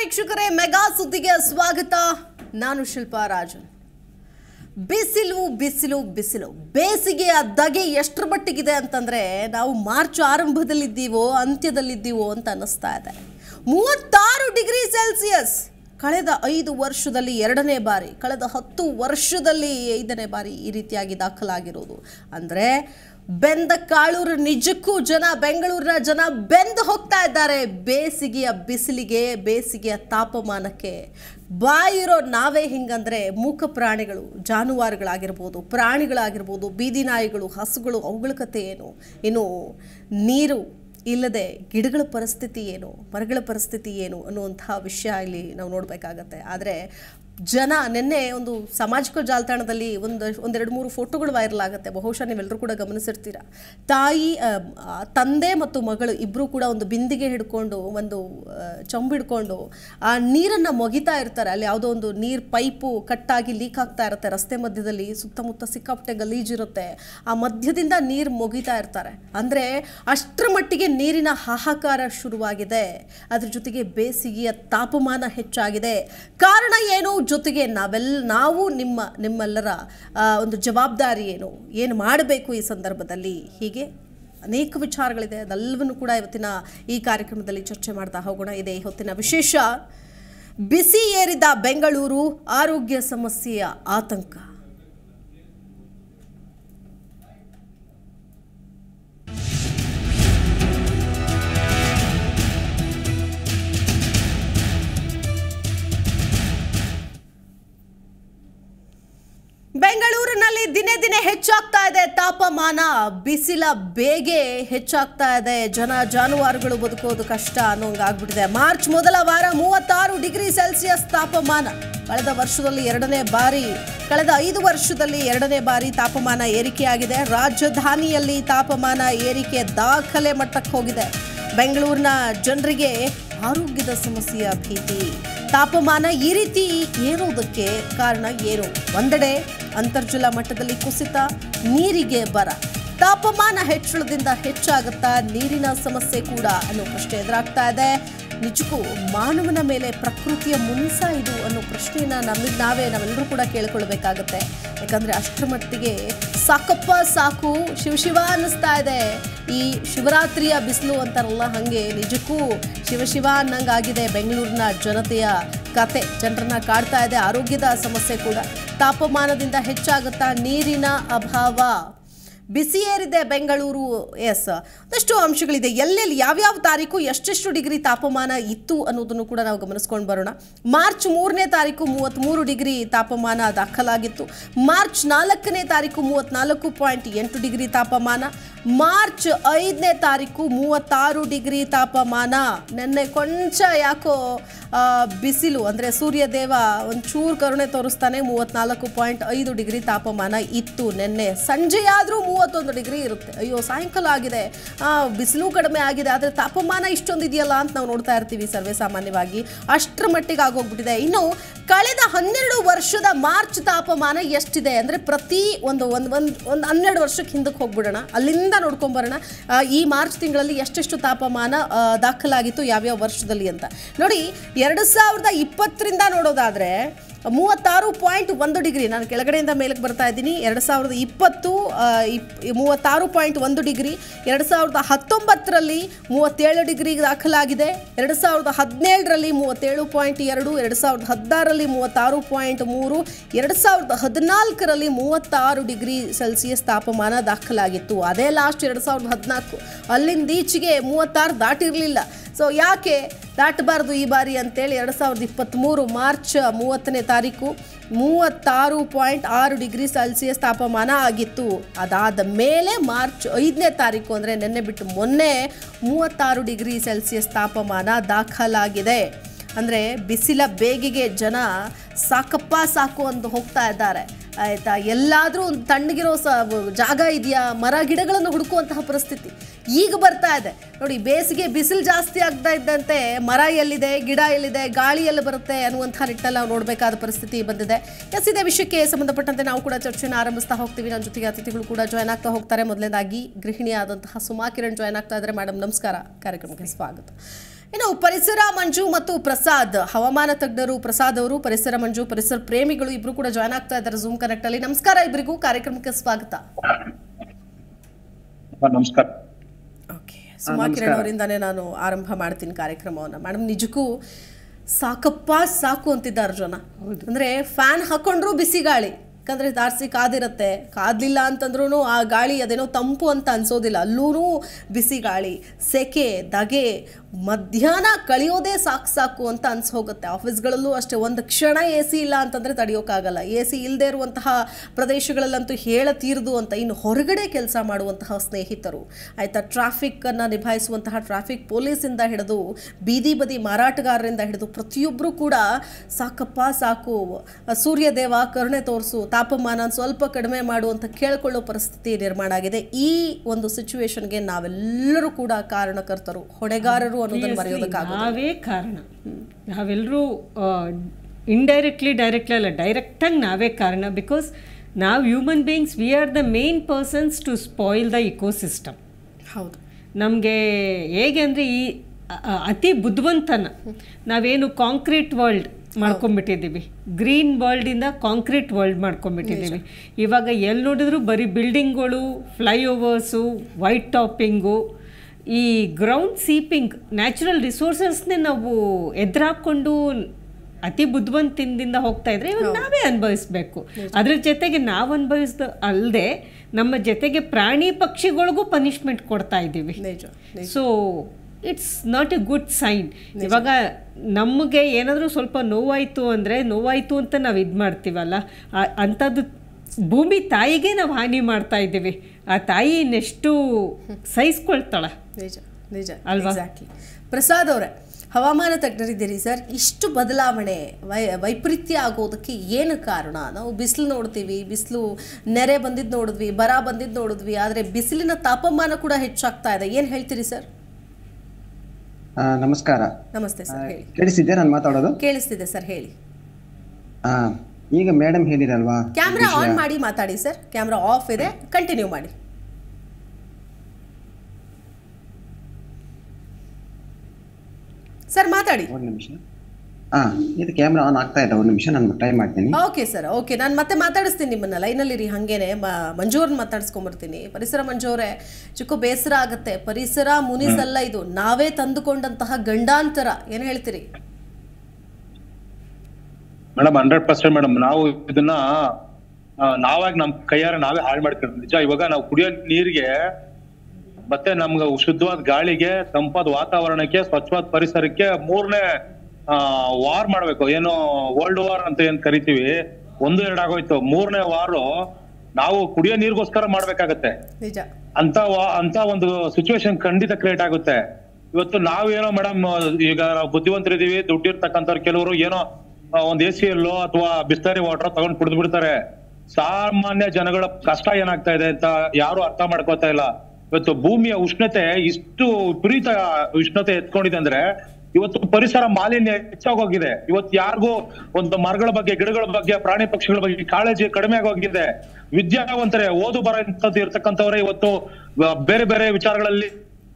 ವೀಕ್ಷಕರೇ ಮೆಗಾ ಸುದ್ದಿಗೆ ಸ್ವಾಗತ ನಾನು ಶಿಲ್ಪಾ ರಾಜನ್ ಬಿಸಿಲು ಬಿಸಿಲು ಬಿಸಿಲು ಬೇಸಿಗೆಯ ದಗೆ ಎಷ್ಟರ ಮಟ್ಟಿಗಿದೆ ಅಂತಂದ್ರೆ ನಾವು ಮಾರ್ಚ್ ಆರಂಭದಲ್ಲಿದ್ದೀವೋ ಅಂತ್ಯದಲ್ಲಿದ್ದೀವೋ ಅಂತ ಅನ್ನಿಸ್ತಾ ಇದೆ ಮೂವತ್ತಾರು ಡಿಗ್ರಿ ಸೆಲ್ಸಿಯಸ್ ಕಳೆದ ಐದು ವರ್ಷದಲ್ಲಿ ಎರಡನೇ ಬಾರಿ ಕಳೆದ ಹತ್ತು ವರ್ಷದಲ್ಲಿ ಐದನೇ ಬಾರಿ ಈ ರೀತಿಯಾಗಿ ದಾಖಲಾಗಿರೋದು ಅಂದರೆ ಬೆಂದ ಕಾಳೂರು ನಿಜಕ್ಕೂ ಜನ ಬೆಂಗಳೂರಿನ ಜನ ಬೆಂದು ಹೋಗ್ತಾ ಇದ್ದಾರೆ ಬೇಸಿಗೆಯ ಬಿಸಿಲಿಗೆ ಬೇಸಿಗೆಯ ತಾಪಮಾನಕ್ಕೆ ಬಾಯಿರೋ ನಾವೇ ಹಿಂಗಂದ್ರೆ ಮೂಕ ಪ್ರಾಣಿಗಳು ಜಾನುವಾರುಗಳಾಗಿರ್ಬೋದು ಪ್ರಾಣಿಗಳಾಗಿರ್ಬೋದು ಬೀದಿ ನಾಯಿಗಳು ಹಸುಗಳು ಅವುಗಳ ಕತೆ ಏನು ಇನ್ನು ನೀರು ಇಲ್ಲದೆ ಗಿಡಗಳ ಪರಿಸ್ಥಿತಿ ಏನು ಮರಗಳ ಪರಿಸ್ಥಿತಿ ಏನು ಅನ್ನುವಂತಹ ವಿಷಯ ಇಲ್ಲಿ ನಾವು ನೋಡಬೇಕಾಗತ್ತೆ ಆದರೆ ಜನ ನಿನ್ನೆ ಒಂದು ಸಾಮಾಜಿಕ ಜಾಲತಾಣದಲ್ಲಿ ಒಂದು ಒಂದೆರಡು ಮೂರು ಫೋಟೋಗಳು ವೈರಲ್ ಆಗುತ್ತೆ ಬಹುಶಃ ನೀವೆಲ್ಲರೂ ಕೂಡ ಗಮನಿಸಿರ್ತೀರ ತಾಯಿ ಆ, ಆ, ತಂದೆ ಮತ್ತು ಮಗಳು ಇಬ್ಬರು ಕೂಡ ಒಂದು ಬಿಂದಿಗೆ ಹಿಡ್ಕೊಂಡು ಒಂದು ಆ, ಚೊಂಬು ಹಿಡ್ಕೊಂಡು ಆ ನೀರನ್ನು ಮೊಗಿತಾ ಇರ್ತಾರೆ ಅಲ್ಲಿ ಯಾವುದೋ ಒಂದು ನೀರು ಪೈಪು ಕಟ್ಟಾಗಿ ಲೀಕ್ ಆಗ್ತಾ ಇರುತ್ತೆ ರಸ್ತೆ ಮಧ್ಯದಲ್ಲಿ ಸುತ್ತಮುತ್ತ ಸಿಕ್ಕಾಪಟ್ಟೆ ಗಲೀಜಿರುತ್ತೆ ಆ ಮಧ್ಯದಿಂದ ನೀರು ಮೊಗಿತಾ ಇರ್ತಾರೆ ಅಂದರೆ ಅಷ್ಟರ ಮಟ್ಟಿಗೆ ನೀರಿನ ಹಾಹಾಕಾರ ಶುರುವಾಗಿದೆ ಅದ್ರ ಜೊತೆಗೆ ಬೇಸಿಗೆಯ ತಾಪಮಾನ ಹೆಚ್ಚಾಗಿದೆ ಕಾರಣ ಏನು ಜೊತೆಗೆ ನಾವೆಲ್ಲ ನಾವು ನಿಮ್ಮ ನಿಮ್ಮೆಲ್ಲರ ಆ, ಒಂದು ಜವಾಬ್ದಾರಿ ಏನು ಏನು ಮಾಡಬೇಕು ಈ ಸಂದರ್ಭದಲ್ಲಿ ಹೀಗೆ ಅನೇಕ ವಿಚಾರಗಳಿದೆ ಅದೆಲ್ಲವನ್ನು ಕೂಡ ಇವತ್ತಿನ ಈ ಕಾರ್ಯಕ್ರಮದಲ್ಲಿ ಚರ್ಚೆ ಮಾಡ್ತಾ ಹೋಗೋಣ ಇದೆ ಈ ಹೊತ್ತಿನ ವಿಶೇಷ ಬಿಸಿ ಏರಿದ ಬೆಂಗಳೂರು ಆರೋಗ್ಯ ಸಮಸ್ಯೆಯ ಆತಂಕ ಬೆಂಗಳೂರಿನಲ್ಲಿ ದಿನೇ ದಿನೇ ಹೆಚ್ಚಾಗ್ತಾ ಇದೆ ತಾಪಮಾನ ಬಿಸಿಲ ಬೇಗೆ ಹೆಚ್ಚಾಗ್ತಾ ಇದೆ ಜನ ಜಾನುವಾರುಗಳು ಬದುಕೋದು ಕಷ್ಟ ಅನ್ನೋಂಗಾಗ್ಬಿಟ್ಟಿದೆ ಮಾರ್ಚ್ ಮೊದಲ ವಾರ ಮೂವತ್ತಾರು ಡಿಗ್ರಿ ಸೆಲ್ಸಿಯಸ್ ತಾಪಮಾನ ಕಳೆದ ವರ್ಷದಲ್ಲಿ ಎರಡನೇ ಬಾರಿ ಕಳೆದ ಐದು ವರ್ಷದಲ್ಲಿ ಎರಡನೇ ಬಾರಿ ತಾಪಮಾನ ಏರಿಕೆಯಾಗಿದೆ ರಾಜಧಾನಿಯಲ್ಲಿ ತಾಪಮಾನ ಏರಿಕೆ ದಾಖಲೆ ಮಟ್ಟಕ್ಕೆ ಹೋಗಿದೆ ಬೆಂಗಳೂರಿನ ಜನರಿಗೆ ಆರೋಗ್ಯದ ಸಮಸ್ಯೆಯ ಭೀತಿ ತಾಪಮಾನ ಈ ರೀತಿ ಏರೋದಕ್ಕೆ ಕಾರಣ ಏನು ಒಂದೆಡೆ ಅಂತರ್ಜಲ ಮಟ್ಟದಲ್ಲಿ ಕುಸಿತ ನೀರಿಗೆ ಬರ ತಾಪಮಾನ ಹೆಚ್ಚಳದಿಂದ ಹೆಚ್ಚಾಗುತ್ತಾ ನೀರಿನ ಸಮಸ್ಯೆ ಕೂಡ ಅನ್ನೋ ಪ್ರಶ್ನೆ ಎದುರಾಗ್ತಾ ಇದೆ ನಿಜಕ್ಕೂ ಮಾನವನ ಮೇಲೆ ಪ್ರಕೃತಿಯ ಮುನಿಸ ಇದು ಅನ್ನೋ ಪ್ರಶ್ನೆಯನ್ನ ನಮಗೆ ನಾವೇ ನಾವೆಲ್ಲರೂ ಕೂಡ ಕೇಳ್ಕೊಳ್ಬೇಕಾಗತ್ತೆ ಯಾಕಂದ್ರೆ ಅಷ್ಟರ ಮಟ್ಟಿಗೆ ಸಾಕಪ್ಪ ಸಾಕು ಶಿವ ಶಿವ ಅನ್ನಿಸ್ತಾ ಇದೆ ಈ ಶಿವರಾತ್ರಿಯ ಬಿಸಿಲು ಅಂತಾರಲ್ಲ ಹಾಗೆ ನಿಜಕ್ಕೂ ಶಿವ ಶಿವ ಅನ್ನಂಗಾಗಿದೆ ಬೆಂಗಳೂರಿನ ಜನತೆಯ ಕತೆ ಜನರನ್ನ ಕಾಡ್ತಾ ಇದೆ ಆರೋಗ್ಯದ ಸಮಸ್ಯೆ ಕೂಡ ತಾಪಮಾನದಿಂದ ಹೆಚ್ಚಾಗುತ್ತಾ ನೀರಿನ ಅಭಾವ ಬಿಸಿ ಏರಿದೆ ಬೆಂಗಳೂರು ಎಸ್ ಒಂದಷ್ಟು ಅಂಶಗಳಿದೆ ಎಲ್ಲೆಲ್ಲಿ ಯಾವ್ಯಾವ ತಾರೀಕು ಎಷ್ಟೆಷ್ಟು ಡಿಗ್ರಿ ತಾಪಮಾನ ಇತ್ತು ಅನ್ನೋದನ್ನು ಕೂಡ ನಾವು ಗಮನಿಸ್ಕೊಂಡು ಬರೋಣ ಮಾರ್ಚ್ ಮೂರನೇ ತಾರೀಕು ಮೂವತ್ತ್ಮೂರು ಡಿಗ್ರಿ ತಾಪಮಾನ ದಾಖಲಾಗಿತ್ತು ಮಾರ್ಚ್ ನಾಲ್ಕನೇ ತಾರೀಕು ಮೂವತ್ತ್ನಾಲ್ಕು ಪಾಯಿಂಟ್ ಎಂಟು ಡಿಗ್ರಿ ತಾಪಮಾನ ಮಾರ್ಚ್ ಐದನೇ ತಾರೀಕು ಮೂವತ್ತಾರು ಡಿಗ್ರಿ ತಾಪಮಾನ ನಿನ್ನೆ ಕೊಂಚ ಯಾಕೋ ಆ, ಬಿಸಿಲು ಅಂದರೆ ಸೂರ್ಯದೇವ ಒಂಚೂರು ಕರುಣೆ ತೋರಿಸ್ತಾನೆ ಮೂವತ್ನಾಲ್ಕು ಪಾಯಿಂಟ್ ಐದು ಡಿಗ್ರಿ ತಾಪಮಾನ ಇತ್ತು ನಿನ್ನೆ ಸಂಜೆಯಾದರೂ ಮೂವತ್ತೊಂದು ಡಿಗ್ರಿ ಇರುತ್ತೆ ಅಯ್ಯೋ ಸಾಯಂಕಾಲ ಆಗಿದೆ ಆ, ಬಿಸಿಲು ಕಡಿಮೆ ಆಗಿದೆ ಆದರೆ ತಾಪಮಾನ ಇಷ್ಟೊಂದು ಇದೆಯಲ್ಲ ಅಂತ ನಾವು ನೋಡ್ತಾ ಇರ್ತೀವಿ ಸರ್ವೇ ಸಾಮಾನ್ಯವಾಗಿ ಅಷ್ಟರ ಮಟ್ಟಿಗೆ ಆಗೋಗ್ಬಿಟ್ಟಿದೆ ಇನ್ನು ಕಳೆದ ಹನ್ನೆರಡು ವರ್ಷದ ಮಾರ್ಚ್ ತಾಪಮಾನ ಎಷ್ಟಿದೆ ಅಂದರೆ ಪ್ರತಿ ಒಂದು ಒಂದು ಒಂದು ಒಂದು ಹನ್ನೆರಡು ವರ್ಷಕ್ಕೆ ಹಿಂದಕ್ಕೆ ಹೋಗ್ಬಿಡೋಣ ಅಲ್ಲಿಂದ ನೋಡ್ಕೊಂಬರೋಣ ಆ, ಈ ಮಾರ್ಚ್ ತಿಂಗಳಲ್ಲಿ ಎಷ್ಟೆಷ್ಟು ತಾಪಮಾನ ಆ, ದಾಖಲಾಗಿತ್ತು ಯಾವ್ಯಾವ ವರ್ಷದಲ್ಲಿ ಅಂತ ನೋಡಿ ಎರಡು ಸಾವಿರದ ಇಪ್ಪತ್ತರಿಂದ ನೋಡೋದಾದರೆ ಮೂವತ್ತಾರು ಪಾಯಿಂಟ್ ಒಂದು ಡಿಗ್ರಿ ನಾನು ಕೆಳಗಡೆಯಿಂದ ಮೇಲಕ್ಕೆ ಬರ್ತಾ ಇದ್ದೀನಿ ಎರಡು ಸಾವಿರದ ಇಪ್ಪತ್ತು ಆ, ಇಪ್ ಮೂವತ್ತಾರು ಪಾಯಿಂಟ್ ಒಂದು ಡಿಗ್ರಿ ಎರಡು ಸಾವಿರದ ಹತ್ತೊಂಬತ್ತರಲ್ಲಿ ಮೂವತ್ತೇಳು ಡಿಗ್ರಿ ದಾಖಲಾಗಿದೆ ಎರಡು ಸಾವಿರದ ಹದಿನೇಳರಲ್ಲಿ ಮೂವತ್ತೇಳು ಪಾಯಿಂಟ್ ಎರಡು ಎರಡು ಸಾವಿರದ ಹದಿನಾರರಲ್ಲಿ ಮೂವತ್ತಾರು ಪಾಯಿಂಟ್ ಮೂರು ಎರಡು ಸಾವಿರದ ಹದಿನಾಲ್ಕರಲ್ಲಿ ಮೂವತ್ತಾರು ಡಿಗ್ರಿ ಸೆಲ್ಸಿಯಸ್ ತಾಪಮಾನ ದಾಖಲಾಗಿತ್ತು ಅದೇ ಲಾಸ್ಟ್ ಎರಡು ಸಾವಿರದ ಹದಿನಾಲ್ಕು ಅಲ್ಲಿಂದ ಈಚೆಗೆ ಮೂವತ್ತಾರು ದಾಟಿರಲಿಲ್ಲ ಸೊ ಯಾಕೆ ದಾಟಬಾರ್ದು ಈ ಬಾರಿ ಅಂತೇಳಿ ಎರಡು ಸಾವಿರದ ಇಪ್ಪತ್ತ್ಮೂರು ಮಾರ್ಚ್ ಮೂವತ್ತನೇ ತಾರೀಕು ಮೂವತ್ತಾರು ಪಾಯಿಂಟ್ ಆರು ಡಿಗ್ರಿ ಸೆಲ್ಸಿಯಸ್ ತಾಪಮಾನ ಆಗಿತ್ತು ಅದಾದ ಮೇಲೆ ಮಾರ್ಚ್ ಐದನೇ ತಾರೀಕು ಅಂದರೆ ನಿನ್ನೆ ಬಿಟ್ಟು ಮೊನ್ನೆ ಮೂವತ್ತಾರು ಡಿಗ್ರಿ ಸೆಲ್ಸಿಯಸ್ ತಾಪಮಾನ ದಾಖಲಾಗಿದೆ ಅಂದರೆ ಬಿಸಿಲ ಬೇಗೆಗೆ ಜನ ಸಾಕಪ್ಪ ಸಾಕು ಅಂತ ಹೋಗ್ತಾ ಇದ್ದಾರೆ ಆಯಿತಾ ಎಲ್ಲಾದರೂ ಒಂದು ತಣ್ಣಗಿರೋ ಸ ಜಾಗ ಇದೆಯಾ ಮರ ಗಿಡಗಳನ್ನು ಹುಡುಕುವಂತಹ ಪರಿಸ್ಥಿತಿ ಈಗ ಬರ್ತಾ ಇದೆ ನೋಡಿ ಬೇಸಿಗೆ ಬಿಸಿಲು ಜಾಸ್ತಿ ಆಗ್ತಾ ಇದ್ದಂತೆ ಮರ ಎಲ್ಲಿದೆ ಗಿಡ ಎಲ್ಲಿದೆ ಗಾಳಿ ಎಲ್ಲಿ ಬರುತ್ತೆ ಅನ್ನುವಂಥ ನಿಟ್ಟಲ್ಲಿ ನಾವು ನೋಡಬೇಕಾದ ಪರಿಸ್ಥಿತಿ ಬಂದಿದೆ ಎಸ್ ಇದೇ ವಿಷಯಕ್ಕೆ ಸಂಬಂಧಪಟ್ಟಂತೆ ನಾವು ಕೂಡ ಚರ್ಚೆಯನ್ನು ಆರಂಭಿಸ್ತಾ ಹೋಗ್ತೀವಿ ನನ್ನ ಜೊತೆಗೆ ಅತಿಥಿಗಳು ಕೂಡ ಜಾಯ್ನ್ ಆಗ್ತಾ ಹೋಗ್ತಾರೆ ಮೊದಲನೇದಾಗಿ ಗೃಹಿಣಿಯಾದಂತಹ ಸುಮಾ ಕಿರಣ್ ಜಾಯ್ನ್ ಆಗ್ತಾ ಇದ್ದಾರೆ ಮೇಡಮ್ ನಮಸ್ಕಾರ ಕಾರ್ಯಕ್ರಮಕ್ಕೆ ಸ್ವಾಗತ ಇನ್ನು ಪರಿಸರ ಮಂಜು ಮತ್ತು ಪ್ರಸಾದ್ ಹವಾಮಾನ ತಜ್ಞರು ಪ್ರಸಾದ್ ಅವರು ಪರಿಸರ ಮಂಜು ಪರಿಸರ ಪ್ರೇಮಿಗಳು ಇಬ್ರು ಕೂಡ ಜಾಯ್ನ್ ಆಗ್ತಾ ಇದ್ದಾರೆ ಜೂಮ್ ಕನೆಕ್ಟ್ ಅಲ್ಲಿ ನಮಸ್ಕಾರ ಇಬ್ಬರಿಗೂ ಕಾರ್ಯಕ್ರಮಕ್ಕೆ ಸ್ವಾಗತ ಹಾ, ನಮಸ್ಕಾರ ಓಕೆ ಸುಮಾ ಕಿರಣ್ ಅವರಿಂದಾನೇ ನಾನು ಆರಂಭ ಮಾಡ್ತೀನಿ ಕಾರ್ಯಕ್ರಮವನ್ನು ಮೇಡಮ್ ನಿಜಕ್ಕೂ ಸಾಕಪ್ಪ ಸಾಕು ಅಂತಿದ್ದಾರೆ ಜನ ಅಂದ್ರೆ ಫ್ಯಾನ್ ಹಾಕೊಂಡ್ರು ಬಿಸಿ ಗಾಳಿ ಯಾಕಂದ್ರೆ ದಾರ್ಸಿ ಕಾದಿರುತ್ತೆ ಕಾದ್ಲಿಲ್ಲ ಅಂತಂದ್ರೂ ಆ ಗಾಳಿ ಅದೇನೋ ತಂಪು ಅಂತ ಅನ್ಸೋದಿಲ್ಲ ಅಲ್ಲೂ ಬಿಸಿ ಗಾಳಿ ಸೆಕೆ ದಗೆ ಮಧ್ಯಾಹ್ನ ಕಳಿಯೋದೇ ಸಾಕು ಸಾಕು ಅಂತ ಅನ್ಸ್ ಹೋಗುತ್ತೆ ಆಫೀಸ್ಗಳಲ್ಲೂ ಅಷ್ಟೇ ಒಂದು ಕ್ಷಣ ಎ ಸಿ ಇಲ್ಲ ಅಂತಂದ್ರೆ ತಡೆಯೋಕ್ಕಾಗಲ್ಲ ಎ ಸಿ ಇಲ್ಲದೆ ಇರುವಂತಹ ಪ್ರದೇಶಗಳಲ್ಲಂತೂ ಹೇಳತೀರ್ದು ಅಂತ ಇನ್ನು ಹೊರಗಡೆ ಕೆಲಸ ಮಾಡುವಂತಹ ಸ್ನೇಹಿತರು ಆಯ್ತಾ ಟ್ರಾಫಿಕ್ ಅನ್ನ ನಿಭಾಯಿಸುವಂತಹ ಟ್ರಾಫಿಕ್ ಪೊಲೀಸಿಂದ ಹಿಡಿದು ಬೀದಿ ಬದಿ ಮಾರಾಟಗಾರರಿಂದ ಹಿಡಿದು ಪ್ರತಿಯೊಬ್ಬರು ಕೂಡ ಸಾಕಪ್ಪ ಸಾಕು ಸೂರ್ಯದೇವ ಕರುಣೆ ತೋರಿಸು ತಾಪಮಾನ ಸ್ವಲ್ಪ ಕಡಿಮೆ ಮಾಡು ಅಂತ ಕೇಳ್ಕೊಳ್ಳೋ ಪರಿಸ್ಥಿತಿ ನಿರ್ಮಾಣ ಆಗಿದೆ ಈ ಒಂದು ಸಿಚುವೇಶನ್ಗೆ ನಾವೆಲ್ಲರೂ ಕೂಡ ಕಾರಣಕರ್ತರು ಹೊಣೆಗಾರರು ಅನ್ನೋದನ್ನು ಮರೆಯೋದಕ್ಕಾಗ ನಾವೇ ಕಾರಣ ನಾವೆಲ್ಲರೂ ಇಂಡೈರೆಕ್ಟ್ಲಿ ಡೈರೆಕ್ಟ್ಲಿ ಅಲ್ಲ ಡೈರೆಕ್ಟಾಗಿ ನಾವೇ ಕಾರಣ ಬಿಕಾಸ್ ನಾವು human beings we are the main persons to spoil the ecosystem ಹೌದು ನಮಗೆ ಹೇಗೆ ಅಂದರೆ ಈ ಅ- ಅ- ಅತಿ ಬುದ್ಧಿವಂತನ ನಾವೇನು ಕಾಂಕ್ರೀಟ್ ವರ್ಲ್ಡ್ ಮಾಡ್ಕೊಂಡ್ಬಿಟ್ಟಿದ್ದೀವಿ ಗ್ರೀನ್ ವರ್ಲ್ಡಿಂದ ಕಾಂಕ್ರೀಟ್ ವರ್ಲ್ಡ್ ಮಾಡ್ಕೊಂಡ್ಬಿಟ್ಟಿದ್ದೀವಿ ಇವಾಗ ಎಲ್ಲಿ ನೋಡಿದ್ರು ಬರೀ ಬಿಲ್ಡಿಂಗ್ಗಳು ಫ್ಲೈಓವರ್ಸು ವೈಟ್ ಟಾಪಿಂಗು ಈ ಗ್ರೌಂಡ್ ಸೀಪಿಂಗ್ ನ್ಯಾಚುರಲ್ ರಿಸೋರ್ಸಸ್ನೇ ನಾವು ಎದುರಾಕೊಂಡು ಅತಿ ಬುದ್ಧಿವಂತಿಂದ ಹೋಗ್ತಾ ಇದ್ರೆ ಇವಾಗ ನಾವೇ ಅನುಭವಿಸ್ಬೇಕು ಅದ್ರ ಜೊತೆಗೆ ನಾವು ಅನುಭವಿಸ್ದ ಅಲ್ಲದೆ ನಮ್ಮ ಜೊತೆಗೆ ಪ್ರಾಣಿ ಪಕ್ಷಿಗಳಿಗೂ ಪನಿಷ್ಮೆಂಟ್ ಕೊಡ್ತಾ ಇದ್ದೀವಿ ನಿಜ ನಿಜ so it's not a good sign ಇವಾಗ ನಮಗೆ ಏನಾದರೂ ಸ್ವಲ್ಪ ನೋವಾಯಿತು ಅಂದರೆ ನೋವಾಯಿತು ಅಂತ ನಾವು ಇದು ಮಾಡ್ತೀವಲ್ಲ ಆ- ಅಂಥದ್ದು ಭೂಮಿ ತಾಯಿಗೆ ನಾವು ಹಾನಿ ಮಾಡ್ತಾ ಇದ್ದೀವಿ ಆ ತಾಯಿ ಇನ್ನೆಷ್ಟು ಸಹಿಸ್ಕೊಳ್ತಾಳೆ ನಿಜ ನಿಜ ಅಲ್ವಾ? ಎಕ್ಸಾಕ್ಟ್ಲಿ ಪ್ರಸಾದ್ ಅವರೇ ಹವಾಮಾನ ತಜ್ಞರಿದ್ದೀರಿ ಸರ್ ಇಷ್ಟು ಬದಲಾವಣೆ ವೈ ವೈಪರೀತ್ಯ ಆಗೋದಕ್ಕೆ ಏನು ಕಾರಣ ನಾವು ಬಿಸಿಲು ನೋಡ್ತೀವಿ ಬಿಸಿಲು ನೆರೆ ಬಂದಿದ್ದು ನೋಡಿದ್ವಿ ಬರ ಬಂದಿದ್ದು ನೋಡಿದ್ವಿ ಆದರೆ ಬಿಸಿಲಿನ ತಾಪಮಾನ ಕೂಡ ಹೆಚ್ಚಾಗ್ತಾ ಇದೆ ಏನು ಹೇಳ್ತೀರಿ ಸರ್ ಆ, ನಮಸ್ಕಾರ ನಮಸ್ತೆ ಸರ್ ಹೇಳಿ ಕೇಳಿಸಿದ್ದೆ ನಾನು ಮಾತಾಡೋದು ಕೇಳಿಸ್ತಿದೆ ಸರ್ ಹೇಳಿ ಆ, ಈಗ ಮೇಡಮ್ ಹೇಳಿರಲ್ವಾ ಕ್ಯಾಮ್ರಾ ಆನ್ ಮಾಡಿ ಮಾತಾಡಿ ಸರ್ ಕ್ಯಾಮ್ರಾ ಆಫ್ ಇದೆ ಕಂಟಿನ್ಯೂ ಮಾಡಿ ಸರ್ ಮಾತಾಡಿ ಒಂದು ನಿಮಿಷ ಹಾ ಇದು ಕ್ಯಾಮ್ರಾ ಆನ್ ಆಗ್ತಾ ಇದೆ ಒಂದು ನಿಮಿಷ ನಾನು ಟ್ರೈ ಮಾಡ್ತೀನಿ ಓಕೆ ಸರ್ ಓಕೆ ನಾನು ಮತ್ತೆ ಮಾತಾಡಿಸ್ತೀನಿ ನಿಮ್ಮನ್ನ ಲೈನಲ್ಲಿರಿ ಹಾಗೇನೆ ಮಂಜು ಅವ್ರನ್ನ ಮಾತಾಡಿಸ್ಕೊಂಬರ್ತೀನಿ ಪರಿಸರ ಮಂಜು ಅವರೇ ಚಿಕ್ಕ ಬೇಸರ ಆಗುತ್ತೆ ಪರಿಸರ ಮುನಿಸಲ್ಲ ಇದು ನಾವೇ ತಂದುಕೊಂಡಂತಹ ಗಂಡಾಂತರ ಏನ್ ಹೇಳ್ತೀರಿ ಮೇಡಮ್ ಹಂಡ್ರೆಡ್ ಪರ್ಸೆಂಟ್ ಮೇಡಮ್ ನಾವು ಇದನ್ನ ಆ, ನಾವಾಗಿ ನಮ್ ಕೈಯಾರ ನಾವೇ ಹಾಳು ಮಾಡ್ಕೊಂಡು ನಿಜ ಇವಾಗ ನಾವು ಕುಡಿಯೋ ನೀರಿಗೆ ಮತ್ತೆ ನಮ್ಗೆ ಶುದ್ಧವಾದ ಗಾಳಿಗೆ ತಂಪಾದ ವಾತಾವರಣಕ್ಕೆ ಸ್ವಚ್ಛವಾದ ಪರಿಸರಕ್ಕೆ ಮೂರನೇ ವಾರ್ ಮಾಡ್ಬೇಕು ಏನು ವರ್ಲ್ಡ್ ವಾರ್ ಅಂತ ಏನ್ ಕರಿತೀವಿ ಒಂದು ಎರಡು ಆಗೋಯ್ತು ಮೂರನೇ ವಾರು ನಾವು ಕುಡಿಯೋ ನೀರಿಗೋಸ್ಕರ ಮಾಡ್ಬೇಕಾಗತ್ತೆ ನಿಜ ಅಂತ ವಾ- ಅಂತ ಒಂದು ಸಿಚುವೇಶನ್ ಖಂಡಿತ ಕ್ರಿಯೇಟ್ ಆಗುತ್ತೆ ಇವತ್ತು ನಾವೇನೋ ಮೇಡಮ್ ಈಗ ನಾವು ಬುದ್ಧಿವಂತರಿದೀವಿ ದುಡ್ಡು ಇರ್ತಕ್ಕಂಥವ್ರು ಕೆಲವರು ಏನೋ ಆ, ಒಂದ್ ಎ ಸಿ ಎಲ್ಲೋ ಅಥವಾ ಬಿಸ್ಲರಿ ವಾಟರ್ ತಗೊಂಡ್ ಕುಡಿದು ಬಿಡ್ತಾರೆ ಸಾಮಾನ್ಯ ಜನಗಳ ಕಷ್ಟ ಏನಾಗ್ತಾ ಇದೆ ಅಂತ ಯಾರು ಅರ್ಥ ಮಾಡ್ಕೋತಾ ಇಲ್ಲ ಇವತ್ತು ಭೂಮಿಯ ಉಷ್ಣತೆ ಇಷ್ಟು ವಿಪರೀತ ಉಷ್ಣತೆ ಎತ್ಕೊಂಡಿದೆ ಅಂದ್ರೆ ಇವತ್ತು ಪರಿಸರ ಮಾಲಿನ್ಯ ಹೆಚ್ಚಾಗೋಗಿದೆ ಇವತ್ತು ಯಾರಿಗೂ ಒಂದು ಮರಗಳ ಬಗ್ಗೆ ಗಿಡಗಳ ಬಗ್ಗೆ ಪ್ರಾಣಿ ಪಕ್ಷಿಗಳ ಬಗ್ಗೆ ಕಾಳಜಿ ಕಡಿಮೆ ಆಗೋಗಿದೆ ವಿದ್ಯಾವಂತರೇ ಓದು ಬರ ಇರ್ತಕ್ಕಂಥವ್ರೆ ಇವತ್ತು ಆ, ಬೇರೆ ಬೇರೆ ವಿಚಾರಗಳಲ್ಲಿ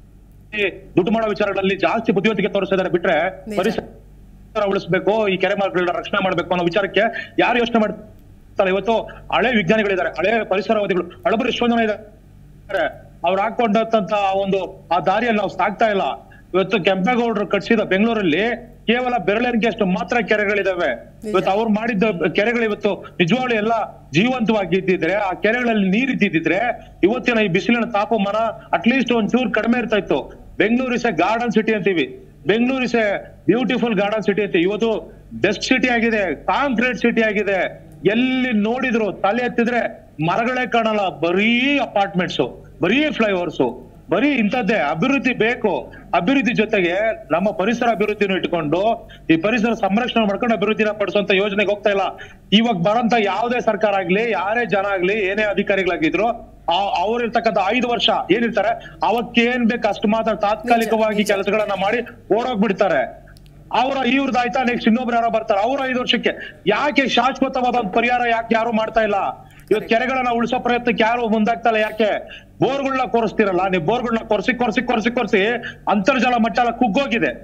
ದುಡ್ಡು ಮಾಡೋ ವಿಚಾರಗಳಲ್ಲಿ ಜಾಸ್ತಿ ಬುದ್ಧಿವಂತಿಕೆ ತೋರಿಸಿದ್ದಾರೆ ಬಿಟ್ರೆ ನಿಜ. ಪರಿಸರ ಉಳಿಸ್ಬೇಕು ಈ ಕೆರೆ ಮರಗಳನ್ನ ರಕ್ಷಣೆ ಮಾಡ್ಬೇಕು ಅನ್ನೋ ವಿಚಾರಕ್ಕೆ ಯಾರು ಯೋಚನೆ ಮಾಡ್ತಾರೆ ಇವತ್ತು ಹಳೆ ವಿಜ್ಞಾನಿಗಳಿದ್ದಾರೆ ಹಳೆ ಪರಿಸರವಾದಿಗಳು ಹಳಬರು ಎಷ್ಟೋ ಜನ ಇದ್ದಾರೆ ಅವ್ರು ಹಾಕೊಂಡಂತ ಒಂದು ಆ ದಾರಿಯಲ್ಲಿ ನಾವು ಸಾಗ್ತಾ ಇಲ್ಲ ಇವತ್ತು ಕೆಂಪೇಗೌಡರು ಕಟ್ಸಿದ ಬೆಂಗಳೂರಲ್ಲಿ ಕೇವಲ ಬೆರಳೆಣಿಕೆಯಷ್ಟು ಮಾತ್ರ ಕೆರೆಗಳಿದಾವೆ ಇವತ್ತು ಅವ್ರು ಮಾಡಿದ್ದ ಕೆರೆಗಳು ಇವತ್ತು ನಿಜವಾಗ್ಲೂ ಎಲ್ಲ ಜೀವಂತವಾಗಿ ಇದ್ದಿದ್ರೆ ಆ ಕೆರೆಗಳಲ್ಲಿ ನೀರ್ ಇದ್ದಿದ್ರೆ ಇವತ್ತಿನ ಈ ಬಿಸಿಲಿನ ತಾಪಮಾನ ಅಟ್ಲೀಸ್ಟ್ ಒಂಚೂರು ಕಡಿಮೆ ಇರ್ತಾ ಇತ್ತು Bengaluru is a garden city ಅಂತೀವಿ Bengaluru is a beautiful garden city ಅಂತೀವಿ ಇವತ್ತು ಬೆಸ್ಟ್ ಸಿಟಿ ಆಗಿದೆ ಕಾಂಕ್ರೀಟ್ ಸಿಟಿ ಆಗಿದೆ ಎಲ್ಲಿ ನೋಡಿದ್ರು ತಲೆ ಎತ್ತಿದ್ರೆ ಮರಗಳೇ ಕಾಣಲ್ಲ ಬರೀ ಅಪಾರ್ಟ್ಮೆಂಟ್ಸ್ ಬರೀ ಫ್ಲೈಓವರ್ಸ್ ಬರೀ ಇಂಥದ್ದೇ ಅಭಿವೃದ್ಧಿ ಬೇಕು ಅಭಿವೃದ್ಧಿ ಜೊತೆಗೆ ನಮ್ಮ ಪರಿಸರ ಅಭಿವೃದ್ಧಿನೂ ಇಟ್ಕೊಂಡು ಈ ಪರಿಸರ ಸಂರಕ್ಷಣೆ ಮಾಡ್ಕೊಂಡು ಅಭಿವೃದ್ಧಿನ ಪಡಿಸುವಂತ ಯೋಜನೆಗೆ ಹೋಗ್ತಾ ಇಲ್ಲ ಇವಾಗ ಬರೋಂತ ಯಾವುದೇ ಸರ್ಕಾರ ಆಗ್ಲಿ ಯಾರೇ ಜನ ಆಗ್ಲಿ ಏನೇ ಅಧಿಕಾರಿಗಳಾಗಿದ್ರು ಅವ್ರು ಇರ್ತಕ್ಕಂಥ ಐದು ವರ್ಷ ಏನಿರ್ತಾರೆ ಅವಕ್ಕೆ ಏನ್ ಬೇಕು ಅಷ್ಟು ಮಾತ್ರ ತಾತ್ಕಾಲಿಕವಾಗಿ ಕೆಲಸಗಳನ್ನ ಮಾಡಿ ಓಡೋಗ್ಬಿಡ್ತಾರೆ ಅವರ ಇವ್ರದ್ದು ಆಯ್ತಾ ನೆಕ್ಸ್ಟ್ ಇನ್ನೊಬ್ರು ಯಾರೋ ಬರ್ತಾರೆ ಅವ್ರ ಐದು ವರ್ಷಕ್ಕೆ ಯಾಕೆ ಶಾಶ್ವತವಾದ ಒಂದು ಪರಿಹಾರ ಯಾಕೆ ಯಾರು ಮಾಡ್ತಾ ಇಲ್ಲ ಇವತ್ತು ಕೆರೆಗಳನ್ನ ಉಳಿಸೋ ಪ್ರಯತ್ನಕ್ಕೆ ಯಾರು ಮುಂದಾಗ್ತಾ ಇಲ್ಲ ಯಾಕೆ ಬೋರ್ಗಳನ್ನ ಕೊರೆಸ್ತಿರಲ್ಲ ನೀವು ಬೋರ್ಗಳನ್ನ ಕೊರ್ಸಿ ಕೊರ್ಸಿ ಕೊರ್ಸಿ ಕೊರ್ಸಿ ಅಂತರ್ಜಲ ಮಟ್ಟ ಎಲ್ಲ ಕುಗ್ಗೋಗಿದೆ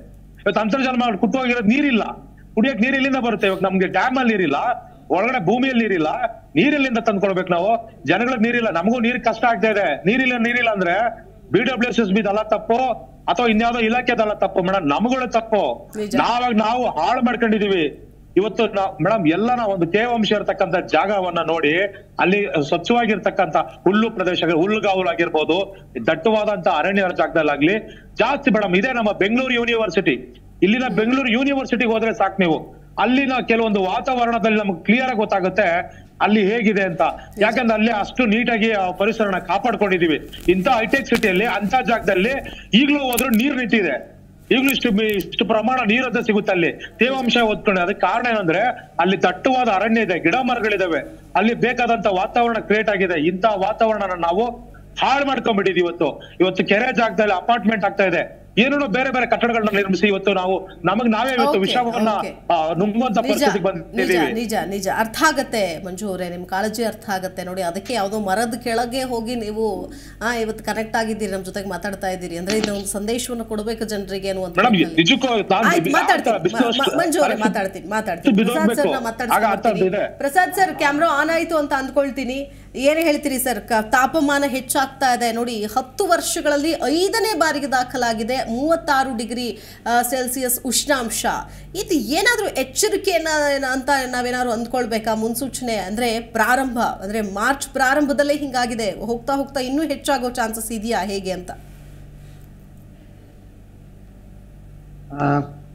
ಇವತ್ತು ಅಂತರ್ಜಲ ಮಾಡಿ ಕುಟ್ಟು ಹೋಗಿರೋದು ನೀರಿಲ್ಲ ಕುಡಿಯಕ್ ನೀರ್ ಎಲ್ಲಿಂದ ಬರುತ್ತೆ ಇವಾಗ ನಮ್ಗೆ ಡ್ಯಾಮ್ ಅಲ್ಲಿ ನೀರಿಲ್ಲ ಒಳಗಡೆ ಭೂಮಿಯಲ್ಲಿ ನೀರಿಲ್ಲ ನೀರೆಲ್ಲಿಂದ ತಂದ್ಕೊಳ್ಬೇಕು ನಾವು ಜನಗಳಿಗೆ ನೀರಿಲ್ಲ ನಮಗೂ ನೀರ್ ಕಷ್ಟ ಆಗ್ತಾ ಇದೆ ನೀರಿಲ್ಲ ನೀರಿಲ್ಲ ಅಂದ್ರೆ B W S S B ದಲ್ಲ ತಪ್ಪು ಅಥವಾ ಇನ್ಯಾವುದೋ ಇಲಾಖೆದಲ್ಲ ತಪ್ಪು ಮೇಡಮ್ ನಮ್ಗಳ ತಪ್ಪು ನಿಜ. ನಾವಾಗ ನಾವು ಹಾಳು ಮಾಡ್ಕೊಂಡಿದೀವಿ ಇವತ್ತು ಮೇಡಮ್ ಎಲ್ಲ ನಾವು ಒಂದು ತೇವಾಂಶ ಇರತಕ್ಕಂತ ಜಾಗವನ್ನ ನೋಡಿ ಅಲ್ಲಿ ಸ್ವಚ್ಛವಾಗಿರ್ತಕ್ಕಂತ ಹುಲ್ಲು ಪ್ರದೇಶ ಹುಲ್ಲುಗಾವಲು ಆಗಿರ್ಬೋದು ದಟ್ಟವಾದಂತ ಅರಣ್ಯ ಜಾಗದಲ್ಲಾಗ್ಲಿ ಜಾಸ್ತಿ ಮೇಡಮ್ ಇದೇ ನಮ್ಮ ಬೆಂಗಳೂರು ಯೂನಿವರ್ಸಿಟಿ ಇಲ್ಲಿನ ಬೆಂಗಳೂರು ಯೂನಿವರ್ಸಿಟಿಗೆ ಹೋದ್ರೆ ಸಾಕು ನೀವು ಅಲ್ಲಿನ ಕೆಲವೊಂದು ವಾತಾವರಣದಲ್ಲಿ ನಮ್ಗೆ ಕ್ಲಿಯರ್ ಆಗಿ ಗೊತ್ತಾಗುತ್ತೆ ಅಲ್ಲಿ ಹೇಗಿದೆ ಅಂತ ಯಾಕಂದ್ರೆ ಅಲ್ಲಿ ಅಷ್ಟು ನೀಟಾಗಿ ಆ ಪರಿಸರನ ಕಾಪಾಡ್ಕೊಂಡಿದೀವಿ ಇಂಥ ಹೈಟೆಕ್ ಸಿಟಿಯಲ್ಲಿ ಅಂತ ಜಾಗದಲ್ಲಿ ಈಗಲೂ ಹೋದ್ರು ನೀರ್ ನಿಂತಿದೆ ಈಗಲೂ ಇಷ್ಟು ಮಿ- ಇಷ್ಟು ಪ್ರಮಾಣ ನೀರಂತ ಸಿಗುತ್ತೆ ಅಲ್ಲಿ ತೇವಾಂಶ ಓದ್ಕೊಂಡು ಅದಕ್ಕೆ ಕಾರಣ ಏನಂದ್ರೆ ಅಲ್ಲಿ ದಟ್ಟವಾದ ಅರಣ್ಯ ಇದೆ ಗಿಡ ಮರಗಳಿದಾವೆ ಅಲ್ಲಿ ಬೇಕಾದಂತ ವಾತಾವರಣ ಕ್ರಿಯೇಟ್ ಆಗಿದೆ ಇಂಥ ವಾತಾವರಣನ ನಾವು ಹಾಳು ಮಾಡ್ಕೊಂಡ್ಬಿಟ್ಟಿದೀವಿ ಇವತ್ತು ಇವತ್ತು ಕೆರೆ ಜಾಗದಲ್ಲಿ ಅಪಾರ್ಟ್ಮೆಂಟ್ ಆಗ್ತಾ ಇದೆ ಏನೇನೋ ಬೇರೆ ಬೇರೆ ಕಟ್ಟಡಗಳನ್ನ ನಿರ್ಮಿಸಿ ಇವತ್ತು ನಾವು ನಮಗ್ ನಾವೇ ಇವತ್ತು Okay, ವಿಷವನ್ನ okay. ಆ, ನುಂಗುವಂತ ನಿಜ ಪರಿಸ್ಥಿತಿಗೆ ನಿಜ ಬಂದಿದ್ದೀವಿ ನಿಜ ನಿಜ ಅರ್ಥ ಆಗತ್ತೆ ಮಂಜು ಅವರೇ ನಿಮ್ ಕಾಳಜಿ ಅರ್ಥ ಆಗತ್ತೆ ನೋಡಿ ಅದಕ್ಕೆ ಯಾವುದೋ ಮರದ ಕೆಳಗೆ ಹೋಗಿ ನೀವು ಆ ಇವತ್ತು ಕನೆಕ್ಟ್ ಆಗಿದ್ದೀರಿ ನಮ್ಮ ಜೊತೆಗೆ ಮಾತಾಡ್ತಾ ಇದ್ದೀರಿ ಅಂದ್ರೆ ಇದನ್ನ ಒಂದು ಸಂದೇಶವನ್ನು ಕೊಡಬೇಕು ಜನರಿಗೆ ಅನ್ನುವಂಥ ಮೇಡಮ್ ನಿಟ್ಟಿನಲ್ಲಿ. ನಿಜಕ್ಕೂ ನಾನ್ ಆಯ್ತು, ಬಿ- ಮಾತಾಡ್ತೀನಿ ಬಿಸಿಲು ಮ- ಮ- ಮಂಜು ಅವರೇ ಅಷ್ಟು- ಮಾತಾಡ್ತೀನಿ ಮಾತಾಡ್ತೀನಿ ಬಿದ್ದೋಗ್ಬೇಕು. ಪ್ರಸಾದ್ ಸರ್ನ ಆಗ ಅರ್ಥ ಮಾತಾಡ್ತೀನಿ ಇದೆ. ಪ್ರಸಾದ್ ಸರ್ ಕ್ಯಾಮ್ರಾ ಆನ್ ಆಯ್ತು ಅಂತ ಅಂದ್ಕೊಳ್ತೀನಿ ಏನ್ ಹೇಳ್ತೀರಿ ಸರ್ ಕ- ತಾಪಮಾನ ಹೆಚ್ಚಾಗ್ತಾ ಇದೆ ನೋಡಿ ಹತ್ತು ವರ್ಷಗಳಲ್ಲಿ ಐದನೇ ಬಾರಿಗೆ ದಾಖಲಾಗಿದೆ ಮೂವತ್ತಾರು ಡಿಗ್ರಿ ಸೆಲ್ಸಿಯಸ್ ಉಷ್ಣಾಂಶ ಇದು ಏನಾದ್ರೂ ಎಚ್ಚರಿಕೆಯನ್ನ ಏನ- ಅಂತ ನಾವೇನಾದ್ರು ಅಂದ್ಕೊಳ್ಬೇಕಾ ಮುನ್ಸೂಚನೆ ಅಂದ್ರೆ ಪ್ರಾರಂಭ ಅಂದ್ರೆ ಮಾರ್ಚ್ ಪ್ರಾರಂಭದಲ್ಲೇ ಹಿಂಗಾಗಿದೆ ಹೋಗ್ತಾ ಹೋಗ್ತಾ ಇನ್ನೂ ಹೆಚ್ಚಾಗೋ ಚಾನ್ಸಸ್ ಇದೆಯಾ ಹೇಗೆ ಅಂತ ಆ,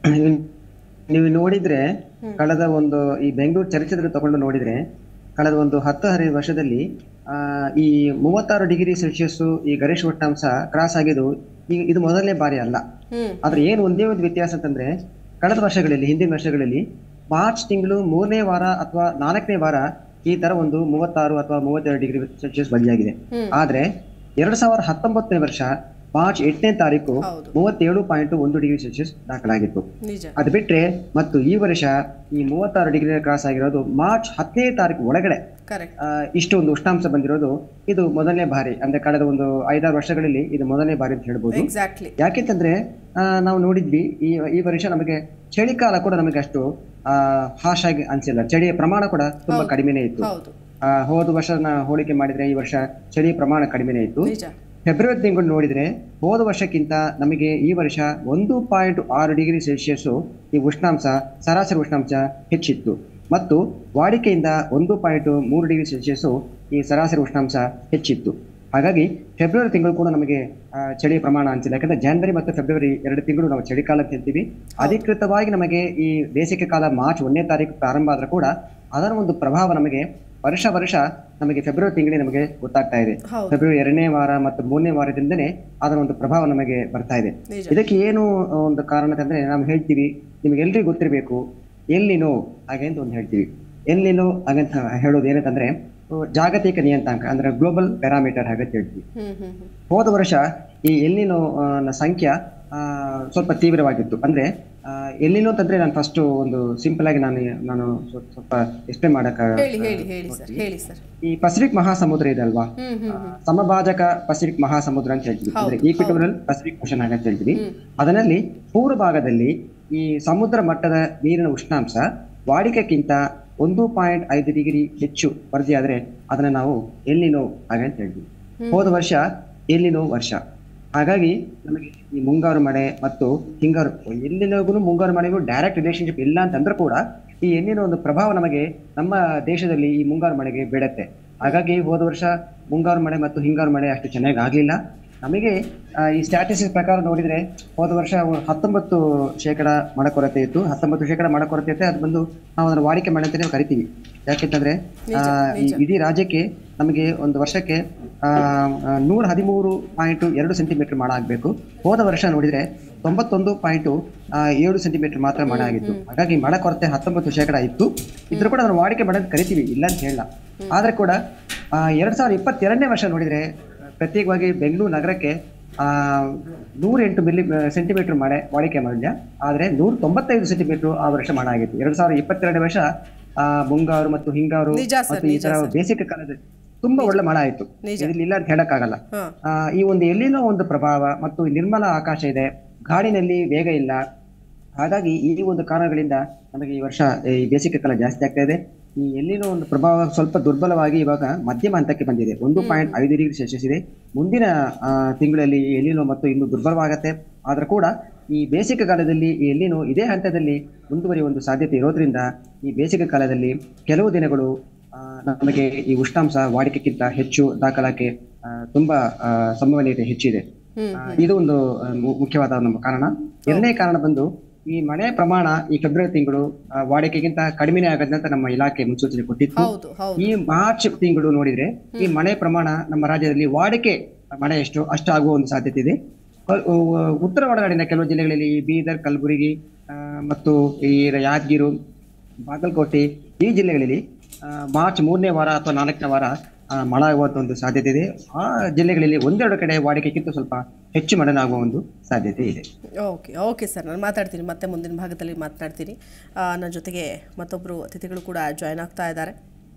ನೀವು ನೋಡಿದ್ರೆ ಕಳೆದ ಒಂದು ಈ ಬೆಂಗಳೂರು ಚರಿತ್ರೆ ತಗೊಂಡು ನೋಡಿದ್ರೆ ಕಳೆದ ಒಂದು ಹತ್ತು ಹದಿನೈದು ವರ್ಷದಲ್ಲಿ ಆ, ಈ ಮೂವತ್ತಾರು ಡಿಗ್ರಿ ಸೆಲ್ಸಿಯಸ್ ಈ ಗರಿಷ್ಠ ಉಷ್ಣಾಂಶ ಕ್ರಾಸ್ ಆಗಿದ್ದು ಈ ಇದು ಮೊದಲನೇ ಬಾರಿ ಅಲ್ಲ ಹ್ಮ್ ಆದ್ರೆ ಏನು ಒಂದೇ ಒಂದು ವ್ಯತ್ಯಾಸ ಅಂತಂದ್ರೆ ಕಳೆದ ವರ್ಷಗಳಲ್ಲಿ ಹಿಂದಿನ ವರ್ಷಗಳಲ್ಲಿ ಮಾರ್ಚ್ ತಿಂಗಳು ಮೂರನೇ ವಾರ ಅಥವಾ ನಾಲ್ಕನೇ ವಾರ ಈ ತರ ಒಂದು ಮೂವತ್ತಾರು ಅಥವಾ ಮೂವತ್ತೆರಡು ಡಿಗ್ರಿ ಸೆಲ್ಸಿಯಸ್ ಬದಿಯಾಗಿದೆ ಹ್ಮ್. ಆದ್ರೆ ಎರಡ್ ಸಾವಿರದ ಹತ್ತೊಂಬತ್ತನೇ ವರ್ಷ ಮಾರ್ಚ್ ಎಂಟನೇ ತಾರೀಕು ಹೌದು. ಮೂವತ್ತೇಳು ಪಾಯಿಂಟ್ ಒಂದು ಡಿಗ್ರಿ ಸೆಲ್ಸಿಯಸ್ ದಾಖಲಾಗಿತ್ತು ನಿಜ ಅದು ಬಿಟ್ರೆ ಮತ್ತು ಈ ವರ್ಷ ಈ ಮೂವತ್ತಾರು ಡಿಗ್ರಿ ಕ್ರಾಸ್ ಆಗಿರೋದು ಮಾರ್ಚ್ ಹತ್ತನೇ ತಾರೀಕು ಒಳಗಡೆ ಕರೆಕ್ಟ್ ಆ, ಇಷ್ಟು ಒಂದು ಉಷ್ಣಾಂಶ ಬಂದಿರೋದು ಇದು ಮೊದಲನೇ ಬಾರಿ ಅಂದ್ರೆ ಕಳೆದ ಒಂದು ಐದಾರು ವರ್ಷಗಳಲ್ಲಿ ಇದು ಮೊದಲನೇ ಬಾರಿ ಅಂತ ಹೇಳ್ಬೋದು ಎಕ್ಸಾಕ್ಟ್ಲಿ ಯಾಕೆಂತಂದ್ರೆ ಆ, ನಾವು ನೋಡಿದ್ವಿ ಈ ಈ ವರ್ಷ ನಮಗೆ ಚಳಿಕಾಲ ಕೂಡ ನಮಗೆ ಅಷ್ಟು ಆ harsh ಆಗಿ ಅನ್ಸಿಲ್ಲ ಚಳಿಯ ಪ್ರಮಾಣ ಕೂಡ ತುಂಬಾ ಹೌದು. ಕಡಿಮೆನೇ ಇತ್ತು ಹೌದು ಆ, ಹೋದ ವರ್ಷ ಹೋಲಿಕೆ ಮಾಡಿದ್ರೆ ಈ ವರ್ಷ ಚಳಿ ಪ್ರಮಾಣ ಕಡಿಮೆನೇ ಇತ್ತು ನಿಜ ಫೆಬ್ರವರಿ ತಿಂಗಳು ನೋಡಿದ್ರೆ ಹೋದ ವರ್ಷಕ್ಕಿಂತ ನಮಗೆ ಈ ವರ್ಷ ಒಂದು ಪಾಯಿಂಟ್ ಆರು ಡಿಗ್ರಿ ಸೆಲ್ಸಿಯಸ್ ಈ ಉಷ್ಣಾಂಶ ಸರಾಸರಿ ಉಷ್ಣಾಂಶ ಹೆಚ್ಚಿತ್ತು ಮತ್ತು ವಾಡಿಕೆಯಿಂದ ಒಂದು ಪಾಯಿಂಟ್ ಮೂರು ಡಿಗ್ರಿ ಸೆಲ್ಸಿಯಸ್ ಈ ಸರಾಸರಿ ಉಷ್ಣಾಂಶ ಹೆಚ್ಚಿತ್ತು ಹಾಗಾಗಿ ಫೆಬ್ರವರಿ ತಿಂಗಳು ಕೂಡ ನಮಗೆ ಆ, ಚಳಿ ಪ್ರಮಾಣ ಅನಿಸಿಲ್ಲ ಯಾಕಂದ್ರೆ ಜನವರಿ ಮತ್ತು ಫೆಬ್ರವರಿ ಎರಡು ತಿಂಗಳು ನಾವು ಚಳಿಕಾಲ ಅಂತ ಹೇಳ್ತೀವಿ ಅಧಿಕೃತವಾಗಿ ನಮಗೆ ಈ ಬೇಸಿಗೆ ಕಾಲ ಮಾರ್ಚ್ ಒಂದನೇ ತಾರೀಕು ಪ್ರಾರಂಭ ಆದ್ರೂ ಕೂಡ ಅದರ ಒಂದು ಪ್ರಭಾವ ನಮಗೆ ವರ್ಷ ವರ್ಷ ನಮಗೆ ಫೆಬ್ರವರಿ ತಿಂಗಳಿಗೆ ನಮಗೆ ಗೊತ್ತಾಗ್ತಾ ಇದೆ ಹೌದು. ಫೆಬ್ರವರಿ ಎರಡನೇ ವಾರ ಮತ್ತು ಮೂರನೇ ವಾರದಿಂದನೇ ಅದರ ಒಂದು ಪ್ರಭಾವ ನಮಗೆ ಬರ್ತಾ ಇದೆ ನಿಜ. ಇದಕ್ಕೆ ಏನು ಒಂದು ಕಾರಣ ಅಂತಂದ್ರೆ ನಾವು ಹೇಳ್ತೀವಿ ನಿಮ್ಗೆ ಎಲ್ರಿಗೂ ಗೊತ್ತಿರಬೇಕು ಎಲ್ಲಿನೋ ಹಾಗೆ ಅಂತ ಒಂದು ಹೇಳ್ತೀವಿ ಎಲ್ಲಿನೋ ಹಾಗಂತ ಹೇಳೋದು ಏನಂತಂದ್ರೆ ಅಹ್, ಜಾಗತಿಕ ನಿಯಂತ್ರಾಂಕ ಅಂದ್ರೆ ಗ್ಲೋಬಲ್ ಪ್ಯಾರಾಮೀಟರ್ ಹಾಗಂತ ಹೇಳ್ತೀವಿ ಹ್ಮ್ ಹ್ಮ್ ಹ್ಮ್ ಹೋದ ವರ್ಷ ಈ ಎಲ್ಲಿನೋ ಆ, ನ ಸಂಖ್ಯೆ ಆ, ಸ್ವಲ್ಪ ತೀವ್ರವಾಗಿತ್ತು ಅಂದ್ರೆ ಆ, ಎಲ್ಲಿನೋ ಅಂತಂದ್ರೆ ನಾನು ಫಸ್ಟ್ ಒಂದು ಸಿಂಪಲ್ ಆಗಿ ನಾನು ನಾನು ಸ್ವಲ್ಪ ಸ್ವಲ್ಪ ಎಕ್ಸ್ಪ್ಲೇನ್ ಮಾಡಕ ಹೇಳಿ ಹೇಳಿ ಹೇಳಿ ಸರ್ ಹೇಳಿ ಸರ್ ಈ ಪಸಿಫಿಕ್ ಮಹಾಸಮುದ್ರ ಇದೆ ಅಲ್ವಾ ಹ್ಮ್ ಹ್ಮ್ ಹ್ಮ್ ಸಮಭಾಜಕ ಪಸಿಫಿಕ್ ಮಹಾಸಮುದ್ರ ಅಂತ ಹೇಳ್ತೀವಿ ಅಂದ್ರೆ ಹೌದು, ಈಕ್ವಿಟೋರಿಯಲ್ ಪಸಿಫಿಕ್ ಓಷನ್ ಅಂತ ಹೇಳ್ತೀವಿ ಹ್ಮ್. ಅದರಲ್ಲಿ ಪೂರ್ವ ಭಾಗದಲ್ಲಿ ಈ ಸಮುದ್ರ ಮಟ್ಟದ ನೀರಿನ ಉಷ್ಣಾಂಶ ವಾಡಿಕೆಗಿಂತ ಒಂದು ಪಾಯಿಂಟ್ ಐದು ಡಿಗ್ರಿ ಹೆಚ್ಚು ವರದಿಯಾದ್ರೆ ಅದನ್ನ ನಾವು ಎಲ್ಲಿನೋ ಹಾಗೆ ಅಂತ ಹೇಳ್ತೀವಿ ಹೋದ ವರ್ಷ ಎಲ್ಲಿನೋ ವರ್ಷ ಹಾಗಾಗಿ ನಮಗೆ ಈ ಮುಂಗಾರು ಮಳೆ ಮತ್ತು ಹಿಂಗಾರು ಎಲ್ಲಿನಗೂ ಮುಂಗಾರು ಮಳೆಗೂ ಡೈರೆಕ್ಟ್ ರಿಲೇಶನ್ಶಿಪ್ ಇಲ್ಲ ಅಂತಂದ್ರೆ ಕೂಡ ಈ ಎಲ್ಲಿನ ಒಂದು ಪ್ರಭಾವ ನಮಗೆ ನಮ್ಮ ದೇಶದಲ್ಲಿ ಈ ಮುಂಗಾರು ಮಳೆಗೆ ಬೀಳತ್ತೆ ಹಾಗಾಗಿ ಹೋದ ವರ್ಷ ಮುಂಗಾರು ಮಳೆ ಮತ್ತು ಹಿಂಗಾರು ಮಳೆ ಅಷ್ಟು ಚೆನ್ನಾಗಿ ಆಗಲಿಲ್ಲ ನಮಗೆ ಆ, ಈ ಸ್ಟ್ಯಾಟಿಸ್ಟಿಕ್ಸ್ ಪ್ರಕಾರ ನೋಡಿದ್ರೆ ಹೋದ ವರ್ಷ ಒಂದು ಹತ್ತೊಂಬತ್ತು ಶೇಕಡ ಮಳೆ ಕೊರತೆ ಇತ್ತು ಹತ್ತೊಂಬತ್ತು ಶೇಕಡ ಮಳೆ ಕೊರತೆ ಇರುತ್ತೆ ಅದು ಬಂದು ನಾವು ಅದನ್ನು ವಾಡಿಕೆ ಮಳೆ ಅಂತಲೇ ಕರಿತೀವಿ ಯಾಕೆಂತಂದ್ರೆ ಆ, ಈ ಇಡೀ ರಾಜ್ಯಕ್ಕೆ ನಮಗೆ ಒಂದು ವರ್ಷಕ್ಕೆ ನೂರ ಹದಿಮೂರು ಪಾಯಿಂಟ್ ಎರಡು ಸೆಂಟಿಮೀಟರ್ ಮಳೆ ಆಗಬೇಕು ಹೋದ ವರ್ಷ ನೋಡಿದ್ರೆ ತೊಂಬತ್ತೊಂದು ಪಾಯಿಂಟು ಏಳು ಸೆಂಟಿಮೀಟರ್ ಮಾತ್ರ ಮಳೆ ಆಗಿತ್ತು ಹಾಗಾಗಿ ಮಳೆ ಕೊರತೆ ಹತ್ತೊಂಬತ್ತು ಶೇಕಡ ಇತ್ತು ಇದ್ರೂ ಕೂಡ ಅದನ್ನು ವಾಡಿಕೆ ಮಳೆ ಅಂತ ಕರಿತೀವಿ ಇಲ್ಲ ಅಂತ ಹೇಳಲ್ಲ ಆದ್ರೆ ಕೂಡ ಆ, ಎರಡ್ ಸಾವಿರದ ಇಪ್ಪತ್ತೆರಡನೇ ವರ್ಷ ನೋಡಿದ್ರೆ ಪ್ರತ್ಯೇಕವಾಗಿ ಬೆಂಗಳೂರು ನಗರಕ್ಕೆ ಆ, ನೂರ ಎಂಟು ಮಿಲಿ ಸೆಂಟಿಮೀಟರ್ ಮಳೆ ವಾಡಿಕೆ ಮಾಡಿದ್ಯ ಆದ್ರೆ ನೂರ ತೊಂಬತ್ತೈದು ಸೆಂಟಿಮೀಟರ್ ಆ ವರ್ಷ ಮಳೆ ಆಗಿತ್ತು ಎರಡ್ ಸಾವಿರದ ಇಪ್ಪತ್ತೆರಡನೇ ವರ್ಷ ಆ, ಮುಂಗಾರು ಮತ್ತು ಹಿಂಗಾರು ನಿಜ ಸರ್, ಮತ್ತು ಈ ನಿಜ ತರ ಸರ್. ಬೇಸಿಗೆ ಕಾಲದಲ್ಲಿ ತುಂಬಾ ಒಳ್ಳೆ ಮಳೆ ಆಯ್ತು ನಿಜ. ಇದ್ರಲ್ಲಿ ಇಲ್ಲ ಅಂತ ಹೇಳಕ್ಕಾಗಲ್ಲ ಹಾ ಆ, ಈ ಒಂದು ಎಲ್ಲಿನೋ ಒಂದು ಪ್ರಭಾವ ಮತ್ತು ನಿರ್ಮಲ ಆಕಾಶ ಇದೆ ಗಾಳಿನಲ್ಲಿ ವೇಗ ಇಲ್ಲ ಹಾಗಾಗಿ ಈ ಒಂದು ಕಾರಣಗಳಿಂದ ನಮಗೆ ಈ ವರ್ಷ ಈ ಬೇಸಿಗೆ ಕಾಲ ಜಾಸ್ತಿ ಆಗ್ತಾ ಇದೆ ಈ ಎಲ್ಲಿನೋ ಒಂದು ಪ್ರಭಾವ ಸ್ವಲ್ಪ ದುರ್ಬಲವಾಗಿ ಇವಾಗ ಮಧ್ಯಮ ಹಂತಕ್ಕೆ ಬಂದಿದೆ ಒಂದು ಪಾಯಿಂಟ್ ಐದು ಡಿಗ್ರಿ ಸೆಲ್ಸಿಯಸ್ ಇದೆ ಮುಂದಿನ ಆ, ತಿಂಗಳಲ್ಲಿ ಈ ಎಲ್ಲಿನೋ ಮತ್ತು ಇನ್ನೂ ದುರ್ಬಲವಾಗತ್ತೆ ಆದ್ರೂ ಕೂಡ ಈ ಬೇಸಿಗೆ ಕಾಲದಲ್ಲಿ ಈ ಎಲ್ಲಿನೋ ಇದೇ ಹಂತದಲ್ಲಿ ಮುಂದುವರಿಯುವ ಒಂದು ಸಾಧ್ಯತೆ ಇರೋದ್ರಿಂದ ಈ ಬೇಸಿಗೆ ಕಾಲದಲ್ಲಿ ಕೆಲವು ದಿನಗಳು ಆ, ನಮಗೆ ಈ ಉಷ್ಣಾಂಶ ವಾಡಿಕೆಗಿಂತ ಹೆಚ್ಚು ದಾಖಲಾಕೆ ಆ, ತುಂಬಾ ಆ, ಸಂಭವನೀಯತೆ ಹೆಚ್ಚಿದೆ ಆ, ಇದು ಒಂದು ಆ, ಮು- ಮುಖ್ಯವಾದ ನಮ್ಮ ಕಾರಣ ಎರಡನೇ ಕಾರಣ ಬಂದು ಈ ಮಳೆ ಪ್ರಮಾಣ ಈ ಫೆಬ್ರವರಿ ತಿಂಗಳು ಆ, ವಾಡಿಕೆಗಿಂತ ಕಡಿಮೆನೇ ಆಗತ್ತೆ ಅಂತ ನಮ್ಮ ಇಲಾಖೆ ಮುನ್ಸೂಚನೆ ಕೊಟ್ಟಿತ್ತು ಹೌದು ಹೌದು ಈ ಮಾರ್ಚ್ ತಿಂಗಳು ನೋಡಿದ್ರೆ ಈ ಮಳೆ ಪ್ರಮಾಣ ನಮ್ಮ ರಾಜ್ಯದಲ್ಲಿ ವಾಡಿಕೆ ಮಳೆ ಎಷ್ಟು ಅಷ್ಟು ಆಗುವ ಒಂದು ಸಾಧ್ಯತೆ ಇದೆ ಕಲ್- ಉ- ಉತ್ತರ ಒಳನಾಡಿನ ಕೆಲವು ಜಿಲ್ಲೆಗಳಲ್ಲಿ ಈ ಬೀದರ್ ಕಲಬುರಗಿ ಆ, ಮತ್ತು ಈ ಯಾದಗಿರು ಬಾಗಲಕೋಟೆ ಈ ಜಿಲ್ಲೆಗಳಲ್ಲಿ ಆ, ಮಾರ್ಚ್ ಮೂರನೇ ವಾರ ಅಥವಾ ನಾಲ್ಕನೇ ವಾರ ಆ, ಮಳೆ ಆಗುವಂತ ಒಂದು ಸಾಧ್ಯತೆ ಇದೆ ಆ ಜಿಲ್ಲೆಗಳಲ್ಲಿ ಒಂದೆರಡು ಕಡೆ ವಾಡಿಕೆಗಿಂತ ಸ್ವಲ್ಪ ಹೆಚ್ಚು ಮಳೆನಾಗುವ ಒಂದು ಸಾಧ್ಯತೆ ಇದೆ ಓಕೆ ಓಕೆ ಸರ್ ನಾನು ಮಾತಾಡ್ತೀನಿ ಮತ್ತೆ ಮುಂದಿನ ಭಾಗದಲ್ಲಿ ಮಾತನಾಡ್ತೀನಿ ಆ, ನನ್ನ ಜೊತೆಗೆ ಮತ್ತೊಬ್ಬರು ಅತಿಥಿಗಳು ಕೂಡ ಜಾಯ್ನ್ ಆಗ್ತಾ ಇದ್ದಾರೆ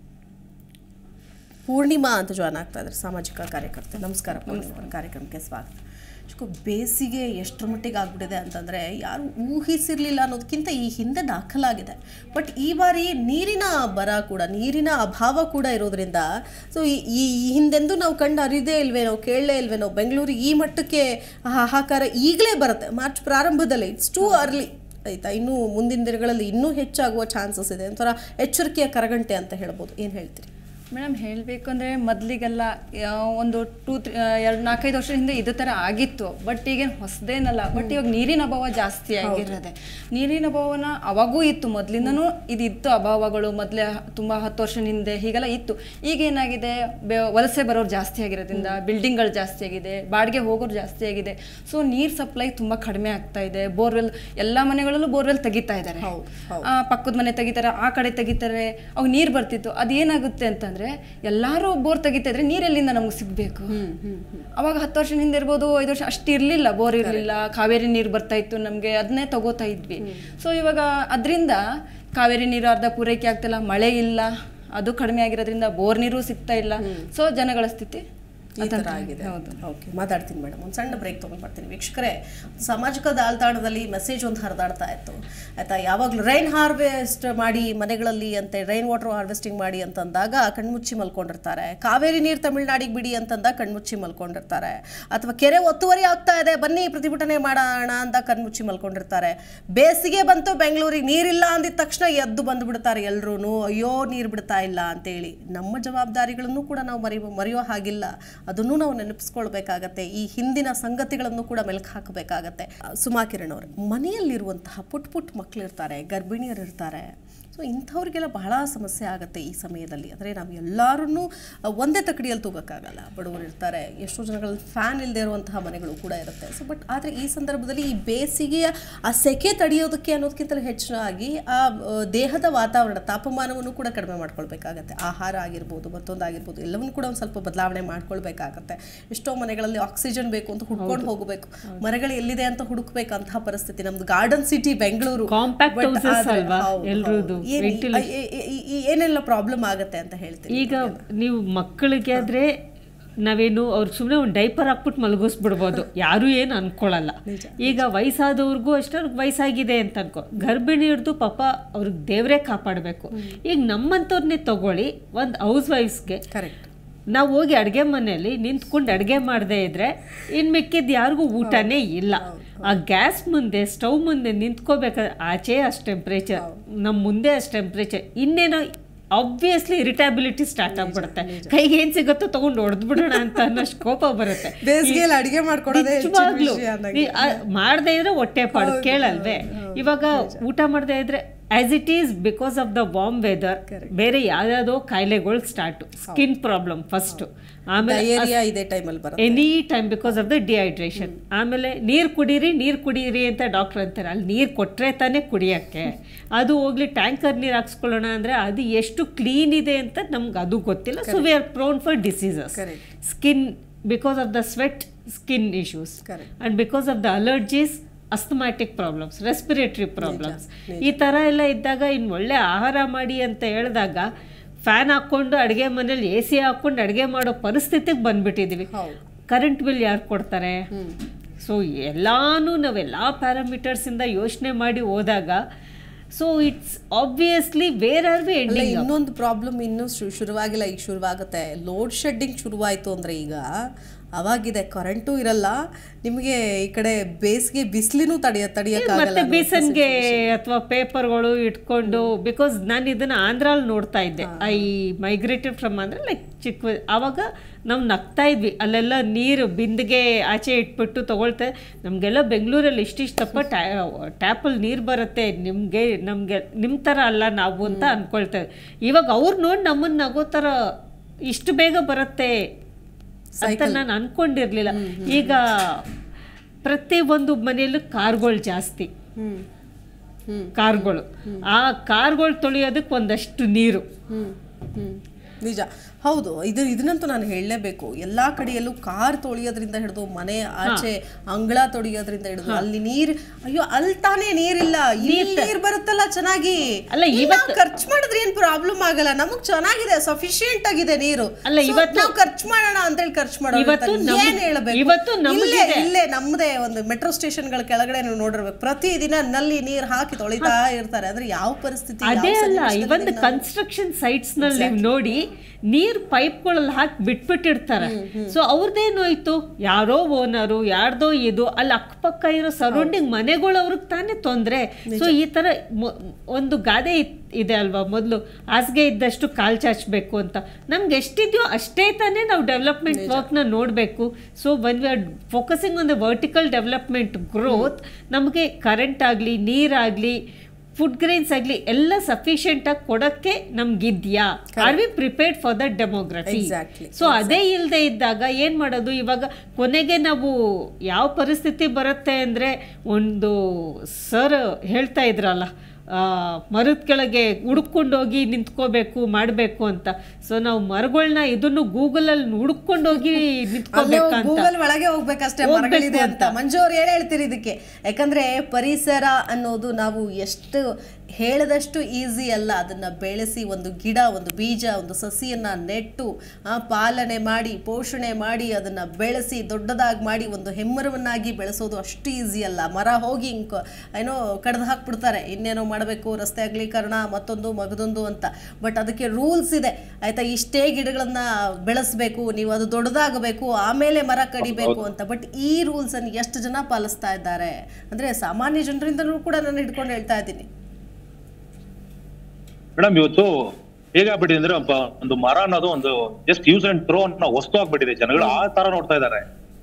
ಪೂರ್ಣಿಮಾ ಅಂತ ಜಾಯ್ನ್ ಆಗ್ತಾ ಇದ್ದಾರೆ ಸಾಮಾಜಿಕ ಕಾರ್ಯಕರ್ತೆ ನಮಸ್ಕಾರ ಪೂರ್ಣಿಮಾ ಅವ್ರ ಕಾರ್ಯಕ್ರಮಕ್ಕೆ ಸ್ವಾಗತ ಚಿಕ್ಕ ಬೇಸಿಗೆ ಎಷ್ಟರ ಮಟ್ಟಿಗೆ ಆಗ್ಬಿಟ್ಟಿದೆ ಅಂತಂದರೆ ಯಾರು ಊಹಿಸಿರ್ಲಿಲ್ಲ ಅನ್ನೋದಕ್ಕಿಂತ ಈ ಹಿಂದೆ ದಾಖಲಾಗಿದೆ ಬಟ್ ಈ ಬಾರಿ ನೀರಿನ ಬರ ಕೂಡ ನೀರಿನ ಅಭಾವ ಕೂಡ ಇರೋದ್ರಿಂದ ಸೊ ಈ ಈ ಹಿಂದೆಂದೂ ನಾವು ಕಂಡು ಅರಿದೇ ಇಲ್ವೇನೋ ಕೇಳಲೇ ಇಲ್ವೇನೋ ಬೆಂಗಳೂರಿಗೆ ಈ ಮಟ್ಟಕ್ಕೆ ಹಾಹಾಕಾರ ಈಗಲೇ ಬರುತ್ತೆ ಮಾರ್ಚ್ ಪ್ರಾರಂಭದಲ್ಲಿ ಇಟ್ಸ್ ಟೂ ಅರ್ಲಿ ಆಯ್ತಾ ಇನ್ನೂ ಮುಂದಿನ ದಿನಗಳಲ್ಲಿ ಇನ್ನೂ ಹೆಚ್ಚಾಗುವ ಚಾನ್ಸಸ್ ಇದೆ ಒಂಥರ ಎಚ್ಚರಿಕೆಯ ಕರಗಂಟೆ ಅಂತ ಹೇಳ್ಬೋದು ಏನು ಹೇಳ್ತೀರಿ ಮೇಡಮ್ ಹೇಳಬೇಕು ಅಂದರೆ ಮೊದಲಿಗೆಲ್ಲ ಒಂದು ಟೂ ತ್ರೀ ಎರಡು ನಾಲ್ಕೈದು ವರ್ಷದ ಹಿಂದೆ ಇದೇ ಥರ ಆಗಿತ್ತು ಬಟ್ ಈಗೇನು ಹೊಸದೇನಲ್ಲ ಬಟ್ ಇವಾಗ ನೀರಿನ ಅಭಾವ ಜಾಸ್ತಿ ಆಗಿರೋದೆ ನೀರಿನ ಅಭಾವನ ಅವಾಗೂ ಇತ್ತು ಮೊದಲಿಂದನೂ ಇದಿತ್ತು ಅಭಾವಗಳು ಮೊದಲೇ ತುಂಬ ಹತ್ತು ವರ್ಷದ ಹಿಂದೆ ಹೀಗೆಲ್ಲ ಇತ್ತು ಈಗ ಏನಾಗಿದೆ ಬೆ ವಲಸೆ ಬರೋರು ಜಾಸ್ತಿ ಆಗಿರೋದ್ರಿಂದ ಬಿಲ್ಡಿಂಗ್ಗಳು ಜಾಸ್ತಿ ಆಗಿದೆ ಬಾಡಿಗೆ ಹೋಗೋರು ಜಾಸ್ತಿ ಆಗಿದೆ ಸೊ ನೀರು ಸಪ್ಲೈ ತುಂಬ ಕಡಿಮೆ ಆಗ್ತಾ ಇದೆ ಬೋರ್ವೆಲ್ ಎಲ್ಲ ಮನೆಗಳಲ್ಲೂ ಬೋರ್ವೆಲ್ ತೆಗಿತಾ ಇದ್ದಾರೆ ಹೌದು, ಹೌದು. ಆ, ಪಕ್ಕದ ಮನೆ ತೆಗಿತಾರೆ ಆ ಕಡೆ ತೆಗಿತಾರೆ ಅವಾಗ ನೀರು ಬರ್ತಿತ್ತು ಅದೇನಾಗುತ್ತೆ ಅಂತಂದ್ರೆ ಎಲ್ಲರೂ ಬೋರ್ ತೆಗಿತಾ ಇದ್ರೆ ನೀರು ಎಲ್ಲಿಂದ ನಮ್ಗೆ ಸಿಗ್ಬೇಕು ಅವಾಗ ಹತ್ತು ವರ್ಷ ಹಿಂದೆ ಇರ್ಬೋದು ಐದು ವರ್ಷ ಅಷ್ಟು ಇರಲಿಲ್ಲ ಬೋರ್ ಇರಲಿಲ್ಲ ಕಾವೇರಿ ನೀರು ಬರ್ತಾ ಇತ್ತು ನಮಗೆ ಅದನ್ನೇ ತಗೋತಾ ಇದ್ವಿ ಸೊ ಇವಾಗ ಅದರಿಂದ ಕಾವೇರಿ ನೀರು ಅರ್ಧ ಪೂರೈಕೆ ಆಗ್ತಿಲ್ಲ ಮಳೆ ಇಲ್ಲ ಅದು ಕಡಿಮೆ ಆಗಿರೋದ್ರಿಂದ ಬೋರ್ ನೀರು ಸಿಗ್ತಾ ಇಲ್ಲ ಸೊ ಜನಗಳ ಸ್ಥಿತಿ ಈ ಥರ ಆಗಿದೆ ಓಕೆ ಮಾತಾಡ್ತೀನಿ ಮೇಡಮ್ ಒಂದು ಸಣ್ಣ ಬ್ರೇಕ್ ತೊಗೊಂಡು ಬರ್ತೀನಿ ವೀಕ್ಷಕರೇ ಸಾಮಾಜಿಕ ಜಾಲತಾಣದಲ್ಲಿ ಮೆಸೇಜ್ ಒಂದು ಹರಿದಾಡ್ತಾ ಇತ್ತು ಆಯ್ತಾ ಯಾವಾಗಲೂ ರೈನ್ ಹಾರ್ವೆಸ್ಟ್ ಮಾಡಿ ಮನೆಗಳಲ್ಲಿ ಅಂತ ರೈನ್ ವಾಟರ್ ಹಾರ್ವೆಸ್ಟಿಂಗ್ ಮಾಡಿ ಅಂತಂದಾಗ ಕಣ್ಮುಚ್ಚಿ ಮಲ್ಕೊಂಡಿರ್ತಾರೆ ಕಾವೇರಿ ನೀರು ತಮಿಳ್ನಾಡಿಗೆ ಬಿಡಿ ಅಂತಂದಾಗ ಕಣ್ಮುಚ್ಚಿ ಮಲ್ಕೊಂಡಿರ್ತಾರೆ ಅಥವಾ ಕೆರೆ ಒತ್ತುವರಿ ಆಗ್ತಾ ಇದೆ ಬನ್ನಿ ಪ್ರತಿಭಟನೆ ಮಾಡೋಣ ಅಂತ ಕಣ್ಮುಚ್ಚಿ ಮಲ್ಕೊಂಡಿರ್ತಾರೆ ಬೇಸಿಗೆ ಬಂತು ಬೆಂಗಳೂರಿಗೆ ನೀರಿಲ್ಲ ಅಂದಿದ ತಕ್ಷಣ ಎದ್ದು ಬಂದುಬಿಡ್ತಾರೆ ಎಲ್ರೂ ಅಯ್ಯೋ ನೀರು ಬಿಡ್ತಾ ಇಲ್ಲ ಅಂತೇಳಿ ನಮ್ಮ ಜವಾಬ್ದಾರಿಗಳನ್ನು ಕೂಡ ನಾವು ಮರಿ ಮರೆಯೋ ಹಾಗಿಲ್ಲ ಅದನ್ನು ನಾವು ನೆನಪಿಸ್ಕೊಳ್ಬೇಕಾಗತ್ತೆ ಈ ಹಿಂದಿನ ಸಂಗತಿಗಳನ್ನು ಕೂಡ ಮೆಲುಕು ಹಾಕಬೇಕಾಗತ್ತೆ ಸುಮಾ ಕಿರಣ್ ಅವರು ಮನೆಯಲ್ಲಿರುವಂತಹ ಪುಟ್ ಪುಟ್ ಮಕ್ಕಳಿರ್ತಾರೆ ಗರ್ಭಿಣಿಯರಿರ್ತಾರೆ ಸೊ ಇಂಥವ್ರಿಗೆಲ್ಲ ಬಹಳ ಸಮಸ್ಯೆ ಆಗುತ್ತೆ ಈ ಸಮಯದಲ್ಲಿ ಅಂದರೆ ನಾವು ಎಲ್ಲರೂ ಒಂದೇ ತಕ್ಕಡಿಯಲ್ಲಿ ತೂಗೋಕ್ಕಾಗಲ್ಲ ಬಡವರು ಇರ್ತಾರೆ ಎಷ್ಟೋ ಜನಗಳಲ್ಲಿ ಫ್ಯಾನ್ ಇಲ್ಲದೆ ಇರುವಂತಹ ಮನೆಗಳು ಕೂಡ ಇರುತ್ತೆ ಸೊ ಬಟ್ ಆದರೆ ಈ ಸಂದರ್ಭದಲ್ಲಿ ಈ ಬೇಸಿಗೆಯ ಆ ಸೆಕೆ ತಡೆಯೋದಕ್ಕೆ ಅನ್ನೋದಕ್ಕಿಂತಲೂ ಹೆಚ್ಚಾಗಿ ಆ ಆ, ದೇಹದ ವಾತಾವರಣ ತಾಪಮಾನವನ್ನು ಕೂಡ ಕಡಿಮೆ ಮಾಡ್ಕೊಳ್ಬೇಕಾಗತ್ತೆ ಆಹಾರ ಆಗಿರ್ಬೋದು ಮತ್ತೊಂದು ಆಗಿರ್ಬೋದು ಎಲ್ಲವನ್ನೂ ಕೂಡ ಒಂದು ಸ್ವಲ್ಪ ಬದಲಾವಣೆ ಮಾಡ್ಕೊಳ್ಬೇಕಾಗತ್ತೆ ಎಷ್ಟೋ ಮನೆಗಳಲ್ಲಿ ಆಕ್ಸಿಜನ್ ಬೇಕು ಅಂತ ಹುಡ್ಕೊಂಡು ಹೋಗಬೇಕು ಮರಗಳು ಎಲ್ಲಿದೆ ಅಂತ ಹುಡುಕ್ಬೇಕಂತಹ ಪರಿಸ್ಥಿತಿ ನಮ್ದು garden city Bengaluru Compact But houses ಆದ್ರೆ- ಅಲ್ವಾ? ಹೌದು, ಎಲ್ರೂದು. ಹೌದು. ಏನ್- Ventilation. ಈ- ಈ- ಈ- ಈ- ಏನೆಲ್ಲ ಪ್ರಾಬ್ಲಮ್ ಆಗುತ್ತೆ ಅಂತ ಹೇಳ್ತೀನಿ ಈಗ ನೀವು ಮಕ್ಕಳಿಗೆ ಆದ್ರೆ ನಾವೇನು ಅವ್ರು ಸುಮ್ಮನೆ ಒಂದು ಡೈಪರ್ ಹಾಕ್ಬಿಟ್ಟು ಮಲಗಿಸ್ಬಿಡ್ಬೋದು ಯಾರೂ ಏನು ಅನ್ಕೊಳ್ಳಲ್ಲ ಈಗ ವಯಸ್ಸಾದವ್ರಿಗೂ ಅಷ್ಟೇ ಅವ್ರಿಗೆ ವಯಸ್ಸಾಗಿದೆ ಅಂತ ಅನ್ಕೋ ಗರ್ಭಿಣಿ ಹಿಡ್ದು ಪಾಪ ಅವ್ರಿಗೆ ದೇವರೇ ಕಾಪಾಡಬೇಕು ಈಗ ನಮ್ಮಂಥವ್ರನ್ನೇ ತಗೊಳ್ಳಿ ಒಂದು ಹೌಸ್ ವೈಫ್ಸ್ಗೆ ಕರೆಕ್ಟ್ ನಾವು ಹೋಗಿ ಅಡುಗೆ ಮನೆಯಲ್ಲಿ ನಿಂತ್ಕೊಂಡು ಅಡುಗೆ ಮಾಡದೇ ಇದ್ರೆ ಇನ್ನು ಮಿಕ್ಕಿದ್ದು ಯಾರಿಗೂ ಊಟನೇ ಇಲ್ಲ ಆ ಗ್ಯಾಸ್ ಮುಂದೆ ಸ್ಟವ್ ಮುಂದೆ ನಿಂತ್ಕೋಬೇಕಾದ್ರೆ ಆಚೆ ಅಷ್ಟು ಟೆಂಪ್ರೇಚರ್ ನಮ್ಮ ಮುಂದೆ ಅಷ್ಟು ಟೆಂಪ್ರೇಚರ್ ಇನ್ನೇನೋ ಆಬ್ವಿಯಸ್ಲಿ ಇರಿಟಬಿಲಿಟಿ ಸ್ಟಾರ್ಟ್ ಆಗ್ಬಿಡುತ್ತೆ ಕೈಗೆ ಏನು ಸಿಗುತ್ತೋ ತೊಗೊಂಡು ಹೊಡೆದ್ಬಿಡೋಣ ಅಂತ ಅನ್ನೋಷ್ಟು ಕೋಪ ಬರುತ್ತೆ ಬೇಸಿಗೆಯಲ್ಲಿ ಅಡಿಗೆ ಮಾಡ್ಕೊಡೋದೇ ಹೆಚ್ಚಿನ ನಿಜವಾಗ್ಲೂ ವಿಷಯ ಅನ್ನಂಗೆ. ಮಾಡದೇ ಇದ್ರೆ ಹೊಟ್ಟೆ ಪಾಡು ಕೇಳಲ್ವೇ ಇವಾಗ ಊಟ ಮಾಡದೇ ಇದ್ರೆ as it is because of the warm weather ಬೇರೆ ಯಾವ್ಯಾವುದೋ ಕಾಯಿಲೆಗಳು ಸ್ಟಾರ್ಟು ಸ್ಕಿನ್ ಪ್ರಾಬ್ಲಮ್ ಫಸ್ಟು ಆಮೇಲೆ ಡಯೇರಿಯಾ ಇದೇ ಟೈಮಲ್ಲಿ ಬರುತ್ತೆ any time because of the dehydration ಆಮೇಲೆ ನೀರು ಕುಡೀರಿ ನೀರು ಕುಡೀರಿ ಅಂತ ಡಾಕ್ಟರ್ ಅಂತಾರೆ ಅಲ್ಲಿ ನೀರು ಕೊಟ್ಟರೆ ತಾನೇ ಕುಡಿಯೋಕ್ಕೆ ಅದು ಹೋಗ್ಲಿ ಟ್ಯಾಂಕರ್ ನೀರು ಹಾಕ್ಸ್ಕೊಳ್ಳೋಣ ಅಂದರೆ ಅದು ಎಷ್ಟು ಕ್ಲೀನ್ ಇದೆ ಅಂತ ನಮ್ಗೆ ಅದು ಗೊತ್ತಿಲ್ಲ so we are prone for diseases Correct. Skin because of the sweat skin issues Correct. And because of the allergies asthmatic problems respiratory problems ಈ ಥರ ಎಲ್ಲ ಇದ್ದಾಗ ಇನ್ನು ಒಳ್ಳೆ ಆಹಾರ ಮಾಡಿ ಅಂತ ಹೇಳಿದಾಗ ಫ್ಯಾನ್ ಹಾಕ್ಕೊಂಡು ಅಡುಗೆ ಮನೇಲಿ ಎ ಸಿ ಹಾಕ್ಕೊಂಡು ಅಡುಗೆ ಮಾಡೋ ಪರಿಸ್ಥಿತಿಗೆ ಬಂದ್ಬಿಟ್ಟಿದ್ದೀವಿ ಹೌದು. ಕರೆಂಟ್ ಬಿಲ್ ಯಾರು ಕೊಡ್ತಾರೆ ಸೊ ಎಲ್ಲಾನು ನಾವೆಲ್ಲ ಪ್ಯಾರಾಮೀಟರ್ಸಿಂದ ಯೋಚನೆ ಮಾಡಿ ಹೋದಾಗ so it's obviously where are we ಅಲ್ಲ ಎಂಡಿಂಗ್ ಇನ್ನೊಂದು ಪ್ರಾಬ್ಲಮ್ ಇನ್ನೂ ಶು- ಶುರುವಾಗಿಲ್ಲ ಈಗ ಶುರುವಾಗುತ್ತೆ ಲೋಡ್ ಶೆಡ್ಡಿಂಗ್ ಶುರುವಾಯಿತು ಅಂದರೆ ಈಗ ಅವಾಗಿದೆ ಕರೆಂಟು ಇರಲ್ಲ ನಿಮಗೆ ಈ ಕಡೆ ಬೇಸಿಗೆ ಬಿಸಿಲಿನೂ ತಡೆಯ ತಡೆಯೋಕ್ಕಾಗಲ್ಲ ಮತ್ತೆ ಬೀಸನ್ಗೆ ಅಥವಾ ಪೇಪರ್ಗಳು ಇಟ್ಕೊಂಡು ಬಿಕಾಸ್ ನಾನು ಇದನ್ನ ಆಂಧ್ರಲ್ಲಿ ನೋಡ್ತಾ ಇದ್ದೆ ಐ ಮೈಗ್ರೇಟೆಡ್ ಫ್ರಮ್ ಅಂದ್ರೆ ಲೈಕ್ ಚಿಕ್ಕ ಆವಾಗ ನಾವು ನಗ್ತಾ ಇದ್ವಿ ಅಲ್ಲೆಲ್ಲ ನೀರು ಬಿಂದಿಗೆ ಆಚೆ ಇಟ್ಬಿಟ್ಟು ತಗೊಳ್ತಾ ನಮಗೆಲ್ಲ ಬೆಂಗಳೂರಲ್ಲಿ ಇಷ್ಟಿಷ್ಟಪ್ಪ ಟ್ಯಾಪಲ್ಲಿ ನೀರು ಬರುತ್ತೆ ನಿಮಗೆ ನಮಗೆ ನಿಮ್ಮ ಥರ ಅಲ್ಲ ನಾವು ಅಂತ ಅಂದ್ಕೊಳ್ತೇವೆ ಇವಾಗ ಅವ್ರು ನೋಡಿ ನಮ್ಮನ್ನು ನಗೋ ಥರ ಇಷ್ಟು ಬೇಗ ಬರುತ್ತೆ ಅಂತ ನಾನು ಅನ್ಕೊಂಡಿರ್ಲಿಲ್ಲ ಈಗ ಪ್ರತಿ ಒಂದು ಮನೆಯಲ್ಲೂ ಕಾರ್ಗಳು ಜಾಸ್ತಿ ಹ್ಮ್ ಹ್ಮ್ ಕಾರ್ಗಳು ಆ ಕಾರ್ಗಳು ತೊಳೆಯೋದಕ್ಕೆ ಒಂದಷ್ಟು ನೀರು ಹ್ಮ್ ಹ್ಮ್ ನಿಜ ಹೌದು ಇದು ಇದನ್ನಂತೂ ನಾನು ಹೇಳಲೇಬೇಕು ಎಲ್ಲಾ ಕಡೆಯಲ್ಲೂ ಕಾರ್ ತೊಳೆಯೋದ್ರಿಂದ ಹಿಡಿದು ಮನೆ ಆಚೆ ಅಂಗಳ ತೊಳೆಯೋದ್ರಿಂದ ಹಿಡಿದು ಅಲ್ಲಿ ನೀರ್ ಅಯ್ಯೋ ಅಲ್ಲಿ ತಾನೇ ನೀರಿಲ್ಲ ಇಲ್ಲಿ ನೀರ್ ಬರುತ್ತಲ್ಲ ಚೆನ್ನಾಗಿ ಅಲ್ಲ, ಇವತ್ತು- ಖರ್ಚು ಮಾಡಿದ್ರೆ ಏನ್ ಪ್ರಾಬ್ಲಮ್ ಆಗಲ್ಲ ನಮಗ್ ಚೆನ್ನಾಗಿದೆ ಸಫಿಶಿಯಂಟ್ ಆಗಿದೆ ನೀರು ಅಲ್ಲ, So, ಇವತ್ತು- ನಾವ್ ಖರ್ಚು ಮಾಡೋಣ ಅಂತೇಳಿ ಖರ್ಚು ಮಾಡೋಣ ಇವತ್ತು ಅಂತ ನಮ್ಗ್- ಏನ್ ಹೇಳ್ಬೇಕು ಇವತ್ತು ಇಲ್ಲೇ ನಮಗಿದೆ. ಇಲ್ಲೇ ನಮ್ಮದೇ ಒಂದು ಮೆಟ್ರೋ ಸ್ಟೇಷನ್ಗಳ ಕೆಳಗಡೆ ನೀವು ನೋಡಿರ್ಬೇಕು ಪ್ರತಿದಿನ ನಲ್ಲಿ ನೀರ್ ಹಾಕಿ ತೊಳಿತಾ ಇರ್ತಾರೆ ಅಂದ್ರೆ ಯಾವ ಪರಿಸ್ಥಿತಿ ಯಾವ ಅದೇ ಅಲ್ಲ ಸನ್ನಿವೇಶದಲ್ಲಿ ಇವನ್ ನಾವು- ಕನ್ಸ್ಟ್ರಕ್ಷನ್ ಸೈಟ್ಸ್ ನಲ್ಲಿ ನೀವು ನೋಡಿ ನೀರ್ ಪೈಪ್ಗಳಲ್ಲಿ ಹಾಕಿ ಬಿಟ್ಬಿಟ್ಟಿರ್ತಾರೆ ಸೊ ಅವ್ರದ್ದೇನೋಯ್ತು ಯಾರೋ ಓನರು ಯಾರ್ದೋ ಇದು ಅಲ್ಲಿ ಅಕ್ಕಪಕ್ಕ ಇರೋ ಸರೌಂಡಿಂಗ್ ಮನೆಗಳು ಅವ್ರಿಗೆ ತಾನೇ ತೊಂದರೆ ಸೊ ಈ ತರ ಮೊ- ಒಂದು ಗಾದೆ ಇತ್- ಇದೆ ಅಲ್ವಾ ಮೊದಲು ಹಾಸಿಗೆ ಇದ್ದಷ್ಟು ಕಾಲ್ ಚಾಚಬೇಕು ಅಂತ ನಮ್ಗೆ ಎಷ್ಟಿದೆಯೋ ಅಷ್ಟೇ ತಾನೇ ನಾವು ಡೆವಲಪ್ಮೆಂಟ್ ವರ್ಕ್ನ ನೋಡಬೇಕು so when we are focusing on the vertical development growth ನಮಗೆ ಕರೆಂಟ್ ಆಗಲಿ ನೀರಾಗಲಿ ಫುಡ್ ಗ್ರೈನ್ಸ್ ಆಗಲಿ ಎಲ್ಲ ಸಫಿಷಿಯೆಂಟ್ ಆಗಿ ಕೊಡಕ್ಕೆ ನಮ್ಗಿದ್ಯಾ are we prepared for the demography Exactly, so ಅದೇ ಇಲ್ಲದೆ ಇದ್ದಾಗ ಏನು ಮಾಡೋದು ಇವಾಗ ಕೊನೆಗೆ ನಾವು ಯಾವ ಪರಿಸ್ಥಿತಿ ಬರುತ್ತೆ ಅಂದರೆ ಒಂದು ಸರ್ ಹೇಳ್ತಾ ಇದ್ರಲ್ಲ ಆ, ಮರದ ಕೆಳಗೆ ಹುಡುಕೊಂಡೋಗಿ ನಿಂತ್ಕೋಬೇಕು ಮಾಡಬೇಕು ಅಂತ ಸೊ ನಾವು ಮರಗಳನ್ನ ಇದನ್ನು ಗೂಗಲಲ್ಲಿ ಹುಡುಕೊಂಡೋಗಿ ಅಲ್ಲೇ ನಿಂತ್ಕೋಬೇಕಂತ ಗೂಗಲ್ ಒಳಗೆ ಹೋಗ್ಬೇಕಷ್ಟೇ ಹೋಗ್ಬೇಕು ಮರಗಳಿದೆ ಅಂತ ಅಂತ. ಮಂಜು ಅವ್ರು ಏನ್ ಹೇಳ್ತೀರಿ ಇದಕ್ಕೆ ಯಾಕಂದ್ರೆ ಪರಿಸರ ಅನ್ನೋದು ನಾವು ಎಷ್ಟು ಹೇಳದಷ್ಟು ಈಸಿ ಅಲ್ಲ ಅದನ್ನ ಬೆಳೆಸಿ ಒಂದು ಗಿಡ ಒಂದು ಬೀಜ ಒಂದು ಸಸಿಯನ್ನ ನೆಟ್ಟು ಆ ಪಾಲನೆ ಮಾಡಿ ಪೋಷಣೆ ಮಾಡಿ ಅದನ್ನ ಬೆಳೆಸಿ ದೊಡ್ಡದಾಗಿ ಮಾಡಿ ಒಂದು ಹೆಮ್ಮರವನ್ನಾಗಿ ಬೆಳೆಸೋದು ಅಷ್ಟು ಈಸಿ ಅಲ್ಲ ಮರ ಹೋಗಿ ಹಿಂಗ್ ಏನೋ ಕಡ್ದು ಹಾಕ್ಬಿಡ್ತಾರೆ ಇನ್ನೇನೋ ಮಾಡಬೇಕು ರಸ್ತೆ ಅಗಲೀಕರಣ ಮತ್ತೊಂದು ಮಗದೊಂದು ಅಂತ ಬಟ್ ಅದಕ್ಕೆ ರೂಲ್ಸ್ ಇದೆ ಆಯ್ತಾ ಇಷ್ಟೇ ಗಿಡಗಳನ್ನ ಬೆಳೆಸ್ಬೇಕು ನೀವು ಅದು ದೊಡ್ಡದಾಗಬೇಕು ಆಮೇಲೆ ಮರ ಕಡಿಬೇಕು ಅಂತ ಬಟ್ ಈ ರೂಲ್ಸ್ ಅನ್ನು ಎಷ್ಟು ಜನ ಪಾಲಿಸ್ತಾ ಇದ್ದಾರೆ ಅಂದ್ರೆ ಸಾಮಾನ್ಯ ಜನರಿಂದನೂ ಕೂಡ ನಾನು ಹಿಡ್ಕೊಂಡು ಹೇಳ್ತಾ ಇದ್ದೀನಿ ಮೇಡಮ್ ಇವತ್ತು ಹೇಗಾಗ್ಬಿಟ್ಟಿದೆ ಅಂದ್ರೆ ಒಬ್ಬ ಒಂದು ಮರ ಅನ್ನೋದು ಒಂದು ಜಸ್ಟ್ ಯೂಸ್ ಅಂಡ್ ಥ್ರೋ ಅನ್ನೋ ವಸ್ತು ಆಗ್ಬಿಟ್ಟಿದೆ ಜನಗಳು ಆ ತರ ನೋಡ್ತಾ ಇದ್ದಾರೆ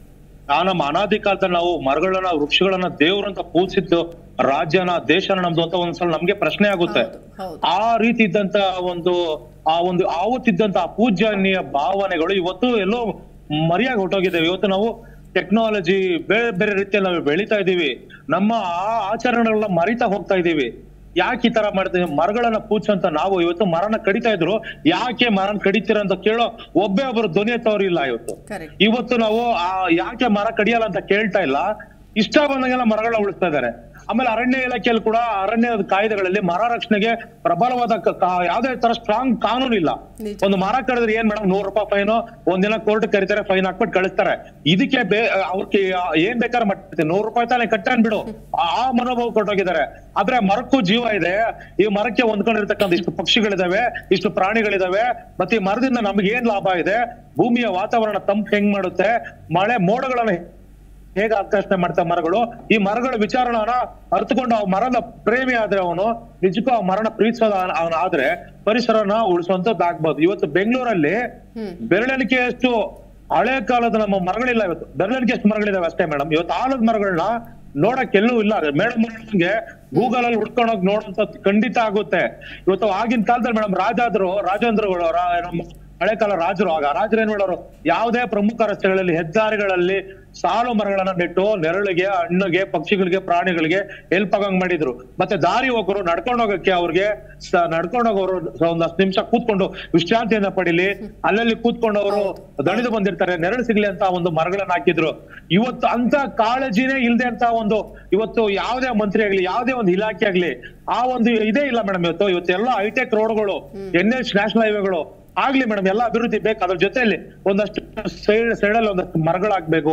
ಆ ನಮ್ಮ ಅನಾದಿ ಕಾಲದಲ್ಲಿ ನಾವು ಮರಗಳನ್ನ ವೃಕ್ಷಗಳನ್ನ ದೇವ್ರಂತ ಪೂಜಿಸಿದ್ದು ರಾಜ್ಯನ ದೇಶನ ನಮ್ದು ಅಂತ ಒಂದ್ಸಲ ನಮ್ಗೆ ಪ್ರಶ್ನೆ ಆಗುತ್ತೆ ಹೌದು, ಹೌದು. ಆ ರೀತಿ ಇದ್ದಂತ ಒಂದು ಆ ಒಂದು ಆವತ್ತಿದ್ದಂತ ಆ ಪೂಜನೀಯ ಭಾವನೆಗಳು ಇವತ್ತು ಎಲ್ಲೋ ಮರಿಯಾಗಿ ಹೊಟ್ಟೋಗಿದ್ದೇವೆ ಇವತ್ತು ನಾವು ಟೆಕ್ನಾಲಜಿ ಬೇರೆ ಬೇರೆ ರೀತಿಯಲ್ಲಿ ನಾವು ಬೆಳಿತಾ ಇದೀವಿ ನಮ್ಮ ಆ ಆಚರಣೆಗಳನ್ನ ಮರಿತಾ ಹೋಗ್ತಾ ಇದೀವಿ ಯಾಕೆ ಈ ತರ ಮಾಡ್ತೀವಿ ಮರಗಳನ್ನ ಪೂಜಿಸಂತ ನಾವು ಇವತ್ತು ಮರನ ಕಡಿತಾ ಇದ್ರು ಯಾಕೆ ಮರನ ಕಡಿತೀರ ಅಂತ ಕೇಳೋ ಒಬ್ಬೇ ಒಬ್ಬರು ಧ್ವನಿ ಎತ್ತವ್ರು ಇಲ್ಲ ಇವತ್ತು ಕರೆಕ್ಟ್ ಇವತ್ತು ನಾವು ಆ ಯಾಕೆ ಮರ ಕಡಿಯಲ್ಲ ಅಂತ ಕೇಳ್ತಾ ಇಲ್ಲ ಇಷ್ಟ ಬಂದಂಗೆಲ್ಲ ಮರಗಳನ್ನ ಉಳಿಸ್ತಾ ಇದ್ದಾರೆ ಆಮೇಲೆ ಅರಣ್ಯ ಇಲಾಖೆಯಲ್ಲಿ ಕೂಡ ಅರಣ್ಯದ ಕಾಯ್ದೆಗಳಲ್ಲಿ ಮರ ರಕ್ಷಣೆಗೆ ಪ್ರಬಲವಾದ ಕ- ಕಾ- ಯಾವ್ದೇ ತರ ಸ್ಟ್ರಾಂಗ್ ಕಾನೂನು ಇಲ್ಲ ನಿಜ. ಒಂದು ಮರ ಕಡಿದ್ರೆ ಏನ್ ಮೇಡಮ್ ನೂರು ರೂಪಾಯಿ ಫೈನ್ ಒಂದಿನ ಕೋರ್ಟ್ ಕರೀತಾರೆ ಫೈನ್ ಹಾಕ್ಬಿಟ್ಟು ಕಳಿಸ್ತಾರೆ ಇದಕ್ಕೆ ಬೇ ಅವ್ರಿಗೆ ಏನ್ ಬೇಕಾದ್ರೆ ಮಾಡ್ತಾರೆ ನೂರು ರೂಪಾಯಿ ತಾನೇ ಕಟ್ಟಾನ್ ಬಿಡು ಆ ಆ ಮನೋಭಾವ ಕೊಟ್ಟೋಗಿದ್ದಾರೆ ಆದ್ರೆ ಮರಕ್ಕೂ ಜೀವ ಇದೆ ಈ ಮರಕ್ಕೆ ಹೊಂದ್ಕೊಂಡಿರ್ತಕ್ಕಂಥ ಇಷ್ಟು ಪಕ್ಷಿಗಳಿದಾವೆ ಇಷ್ಟು ಪ್ರಾಣಿಗಳಿದಾವೆ ಮತ್ತೆ ಈ ಮರದಿಂದ ನಮ್ಗೆ ಏನ್ ಲಾಭ ಇದೆ ಭೂಮಿಯ ವಾತಾವರಣ ತಂಪು ಹೆಂಗ್ ಮಾಡುತ್ತೆ ಮಳೆ ಮೋಡಗಳನ್ನ ಹೇಗೆ ಆಕರ್ಷಣೆ ಮಾಡ್ತಾ ಮರಗಳು ಈ ಮರಗಳ ವಿಚಾರಣ ಅರ್ಥಕೊಂಡು ಆ ಮರದ ಪ್ರೇಮಿ ಆದ್ರೆ ಅವನು ನಿಜಕ್ಕೂ ಆ ಮರನ ಪ್ರೀತಿಸೋದ ಅವನ ಆದ್ರೆ ಪರಿಸರನ ಉಳಿಸುವಂತದ್ದು ಆಗ್ಬೋದು ಇವತ್ತು ಬೆಂಗಳೂರಲ್ಲಿ ಬೆರಳೆಣಿಕೆಯಷ್ಟು ಹಳೆ ಕಾಲದ ನಮ್ಮ ಮರಗಳಿಲ್ಲ ಇವತ್ತು ಬೆರಳೆಣಿಕೆಯಷ್ಟು ಮರಗಳಿದಾವೆ ಅಷ್ಟೇ ಮೇಡಮ್ ಇವತ್ತು ಆಲದ ಮರಗಳನ್ನ ನೋಡಕ್ ಎಲ್ಲೂ ಇಲ್ಲ ಮೇಡಮ್ ನಮ್ಗೆ ಗೂಗಲ್ ಅಲ್ಲಿ ಹುಡ್ಕೊಂಡೋಗಿ ನೋಡುವಂತ ಖಂಡಿತ ಆಗುತ್ತೆ ಇವತ್ತು ಆಗಿನ ಕಾಲದಲ್ಲಿ ಮೇಡಮ್ ರಾಜಾದ್ರು ರಾಜೇಂದ್ರಗಳು ರಾ- ನಮ್ಮ ಹಳೆ ಕಾಲ ರಾಜರು ಆಗ ರಾಜರು ಏನ್ ಮಾಡೋರು ಯಾವುದೇ ಪ್ರಮುಖ ರಸ್ತೆಗಳಲ್ಲಿ ಹೆದ್ದಾರಿಗಳಲ್ಲಿ ಸಾಲು ಮರಗಳನ್ನ ನೆಟ್ಟು ನೆರಳಿಗೆ ಹಣ್ಣಿಗೆ ಪಕ್ಷಿಗಳಿಗೆ ಪ್ರಾಣಿಗಳಿಗೆ ಹೆಲ್ಪ್ ಆಗಂಗ್ ಮಾಡಿದ್ರು ಮತ್ತೆ ದಾರಿ ಹೋಗೋರು ನಡ್ಕೊಂಡು ಹೋಗಕ್ಕೆ ಅವ್ರಿಗೆ ಸ- ನಡ್ಕೊಂಡು ಹೋಗೋರು ಸ- ಒಂದ್ ಹತ್ತು ನಿಮಿಷ ಕೂತ್ಕೊಂಡು ವಿಶ್ರಾಂತಿಯನ್ನ ಪಡಿಲಿ ಅಲ್ಲಲ್ಲಿ ಕೂತ್ಕೊಂಡು ಅವರು ದಣಿದು ಬಂದಿರ್ತಾರೆ ನೆರಳು ಸಿಗ್ಲಿ ಅಂತ ಒಂದು ಮರಗಳನ್ನ ಹಾಕಿದ್ರು ಇವತ್ತು ಅಂತ ಕಾಳಜಿನೇ ಇಲ್ದೆ ಅಂತ ಒಂದು ಇವತ್ತು ಯಾವುದೇ ಮಂತ್ರಿ ಆಗ್ಲಿ ಯಾವುದೇ ಒಂದು ಇಲಾಖೆ ಆಗ್ಲಿ ಆ ಒಂದು ಇದೇ ಇಲ್ಲ ಮೇಡಮ್ ಇವತ್ತು ಇವತ್ತು ಎಲ್ಲ ಹೈಟೆಕ್ ರೋಡ್ಗಳು ಎನ್ ಎಚ್ ನ್ಯಾಷನಲ್ ಹೈವೇಗಳು ಆಗ್ಲಿ ಮೇಡಮ್ ಎಲ್ಲ ಅಭಿವೃದ್ಧಿ ಬೇಕು ಅದ್ರ ಜೊತೆಯಲ್ಲಿ ಒಂದಷ್ಟು ಸೈಡ್ ಸೈಡಲ್ಲಿ ಒಂದಷ್ಟು ಮರಗಳಾಗ್ಬೇಕು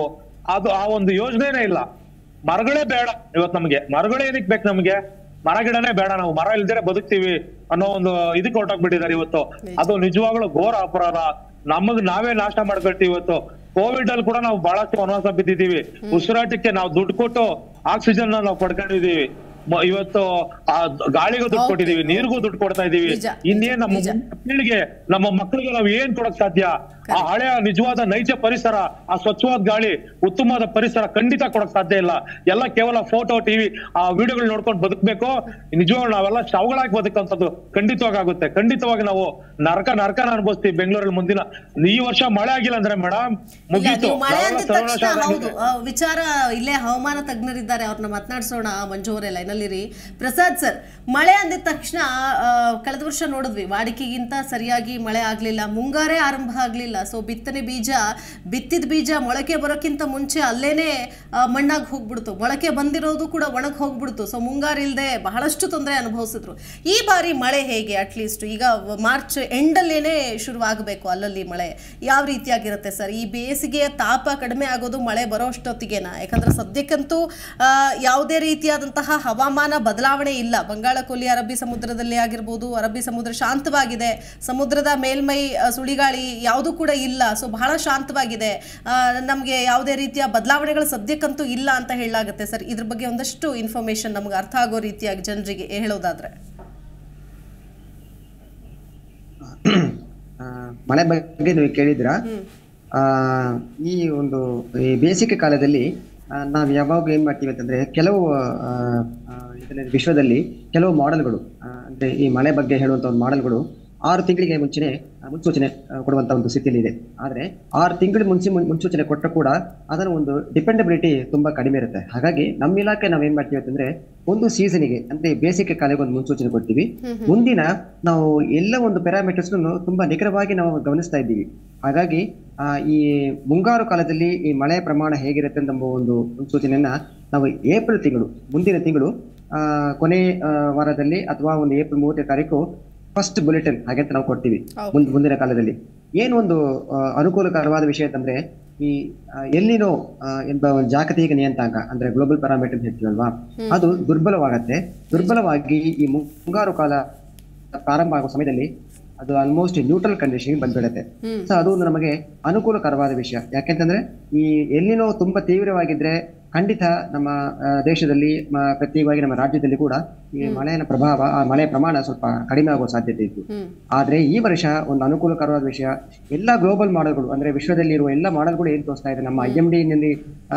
ಅದು ಆ ಒಂದು ಯೋಜನೆನೇ ಇಲ್ಲ ಮರಗಳೇ ಬೇಡ ಇವತ್ ನಮ್ಗೆ ಮರಗಳೇ ಏನಕ್ಕೆ ಬೇಕು ನಮ್ಗೆ ಮರ ಗಿಡನೇ ಬೇಡ ನಾವು ಮರ ಇಲ್ದಿರೆ ಬದುಕ್ತೀವಿ ಅನ್ನೋ ಒಂದು ಇದಕ್ಕೆ ಹೊರಟೋಗ್ಬಿಟ್ಟಿದ್ದಾರೆ ಇವತ್ತು ಅದು ನಿಜವಾಗ್ಲೂ ಘೋರ ಅಪರಾಧ ನಮಗ್ ನಾವೇ ನಾಶ ಮಾಡ್ಕೊಳ್ತೀವಿ ಇವತ್ತು ಕೋವಿಡ್ ಅಲ್ಲಿ ಕೂಡ ನಾವು ಬಹಳಷ್ಟು ವನವಾಸ ಬಿದ್ದಿದ್ದೀವಿ ಉಸಿರಾಟಕ್ಕೆ ನಾವು ದುಡ್ಡು ಕೊಟ್ಟು ಆಕ್ಸಿಜನ್ ನಾವು ಪಡ್ಕೊಂಡಿದೀವಿ ಮ- ಇವತ್ತು ಆ ಗಾಳಿಗೂ ದುಡ್ಡು Okay. ಕೊಟ್ಟಿದೀವಿ ನೀರಿಗೂ ದುಡ್ಡು ಕೊಡ್ತಾ ಇದೀವಿ ನಿಜ, ಇನ್ನೇನ್ ನಮ್ಮ ನಿಜ. ಮಕ್ಕಳಿಗೆ ನಮ್ಮ ಮಕ್ಕಳಿಗೆ ನಾವು ಏನ್ ಕೊಡಕ್ ಸಾಧ್ಯ ಆ ಹಳೆಯ ನಿಜವಾದ ನೈಜ ಪರಿಸರ ಆ ಸ್ವಚ್ಛವಾದ ಗಾಳಿ ಉತ್ತಮವಾದ ಪರಿಸರ ಖಂಡಿತ ಕೊಡಕ್ ಸಾಧ್ಯ ಇಲ್ಲ ಎಲ್ಲ ಕೇವಲ ಫೋಟೋ ಟಿವಿ ಆ ವಿಡಿಯೋಗಳು ನೋಡ್ಕೊಂಡು ಬದುಕ್ಬೇಕು ನಿಜವಾಗ್ಲೂ ನಾವೆಲ್ಲ ಶವಗಳಾಗಿ ಬದುಕಂತದ್ದು ಖಂಡಿತವಾಗುತ್ತೆ ಖಂಡಿತವಾಗಿ ನಾವು ನರಕ ನರಕನ ಅನುಭವಿಸ್ತೀವಿ ಬೆಂಗಳೂರಲ್ಲಿ ಮುಂದಿನ ಈ ವರ್ಷ ಮಳೆ ಆಗಿಲ್ಲ ಅಂದ್ರೆ ಮೇಡಮ್ ಇಲ್ಲ ಮುಗೀತು ನೀವು ಮಳೆ ನಾವೆಲ್ಲ ಅಂದಿದ ತಕ್ಷಣ ಸರ್ವನಾಶ ಹೌದು ಆಗಿದೆ. ಆ, ವಿಚಾರ ಇಲ್ಲೇ ಹವಾಮಾನ ತಜ್ಞರಿದ್ದಾರೆ ಅವ್ರನ್ನ ಮಾತನಾಡ್ಸೋಣ ಮಂಜು ಅವರೇ ಲೈನಲ್ಲಿರಿ ಪ್ರಸಾದ್ ಸರ್ ಮಳೆ ಅಂದಿದ ತಕ್ಷಣ ಆ, ಕಳೆದ ವರ್ಷ ನೋಡಿದ್ವಿ ವಾಡಿಕೆಗಿಂತ ಸರಿಯಾಗಿ ಮಳೆ ಆಗ್ಲಿಲ್ಲ ಮುಂಗಾರೇ ಆರಂಭ ಆಗ್ಲಿಲ್ಲ ಸೊ ಬಿತ್ತನೆ ಬೀಜ ಬಿತ್ತಿದ ಬೀಜ ಮೊಳಕೆ ಬರೋಕ್ಕಿಂತ ಮುಂಚೆ ಅಲ್ಲೇನೆ ಆ, ಮಣ್ಣಾಗ್ ಹೋಗ್ಬಿಡ್ತು ಮೊಳಕೆ ಬಂದಿರೋದು ಕೂಡ ಒಣಗ್ ಹೋಗ್ಬಿಡ್ತು ಸೊ ಮುಂಗಾರು ಇಲ್ಲದೆ ಬಹಳಷ್ಟು ತೊಂದರೆ ಅನುಭವಿಸಿದ್ರು ಈ ಬಾರಿ ಮಳೆ ಹೇಗೆ ಅಟ್ಲೀಸ್ಟ್ ಈಗ ಮಾರ್ಚ್ ಎಂಡಲ್ಲೇನೆ ಶುರುವಾಗಬೇಕು ಅಲ್ಲಲ್ಲಿ ಮಳೆ ಯಾವ ರೀತಿಯಾಗಿರುತ್ತೆ ಸರ್ ಈ ಬೇಸಿಗೆಯ ತಾಪ ಕಡಿಮೆ ಆಗೋದು ಮಳೆ ಬರೋ ಅಷ್ಟೊತ್ತಿಗೆನಾ ಯಾಕಂದ್ರೆ ಸದ್ಯಕ್ಕಂತೂ ಆ, ಯಾವುದೇ ರೀತಿಯಾದಂತಹ ಹವಾಮಾನ ಬದಲಾವಣೆ ಇಲ್ಲ ಬಂಗಾಳ ಕೊಲ್ಲಿ ಅರಬ್ಬಿ ಸಮುದ್ರದಲ್ಲಿ ಆಗಿರ್ಬೋದು ಅರಬ್ಬಿ ಸಮುದ್ರ ಶಾಂತವಾಗಿದೆ ಸಮುದ್ರದ ಮೇಲ್ಮೈ ಆ, ಸುಳಿಗಾಳಿ ಯಾವುದೂ ಕೂಡ ಇಲ್ಲ ಸೊ ಬಹಳ ಶಾಂತವಾಗಿದೆ ನಮಗೆ ಯಾವುದೇ ರೀತಿಯ ಬದಲಾವಣೆಗಳು ಸದ್ಯಕ್ಕಂತೂ ಇಲ್ಲ ಅಂತ ಹೇಳಲಾಗುತ್ತೆ ಸರ್ ಇದ್ರ ಬಗ್ಗೆ ಒಂದಷ್ಟು ಇನ್ಫಾರ್ಮೇಶನ್ ನಮ್ಗೆ ಅರ್ಥ ಆಗೋ ರೀತಿಯಾಗಿ ಜನರಿಗೆ ಹೇಳೋದಾದ್ರೆ ಆ, ಮಳೆ ಬಗ್ಗೆ ನೀವು ಕೇಳಿದ್ರ ಆ, ಈ ಒಂದು ಈ ಬೇಸಿಗೆ ಕಾಲದಲ್ಲಿ ಆ, ನಾವು ಯಾವಾಗ ಏನ್ ಮಾಡ್ತೀವಿ ಅಂತಂದ್ರೆ ಕೆಲವು ಆ, ಆ, ಇದರಲ್ಲಿ ವಿಶ್ವದಲ್ಲಿ ಕೆಲವು ಮಾಡೆಲ್ಗಳು ಅಂದ್ರೆ ಈ ಮಳೆ ಬಗ್ಗೆ ಹೇಳುವಂತ ಒಂದು ಮಾಡೆಲ್ಗಳು ಆರು ತಿಂಗಳಿಗೆ ಮುಂಚೆನೆ ಆ, ಮುನ್ಸೂಚನೆ ಆ, ಕೊಡುವಂತ ಒಂದು ಸ್ಥಿತಿಯಲ್ಲಿ ಇದೆ ಆದ್ರೆ ಆರು ತಿಂಗಳ ಮುಂಚೆ ಮುನ್- ಮುನ್ಸೂಚನೆ ಕೊಟ್ಟರು ಕೂಡ ಅದರ ಒಂದು ಡಿಪೆಂಡಬಿಲಿಟಿ ತುಂಬಾ ಕಡಿಮೆ ಇರುತ್ತೆ ಹಾಗಾಗಿ ನಮ್ಮ ಇಲಾಖೆ ನಾವ್ ಏನ್ ಮಾಡ್ತೀವಿ ಅಂತಂದ್ರೆ ಒಂದು ಸೀಸನಿಗೆ ಅಂದ್ರೆ ಬೇಸಿಗೆ ಕಾಲಕ್ಕೆ ಒಂದು ಮುನ್ಸೂಚನೆ ಕೊಡ್ತೀವಿ ಮುಂದಿನ ನಾವು ಎಲ್ಲ ಒಂದು ಪ್ಯಾರಾಮೀಟರ್ಸ್ ತುಂಬಾ ನಿಖರವಾಗಿ ನಾವು ಗಮನಿಸ್ತಾ ಇದ್ದೀವಿ ಹಾಗಾಗಿ ಆ, ಈ ಮುಂಗಾರು ಕಾಲದಲ್ಲಿ ಈ ಮಳೆ ಪ್ರಮಾಣ ಹೇಗಿರುತ್ತೆ ಎಂಬ ಒಂದು ಮುನ್ಸೂಚನೆಯನ್ನ ನಾವು ಏಪ್ರಿಲ್ ತಿಂಗಳು ಮುಂದಿನ ತಿಂಗಳು ಆ, ಕೊನೆ ಆ, ವಾರದಲ್ಲಿ ಅಥವಾ ಒಂದು ಏಪ್ರಿಲ್ ಮೂವತ್ತನೇ ತಾರೀಕು ಫಸ್ಟ್ ಬುಲೆಟಿನ್ ಹಾಗಂತ ನಾವು ಕೊಡ್ತೀವಿ ಹೌದು. ಮುಂದ್- ಮುಂದಿನ ಕಾಲದಲ್ಲಿ ಏನು ಒಂದು ಆ, ಅನುಕೂಲಕರವಾದ ವಿಷಯ ಅಂತಂದ್ರೆ ಈ ಆ, ಎಲ್ಲಿನೋ ಆ, ಎಂಬ ಒಂದು ಜಾಗತಿಕ ನಿಯಂತ್ರಾಂಕ ಅಂದ್ರೆ ಗ್ಲೋಬಲ್ ಪ್ಯಾರಾಮೀಟರ್ ಅಂತ ಹೇಳ್ತೀವಲ್ವಾ ಅದು ದುರ್ಬಲವಾಗತ್ತೆ ದುರ್ಬಲವಾಗಿ ಈ ಮುಂಗಾರು ಕಾಲ ಪ್ರಾರಂಭ ಆಗೋ ಸಮಯದಲ್ಲಿ ಅದು ಆಲ್ಮೋಸ್ಟ್ ನ್ಯೂಟ್ರಲ್ ಕಂಡೀಷನ್ ಬಂದ್ಬಿಡುತ್ತೆ ಸೊ ಅದು ಒಂದು ನಮಗೆ ಅನುಕೂಲಕರವಾದ ವಿಷಯ ಯಾಕೆಂತಂದ್ರೆ ಈ ಎಲ್ಲಿನೋ ತುಂಬಾ ತೀವ್ರವಾಗಿದ್ರೆ ಖಂಡಿತ ನಮ್ಮ ಆ, ದೇಶದಲ್ಲಿ ಮ- ಪ್ರತ್ಯೇಕವಾಗಿ ನಮ್ಮ ರಾಜ್ಯದಲ್ಲಿ ಕೂಡ ಈ ಮಳೆಯ ಪ್ರಭಾವ ಆ ಮಳೆಯ ಪ್ರಮಾಣ ಸ್ವಲ್ಪ ಕಡಿಮೆ ಆಗೋ ಸಾಧ್ಯತೆ ಇತ್ತು ಆದ್ರೆ ಈ ವರ್ಷ ಒಂದು ಅನುಕೂಲಕರವಾದ ವಿಷಯ ಎಲ್ಲ ಗ್ಲೋಬಲ್ ಮಾಡೆಲ್ಗಳು ಅಂದ್ರೆ ವಿಶ್ವದಲ್ಲಿ ಇರುವ ಎಲ್ಲ ಮಾಡೆಲ್ಗಳು ಏನ್ ತೋರಿಸ್ತಾ ಇದೆ ನಮ್ಮ ಐ ಎಂ ಡಿ ನಲ್ಲಿ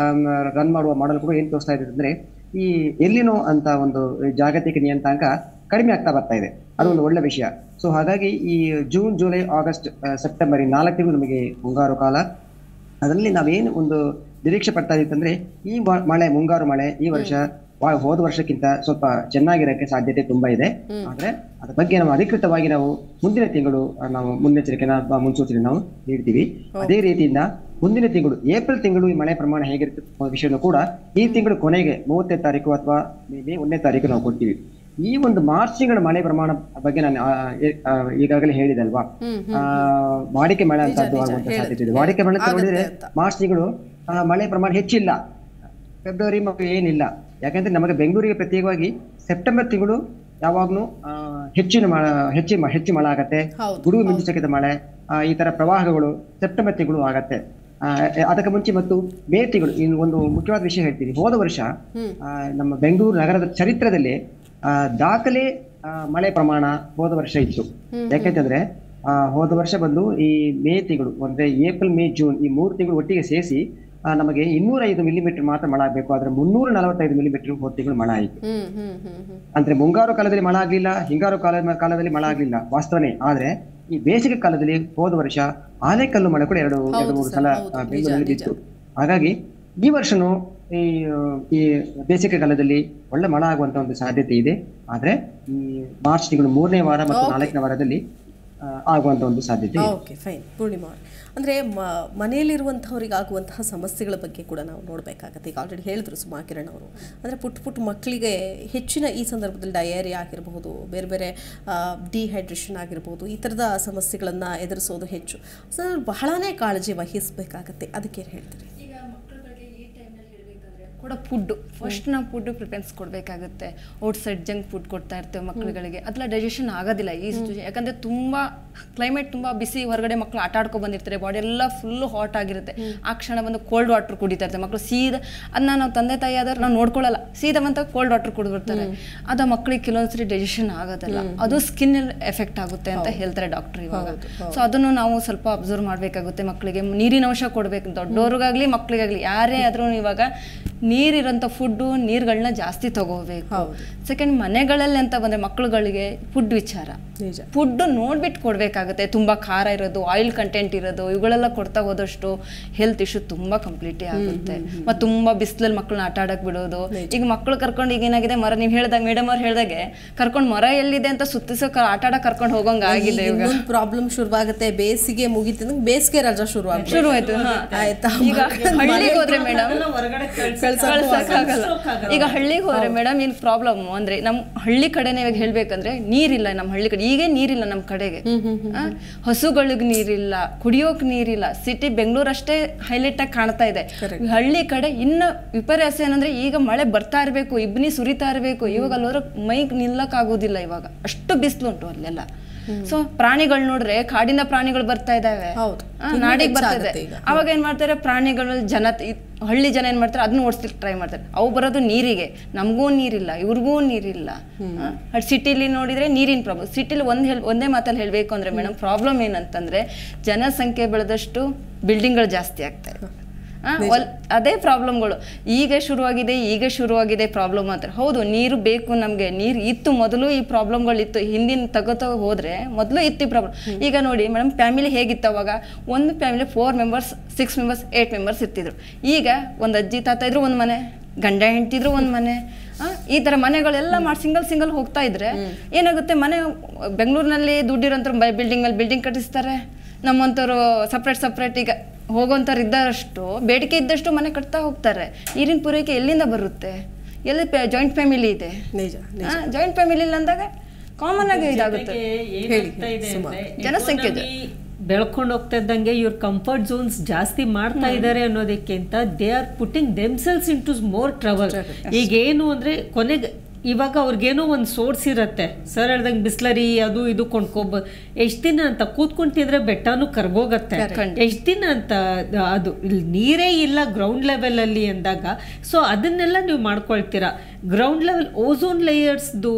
ರನ್ ಮಾಡುವ ಮಾಡೆಲ್ಗಳು ಏನ್ ತೋರಿಸ್ತಾ ಇದೆ ಅಂದ್ರೆ ಈ ಎಲ್ಲಿನೋ ಅಂತ ಒಂದು ಜಾಗತಿಕ ನಿಯಂತ್ರಾಂಕ ಕಡಿಮೆ ಆಗ್ತಾ ಬರ್ತಾ ಇದೆ ಅದು ಒಂದು ಒಳ್ಳೆ ವಿಷಯ ಸೊ ಹಾಗಾಗಿ ಈ ಜೂನ್ ಜುಲೈ ಆಗಸ್ಟ್ ಆ, ಸೆಪ್ಟೆಂಬರ್ ಈ ನಾಲ್ಕು ತಿಂಗಳು ನಮಗೆ ಮುಂಗಾರು ಕಾಲ ಅದರಲ್ಲಿ ನಾವೇನು ಒಂದು ನಿರೀಕ್ಷೆ ಪಡ್ತಾ ಇತ್ತಂದ್ರೆ ಈ ಮ- ಮಳೆ ಮುಂಗಾರು ಮಳೆ ಈ ವರ್ಷ ವಾ- ಹೋದ ವರ್ಷಕ್ಕಿಂತ ಸ್ವಲ್ಪ ಚೆನ್ನಾಗಿರಕ್ಕೆ ಸಾಧ್ಯತೆ ತುಂಬಾ ಇದೆ ಆದ್ರೆ ಅದ್ರ ಬಗ್ಗೆ ನಾವು ಅಧಿಕೃತವಾಗಿ ನಾವು ಮುಂದಿನ ತಿಂಗಳು ಆ, ನಾವು ಮುನ್ನೆಚ್ಚರಿಕೆನ ಅಥವಾ ಮುನ್ಸೂಚನೆ ನಾವು ನೀಡ್ತೀವಿ ಅದೇ ರೀತಿಯಿಂದ ಮುಂದಿನ ತಿಂಗಳು ಏಪ್ರಿಲ್ ತಿಂಗಳು ಈ ಮಳೆ ಪ್ರಮಾಣ ಹೇಗಿರುತ್ತೆ ಅನ್ನೋ ವಿಷಯನೂ ಕೂಡ ಈ ತಿಂಗಳು ಕೊನೆಗೆ ಮೂವತ್ತನೇ ತಾರೀಕು ಅಥವಾ ಮೇ ಒಂದನೇ ತಾರೀಕು ನಾವು ಕೊಡ್ತೀವಿ ಈ ಒಂದು ಮಾರ್ಚ್ ತಿಂಗಳ ಮಳೆ ಪ್ರಮಾಣ ಬಗ್ಗೆ ನಾನು ಆ, ಏ- ಆ, ಈಗಾಗಲೇ ಹೇಳಿದಲ್ವಾ ಆ, ವಾಡಿಕೆ ಮಳೆ ಅಂತ ಅದು ಆಗುವಂತ ಸಾಧ್ಯತೆ ಇದೆ ವಾಡಿಕೆ ಮಳೆ ಅಂತ ನೋಡಿದ್ರೆ ಮಾರ್ಚ್ ತಿಂಗಳು ಆ, ಮಳೆ ಪ್ರಮಾಣ ಹೆಚ್ಚಿಲ್ಲ ಫೆಬ್ರವರಿ ಮತ್ತು ಏನಿಲ್ಲ ಯಾಕಂದ್ರೆ ನಮಗೆ ಬೆಂಗಳೂರಿಗೆ ಪ್ರತ್ಯೇಕವಾಗಿ ಸೆಪ್ಟೆಂಬರ್ ತಿಂಗಳು ಯಾವಾಗ್ಲೂ ಆ, ಹೆಚ್ಚಿನ ಮಳೆ ಹೆಚ್ಚಿ ಹೆಚ್ಚು ಮಳೆ ಆಗತ್ತೆ ಹೌದು, ಗುಡುಗು ಮಿಂಚು ಸಹಿತ ಮಳೆ ಆ, ಈ ತರ ಪ್ರವಾಹಗಳು ಸೆಪ್ಟೆಂಬರ್ ತಿಂಗಳು ಆಗತ್ತೆ ಆ, ಅದಕ್ಕೆ ಮುಂಚೆ ಮತ್ತು ಮೇ ತಿಂಗಳು ಇನ್ನು ಒಂದು ಮುಖ್ಯವಾದ ವಿಷಯ ಹೇಳ್ತೀನಿ ಹೋದ ವರ್ಷ ಆ, ನಮ್ಮ ಬೆಂಗಳೂರು ನಗರದ ಚರಿತ್ರದಲ್ಲಿ ಆ, ದಾಖಲೆ ಆ, ಮಳೆ ಪ್ರಮಾಣ ಹೋದ ವರ್ಷ ಇತ್ತು ಯಾಕೆಂತಂದ್ರೆ ಆ, ಹೋದ ವರ್ಷ ಬಂದು ಈ ಮೇ ತಿಂಗಳು ಅಂದ್ರೆ ಏಪ್ರಿಲ್ ಮೇ ಜೂನ್ ಈ ಮೂರು ತಿಂಗಳು ಒಟ್ಟಿಗೆ ಸೇರಿಸಿ ಆ, ನಮಗೆ ಇನ್ನೂರ ಐದು ಮಿಲಿಮೀಟರ್ ಮಾತ್ರ ಮಳೆ ಆಗಬೇಕು ಆದ್ರೆ ಮುನ್ನೂರ ನಲವತ್ತೈದು ಮಿಲಿಮೀಟರ್ ಹೋದ ತಿಂಗಳು ಮಳೆ ಆಯಿತು ಹ್ಮ್ ಹ್ಮ್ ಹ್ಮ್ ಹ್ಮ್ ಅಂದ್ರೆ ಮುಂಗಾರು ಕಾಲದಲ್ಲಿ ಮಳೆ ಆಗ್ಲಿಲ್ಲ ಹಿಂಗಾರು ಕಾಲ ಕಾಲದಲ್ಲಿ ಮಳೆ ಆಗ್ಲಿಲ್ಲ ವಾಸ್ತವನೇ ಆದ್ರೆ ಈ ಬೇಸಿಗೆ ಕಾಲದಲ್ಲಿ ಹೋದ ವರ್ಷ ಆನೆಕಲ್ಲು ಮಳೆ ಕೂಡ ಎರಡು ಎರಡು ಮೂರು ಸಲ ಹೌದು, ಆ, ನಿಜ, ಬೆಂಗಳೂರಲ್ಲಿ ನಿಜ. ಬಿತ್ತು ಹಾಗಾಗಿ ಈ ವರ್ಷನೂ ಈ ಆ, ಈ ಬೇಸಿಗೆ ಕಾಲದಲ್ಲಿ ಒಳ್ಳೆ ಮಳೆ ಆಗುವಂತ ಒಂದು ಸಾಧ್ಯತೆ ಇದೆ ಆದ್ರೆ ಈ ಮಾರ್ಚ್ ತಿಂಗಳು ಮೂರನೇ ವಾರ ಮತ್ತು Okay. ನಾಲ್ಕನೇ ವಾರದಲ್ಲಿ ಆ, ಆಗುವಂತ ಒಂದು ಸಾಧ್ಯತೆ ಇದೆ ಓಕೆ ಫೈನ್ ಪೂರ್ಣಿಮಾ ಅವ್ರೆ. ಅಂದ್ರೆ ಮ ಮನೆಯಲ್ಲಿರುವಂಥವ್ರಿಗೆ ಆಗುವಂತಹ ಸಮಸ್ಯೆಗಳ ಬಗ್ಗೆ ಕೂಡ ನಾವು ನೋಡಬೇಕಾಗತ್ತೆ ಈಗ ಆಲ್ರೆಡಿ ಹೇಳಿದ್ರು ಸುಮಾ ಕಿರಣ್ ಅವರು ಅಂದರೆ ಪುಟ್ಟ ಪುಟ್ಟ ಮಕ್ಕಳಿಗೆ ಹೆಚ್ಚಿನ ಈ ಸಂದರ್ಭದಲ್ಲಿ ಡಯೇರಿಯಾ ಆಗಿರಬಹುದು ಬೇರೆ ಬೇರೆ ಡಿಹೈಡ್ರೇಷನ್ ಆಗಿರ್ಬೋದು ಈ ಥರದ ಸಮಸ್ಯೆಗಳನ್ನು ಎದುರಿಸೋದು ಹೆಚ್ಚು ಸೊ ಬಹಳನೇ ಕಾಳಜಿ ವಹಿಸಬೇಕಾಗತ್ತೆ ಅದಕ್ಕೆ ಏನು ಹೇಳ್ತೀರಿ ಈಗ ಮಕ್ಕಳುಗಳಿಗೆ ಈ ಕೂಡ ಫುಡ್ ಫಸ್ಟ್ ನಾವು ಫುಡ್ ಪ್ರಿಫರೆನ್ಸ್ ಕೊಡಬೇಕಾಗುತ್ತೆ ಔಟ್ ಸೈಡ್ ಜಂಕ್ ಫುಡ್ ಕೊಡ್ತಾ ಇರ್ತೇವೆ ಮಕ್ಕಳುಗಳಿಗೆ ಅದೆಲ್ಲ ಡೈಜೆಷನ್ ಆಗೋದಿಲ್ಲ ಈ ಸಿಚುವೇಶನ್ ಯಾಕಂದ್ರೆ ತುಂಬಾ ಕ್ಲೈಮೇಟ್ ತುಂಬಾ ಬಿಸಿ ಹೊರಗಡೆ ಮಕ್ಕಳು ಆಟ ಆಡ್ಕೊಂಡು ಬಂದಿರ್ತಾರೆ ಬಾಡಿ ಎಲ್ಲ ಫುಲ್ ಹಾಟ್ ಆಗಿರುತ್ತೆ ಆ ಕ್ಷಣ ಬಂದು ಕೋಲ್ಡ್ ವಾಟರ್ ಕುಡಿತಾ ಇರ್ತಾರೆ ಮಕ್ಕಳು ಸೀದಾ ಅದನ್ನ ನಾವು ತಂದೆ ತಾಯಿ ಆದ್ರೆ ನಾವು ನೋಡ್ಕೊಳ್ಳಲ್ಲ ಸೀದಾ ಬಂತ ಕೋಲ್ಡ್ ವಾಟರ್ ಕುಡಿದ್ಬಿಡ್ತಾರೆ ಅದು ಮಕ್ಕಳಿಗೆ ಕೆಲವೊಂದ್ಸರಿ ಡೈಜೆಷನ್ ಆಗೋದಿಲ್ಲ ಅದು ಸ್ಕಿನ್ ಎಫೆಕ್ಟ್ ಆಗುತ್ತೆ ಅಂತ ಹೇಳ್ತಾರೆ ಡಾಕ್ಟರ್ ಇವಾಗ ಸೊ ಅದನ್ನು ನಾವು ಸ್ವಲ್ಪ ಅಬ್ಸರ್ವ್ ಮಾಡಬೇಕಾಗುತ್ತೆ ಮಕ್ಕಳಿಗೆ ನೀರಿನ ಅಂಶ ಕೊಡಬೇಕು ದೊಡ್ಡವ್ರಿಗಾಗ್ಲಿ ಮಕ್ಕಳಿಗಾಗ್ಲಿ ಯಾರೇ ಆದ್ರೂ ಇವಾಗ ನೀರಿರೋಂಥ ಫುಡ್ಡು ನೀರುಗಳನ್ನ ಜಾಸ್ತಿ ತಗೋಬೇಕು ಸೆಕೆಂಡ್ ಮನೆಗಳಲ್ಲಿ ಅಂತ ಬಂದ್ರೆ ಮಕ್ಕಳುಗಳಿಗೆ ಫುಡ್ ವಿಚಾರ ನಿಜ ಫುಡ್ ನೋಡ್ಬಿಟ್ಟು ಕೊಡಬೇಕಾಗುತ್ತೆ ತುಂಬಾ ಖಾರ ಇರೋದು ಆಯಿಲ್ ಕಂಟೆಂಟ್ ಇರೋದು ಇವುಗಳೆಲ್ಲ ಕೊಡ್ತಾ ಹೋದಷ್ಟು ಹೆಲ್ತ್ ಇಶ್ಯೂ ತುಂಬಾ ಕಂಪ್ಲೀಟೇ ಆಗುತ್ತೆ ಮತ್ತೆ ತುಂಬಾ ಬಿಸಿಲಲ್ಲಿ ಮಕ್ಕಳನ್ನ ಆಟ ಆಡಕ್ ಬಿಡೋದು ಈಗ ಮಕ್ಕಳು ಕರ್ಕೊಂಡು ಈಗ ಏನಾಗಿದೆ ಮರ ನೀವು ಹೇಳ್ದಾಗ ಮೇಡಮ್ ಅವ್ರು ಹೇಳ್ದಾಗೆ ಕರ್ಕೊಂಡು ಮರ ಎಲ್ಲಿದೆ ಅಂತ ಸುತ್ತಿಸೋ ಕ- ಆಟ ಆಡಕ್ ಕರ್ಕೊಂಡು ಹೋಗಂಗ ಆಗಿದೆ ಇವಾಗ ಇನ್ನೊಂದು ಪ್ರಾಬ್ಲಮ್ ಶುರುವಾಗುತ್ತೆ ಬೇಸಿಗೆ ಮುಗಿತಂದ್ರೆ ಬೇಸಿಗೆ ರಜಾ ಶುರು ಆಗ್ಬಿಡುತ್ತೆ. ಶುರು ಆಯ್ತು ಹಾ. ಆಯ್ತಾ ಈಗ ಹಳ್ಳಿಗೆ ಹೋದ್ರೆ ಮೇಡಮ್ ಹೊರಗಡೆ ಕಳ್ಸಕ್ಕಾಗಲ್ಲ ಈಗ ಹಳ್ಳಿಗೆ ಹೋದ್ರೆ ಮೇಡಮ್ ಏನ್ ಪ್ರಾಬ್ಲಮ್ ಅಂದ್ರೆ ನಮ್ ಹಳ್ಳಿ ಕಡೆನೇ ಇವಾಗ ಹೇಳ್ಬೇಕಂದ್ರೆ ನೀರಿಲ್ಲ ನಮ್ಮ ಹಳ್ಳಿ ಕಡೆ ಈಗ ನೀರಿಲ್ಲ ನಮ್ಮ ಕಡೆಗೆ ಆ, ಹಸುಗಳಿಗೆ ನೀರಿಲ್ಲ ಕುಡಿಯೋಕ್ ನೀರಿಲ್ಲ ಸಿಟಿ ಬೆಂಗಳೂರು ಅಷ್ಟೇ ಹೈಲೈಟ್ ಆಗಿ ಕಾಣ್ತಾ ಇದೆ ಈ ಹಳ್ಳಿ ಕಡೆ ಇನ್ನ ವಿಪರ್ಯಾಸ ಏನಂದ್ರೆ ಈಗ ಮಳೆ ಬರ್ತಾ ಇರ್ಬೇಕು ಇಬ್ನಿ ಸುರಿತಾ ಇರ್ಬೇಕು ಇವಾಗ ಅಲ್ಲಿ ಹೋದ್ರೆ ಮೈ ನಿಲ್ಲಕ್ ಆಗೋದಿಲ್ಲ ಇವಾಗ ಅಷ್ಟು ಬಿಸಿಲು ಉಂಟು ಅಲ್ಲೆಲ್ಲ ಸೊ ಪ್ರಾಣಿಗಳು ನೋಡ್ರೆ ಕಾಡಿನ ಪ್ರಾಣಿಗಳು ಬರ್ತಾ ಇದಾವೆ ಹೌದು. ಆ, ಇನ್ನೂ ನಾಡಿಗೆ ಹೆಚ್ಚಾಗುತ್ತೆ ಬರ್ತದೆ ಈಗ. ಅವಾಗ ಏನ್ ಮಾಡ್ತಾರೆ ಪ್ರಾಣಿಗಳು ಜನ ಈ ಹಳ್ಳಿ ಜನ ಏನ್ ಮಾಡ್ತಾರೆ ಅದನ್ನ ಓಡಿಸ್ಲಿಕ್ಕೆ ಟ್ರೈ ಮಾಡ್ತಾರೆ ಅವು ಬರೋದು ನೀರಿಗೆ ನಮಗೂ ನೀರಿಲ್ಲ ಇವ್ರಿಗೂ ನೀರಿಲ್ಲ ಸಿಟಿಲಿ ನೋಡಿದ್ರೆ ನೀರಿನ ಪ್ರಾಬ್ಲಮ್ ಸಿಟಿಲಿ ಒಂದ್ ಹೇಳ್ ಒಂದೇ ಮಾತಲ್ಲಿ ಹೇಳ್ಬೇಕು ಅಂದ್ರೆ ಮೇಡಮ್ ಪ್ರಾಬ್ಲಮ್ ಏನಂತಂದ್ರೆ ಜನಸಂಖ್ಯೆ ಬೆಳೆದಷ್ಟು ಬಿಲ್ಡಿಂಗ್ಗಳು ಜಾಸ್ತಿ ಆಗ್ತಾ ಇದೆ ಆ, ಒಲ್- ಅದೇ ಪ್ರಾಬ್ಲಮ್ಗಳು ಈಗ ಶುರುವಾಗಿದೆ ಈಗ ಶುರುವಾಗಿದೆ ಪ್ರಾಬ್ಲಮ್ ಅಂತ ಹೌದು ನೀರು ಬೇಕು ನಮಗೆ ನೀರು ಇತ್ತು ಮೊದಲು ಈ ಪ್ರಾಬ್ಲಮ್ಗಳು ಇತ್ತು ಹಿಂದಿನ ತಗೋತಾ ಹೋದ್ರೆ ಮೊದಲು ಇತ್ತು ಈ ಪ್ರಾಬ್ಲಮ್ ಈಗ ನೋಡಿ ಮೇಡಮ್ ಫ್ಯಾಮಿಲಿ ಹೇಗಿತ್ತು ಅವಾಗ ಒಂದು family four members six members eight members ಇರ್ತಿದ್ರು ಈಗ ಒಂದು ಅಜ್ಜಿ ತಾತ ಇದ್ರು ಒಂದು ಮನೆ ಗಂಡ ಹೆಂಡ್ತಿದ್ರು ಒಂದು ಮನೆ ಆ, ಈ ತರ ಮನೆಗಳೆಲ್ಲ ಮಾಡಿ ಸಿಂಗಲ್ ಸಿಂಗಲ್ ಹೋಗ್ತಾ ಇದ್ರೆ ಏನಾಗುತ್ತೆ ಮನೆ ಬೆಂಗಳೂರಿನಲ್ಲಿ ದುಡ್ಡಿರೋಂಥ ಬಿಲ್ಡಿಂಗ್ ಮೇಲೆ ಬಿಲ್ಡಿಂಗ್ ಕಟ್ಟಿಸ್ತಾರೆ ನಮ್ಮಂಥವ್ರು ಸಪ್ರೇಟ್ ಸಪ್ರೇಟ್ ಈಗ ಹೋಗೋಂಥವ್ರು ಇದ್ದಷ್ಟು ಬೇಡಿಕೆ ಇದ್ದಷ್ಟು ಮನೆ ಕಟ್ತಾ ಹೋಗ್ತಾರೆ ನೀರಿನ ಪೂರೈಕೆ ಎಲ್ಲಿಂದ ಬರುತ್ತೆ ಎಲ್ಲಿ ಜಾಯಿಂಟ್ ಫ್ಯಾಮಿಲಿ ಇದೆ ನಿಜ ಜಾಯಿಂಟ್ ಫ್ಯಾಮಿಲಿ ಇಲ್ಲ ಅಂದಾಗ ಕಾಮನ್ ಆಗಿ ಇದಾಗುತ್ತೆ ಏನಾಗ್ತಾ ಇದೆ ಅಂದ್ರೆ ಜನಸಂಖ್ಯೆ ಇದೆ. economy ಬೆಳ್ಕೊಂಡು ಹೋಗ್ತಾ ಇದ್ದಂಗೆ ಇವ್ರ ಕಂಫರ್ಟ್ ಝೋನ್ಸ್ ಜಾಸ್ತಿ ಮಾಡ್ತಾ ಇದ್ದಾರೆ ಅನ್ನೋದಕ್ಕಿಂತ they are putting themselves into more trouble ಈಗ ಏನು ಅಂದ್ರೆ ಕೊನೆಗೆ ಇವಾಗ ಅವ್ರಿಗೇನೋ ಒಂದು ಸೋರ್ಸ್ ಇರತ್ತೆ ಸರ್ ಹೇಳ್ದಂಗೆ ಬಿಸ್ಲರಿ ಅದು ಇದು ಕೊಂಡ್ಕೊಬ ಎಷ್ಟು ದಿನ ಅಂತ ಕೂತ್ಕೊಂಡು ತಿಂದ್ರೆ ಬೆಟ್ಟನೂ ಕರ್ಗೋಗತ್ತೆ ಎಷ್ಟು ದಿನ ಅಂತ ಅದು ಇಲ್ಲಿ ನೀರೇ ಇಲ್ಲ ಗ್ರೌಂಡ್ ಲೆವೆಲಲ್ಲಿ ಅಂದಾಗ ಸೊ ಅದನ್ನೆಲ್ಲ ನೀವು ಮಾಡ್ಕೊಳ್ತೀರಾ ಗ್ರೌಂಡ್ ಲೆವೆಲ್ ಓಝೋನ್ ಲೇಯರ್ಸ್ದು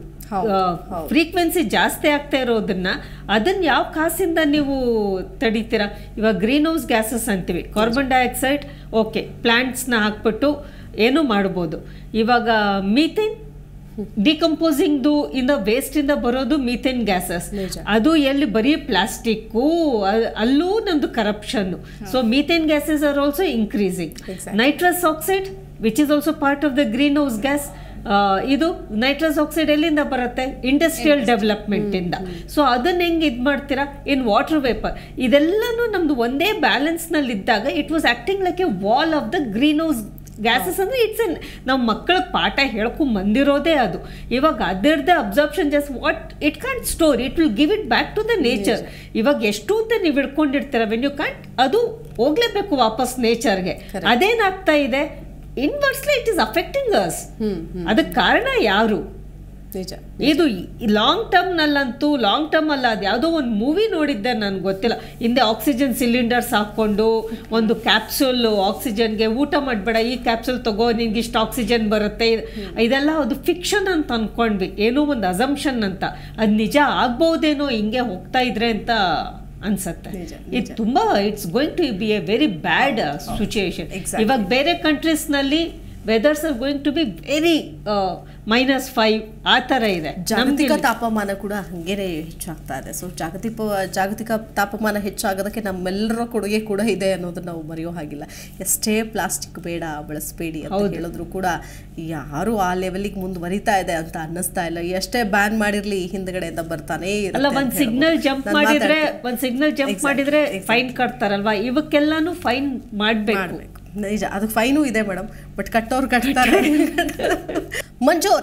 ಫ್ರೀಕ್ವೆನ್ಸಿ ಜಾಸ್ತಿ ಆಗ್ತಾ ಇರೋದನ್ನ ಅದನ್ನ ಯಾವ ಕಾಸಿಂದ ನೀವು ತಡಿತೀರಾ ಇವಾಗ ಗ್ರೀನ್ ಹೌಸ್ ಗ್ಯಾಸಸ್ ಅಂತೀವಿ ಕಾರ್ಬನ್ ಡೈಆಕ್ಸೈಡ್ ಓಕೆ ಪ್ಲಾಂಟ್ಸ್ನ ಹಾಕ್ಬಿಟ್ಟು ಏನೂ ಮಾಡ್ಬೋದು ಇವಾಗ ಮೀಥೇನ್ ಡಿಕಂಪೋಸಿಂಗ್ದು ಇಂದ ವೇಸ್ಟ್ ಇಂದ ಬರೋದು ಮೀಥೇನ್ ಗ್ಯಾಸಸ್ ಅದು ಎಲ್ಲಿ ಬರೀ ಪ್ಲಾಸ್ಟಿಕ್ಕು ಅಲ್ಲೂ ನಂದು corruption so methane gases are also increasing nitrous oxide which is also part of the greenhouse gas ಇದು ನೈಟ್ರಸ್ ಆಕ್ಸೈಡ್ ಎಲ್ಲಿಂದ ಬರುತ್ತೆ ಇಂಡಸ್ಟ್ರಿಯಲ್ ಡೆವಲಪ್ಮೆಂಟ್ ಇಂದ ಸೊ ಅದನ್ನ ಹೆಂಗ್ ಇದ್ ಮಾಡ್ತೀರಾ ಇನ್ ವಾಟರ್ ವೇಪರ್ ಇದೆಲ್ಲನೂ ನಮ್ದು ಒಂದೇ ಬ್ಯಾಲೆನ್ಸ್ ನಲ್ಲಿ ಇದ್ದಾಗ it was acting like a wall of the greenhouse gases ಅಂದ್ರೆ ಇಟ್ಸ್ ಎನ್ ನಾವು ಮಕ್ಕಳಿಗೆ ಪಾಠ ಹೇಳ್ಕೊಂಡ್ ಬಂದಿರೋದೇ ಅದು ಇವಾಗ ಅದರದ್ದೇ absorption just what it can't store it will give it back to the nature ಇವಾಗ ಎಷ್ಟು ಅಂತ ನೀವು ಹಿಡ್ಕೊಂಡಿರ್ತೀರ ವೆನ್ ಯು ಕಾಂಟ್ ಅದು ಹೋಗ್ಲೇಬೇಕು ವಾಪಸ್ ನೇಚರ್ಗೆ ಅದೇನಾಗ್ತಾ ಇದೆ inversely it is affecting us ಅದಕ್ಕೆ ಕಾರಣ ಯಾರು ನಿಜ ಇದು ಲಾಂಗ್ ಟರ್ಮ್ ನಲ್ಲಂತೂ ಲಾಂಗ್ ಟರ್ಮ್ ಅಲ್ಲ ಅದು ಯಾವುದೋ ಒಂದು ಮೂವಿ ನೋಡಿದ್ದೆ ನನ್ಗೆ ಗೊತ್ತಿಲ್ಲ ಹಿಂದೆ ಆಕ್ಸಿಜನ್ ಸಿಲಿಂಡರ್ಸ್ ಹಾಕ್ಕೊಂಡು ಒಂದು ಕ್ಯಾಪ್ಸೂಲ್ ಆಕ್ಸಿಜನ್ಗೆ ಊಟ ಮಾಡಬೇಡ ಈ ಕ್ಯಾಪ್ಸೂಲ್ ತಗೋ ನಿನ್ಗೆ ಇಷ್ಟು ಆಕ್ಸಿಜನ್ ಬರುತ್ತೆ ಇದೆಲ್ಲ ಅದು ಫಿಕ್ಷನ್ ಅಂತ ಅನ್ಕೊಂಡ್ವಿ ಏನೋ ಒಂದು ಅಸಂಪ್ಷನ್ ಅಂತ ಅದು ನಿಜ ಆಗ್ಬೋದೇನೋ ಹಿಂಗೆ ಹೋಗ್ತಾ ಇದ್ರೆ ಅಂತ ಅನ್ಸತ್ತೆ ಇದು ತುಂಬಾ it's going to be a very bad situation ಇವಾಗ ಬೇರೆ ಕಂಟ್ರೀಸ್ನಲ್ಲಿ weathers are going to be very minus five ಆ ಥರ ಇದೆ ಜಾಗತಿಕ ತಾಪಮಾನ ಕೂಡ ಹಂಗೇನೆ ಹೆಚ್ಚಾಗ್ತಾ ಇದೆ ಸೊ ಜಾಗತಿಕ ಜಾಗತಿಕ ತಾಪಮಾನ ಹೆಚ್ಚಾಗೋದಕ್ಕೆ ನಮ್ಮೆಲ್ಲರ ಕೊಡುಗೆ ಕೂಡ ಇದೆ ಅನ್ನೋದನ್ನ ನಾವು ಮರೆಯೋ ಹಾಗಿಲ್ಲ ಎಷ್ಟೇ ಪ್ಲಾಸ್ಟಿಕ್ ಬೇಡ ಬಳಸಬೇಡಿ ಅಂತ ಹೇಳಿದ್ರು ಕೂಡ ಯಾರು ಆ ಲೆವೆಲಿಗೆ ಮುಂದುವರಿತಾ ಇದೆ ಅಂತ ಅನ್ನಿಸ್ತಾ ಇಲ್ಲ ಎಷ್ಟೇ ಬ್ಯಾನ್ ಮಾಡಿರ್ಲಿ ಹಿಂದ್ಗಡೆಯಿಂದ ಬರ್ತಾನೆ ಇರುತ್ತೆ ಅಲ್ಲ ಅಂತ ಒಂದ್ ಹೇಳ್ಬೋದು. ಸಿಗ್ನಲ್ ಜಂಪ್ ನಾನ್ ಮಾಡಿದ್ರೆ ಮಾತಾಡ್ತೀನಿ. ಒಂದ್ ಸಿಗ್ನಲ್ ಜಂಪ್ Exactly, ಮಾಡಿದ್ರೆ exactly. ಫೈನ್ ಕಟ್ತಾರಲ್ವಾ ಇವಕ್ಕೆಲ್ಲಾನು ಫೈನ್ ಮಾಡ್ಬೇಕು ಮಾಡ್ಬೇಕು ನಿಜ ಅದಕ್ಕೆ ಫೈನು ಇದೆ ಮೇಡಮ್ ಬಟ್ ಕಟ್ಟೋರು ಕಟ್ತಾರೆ ಮಂಜು ಅವರೇ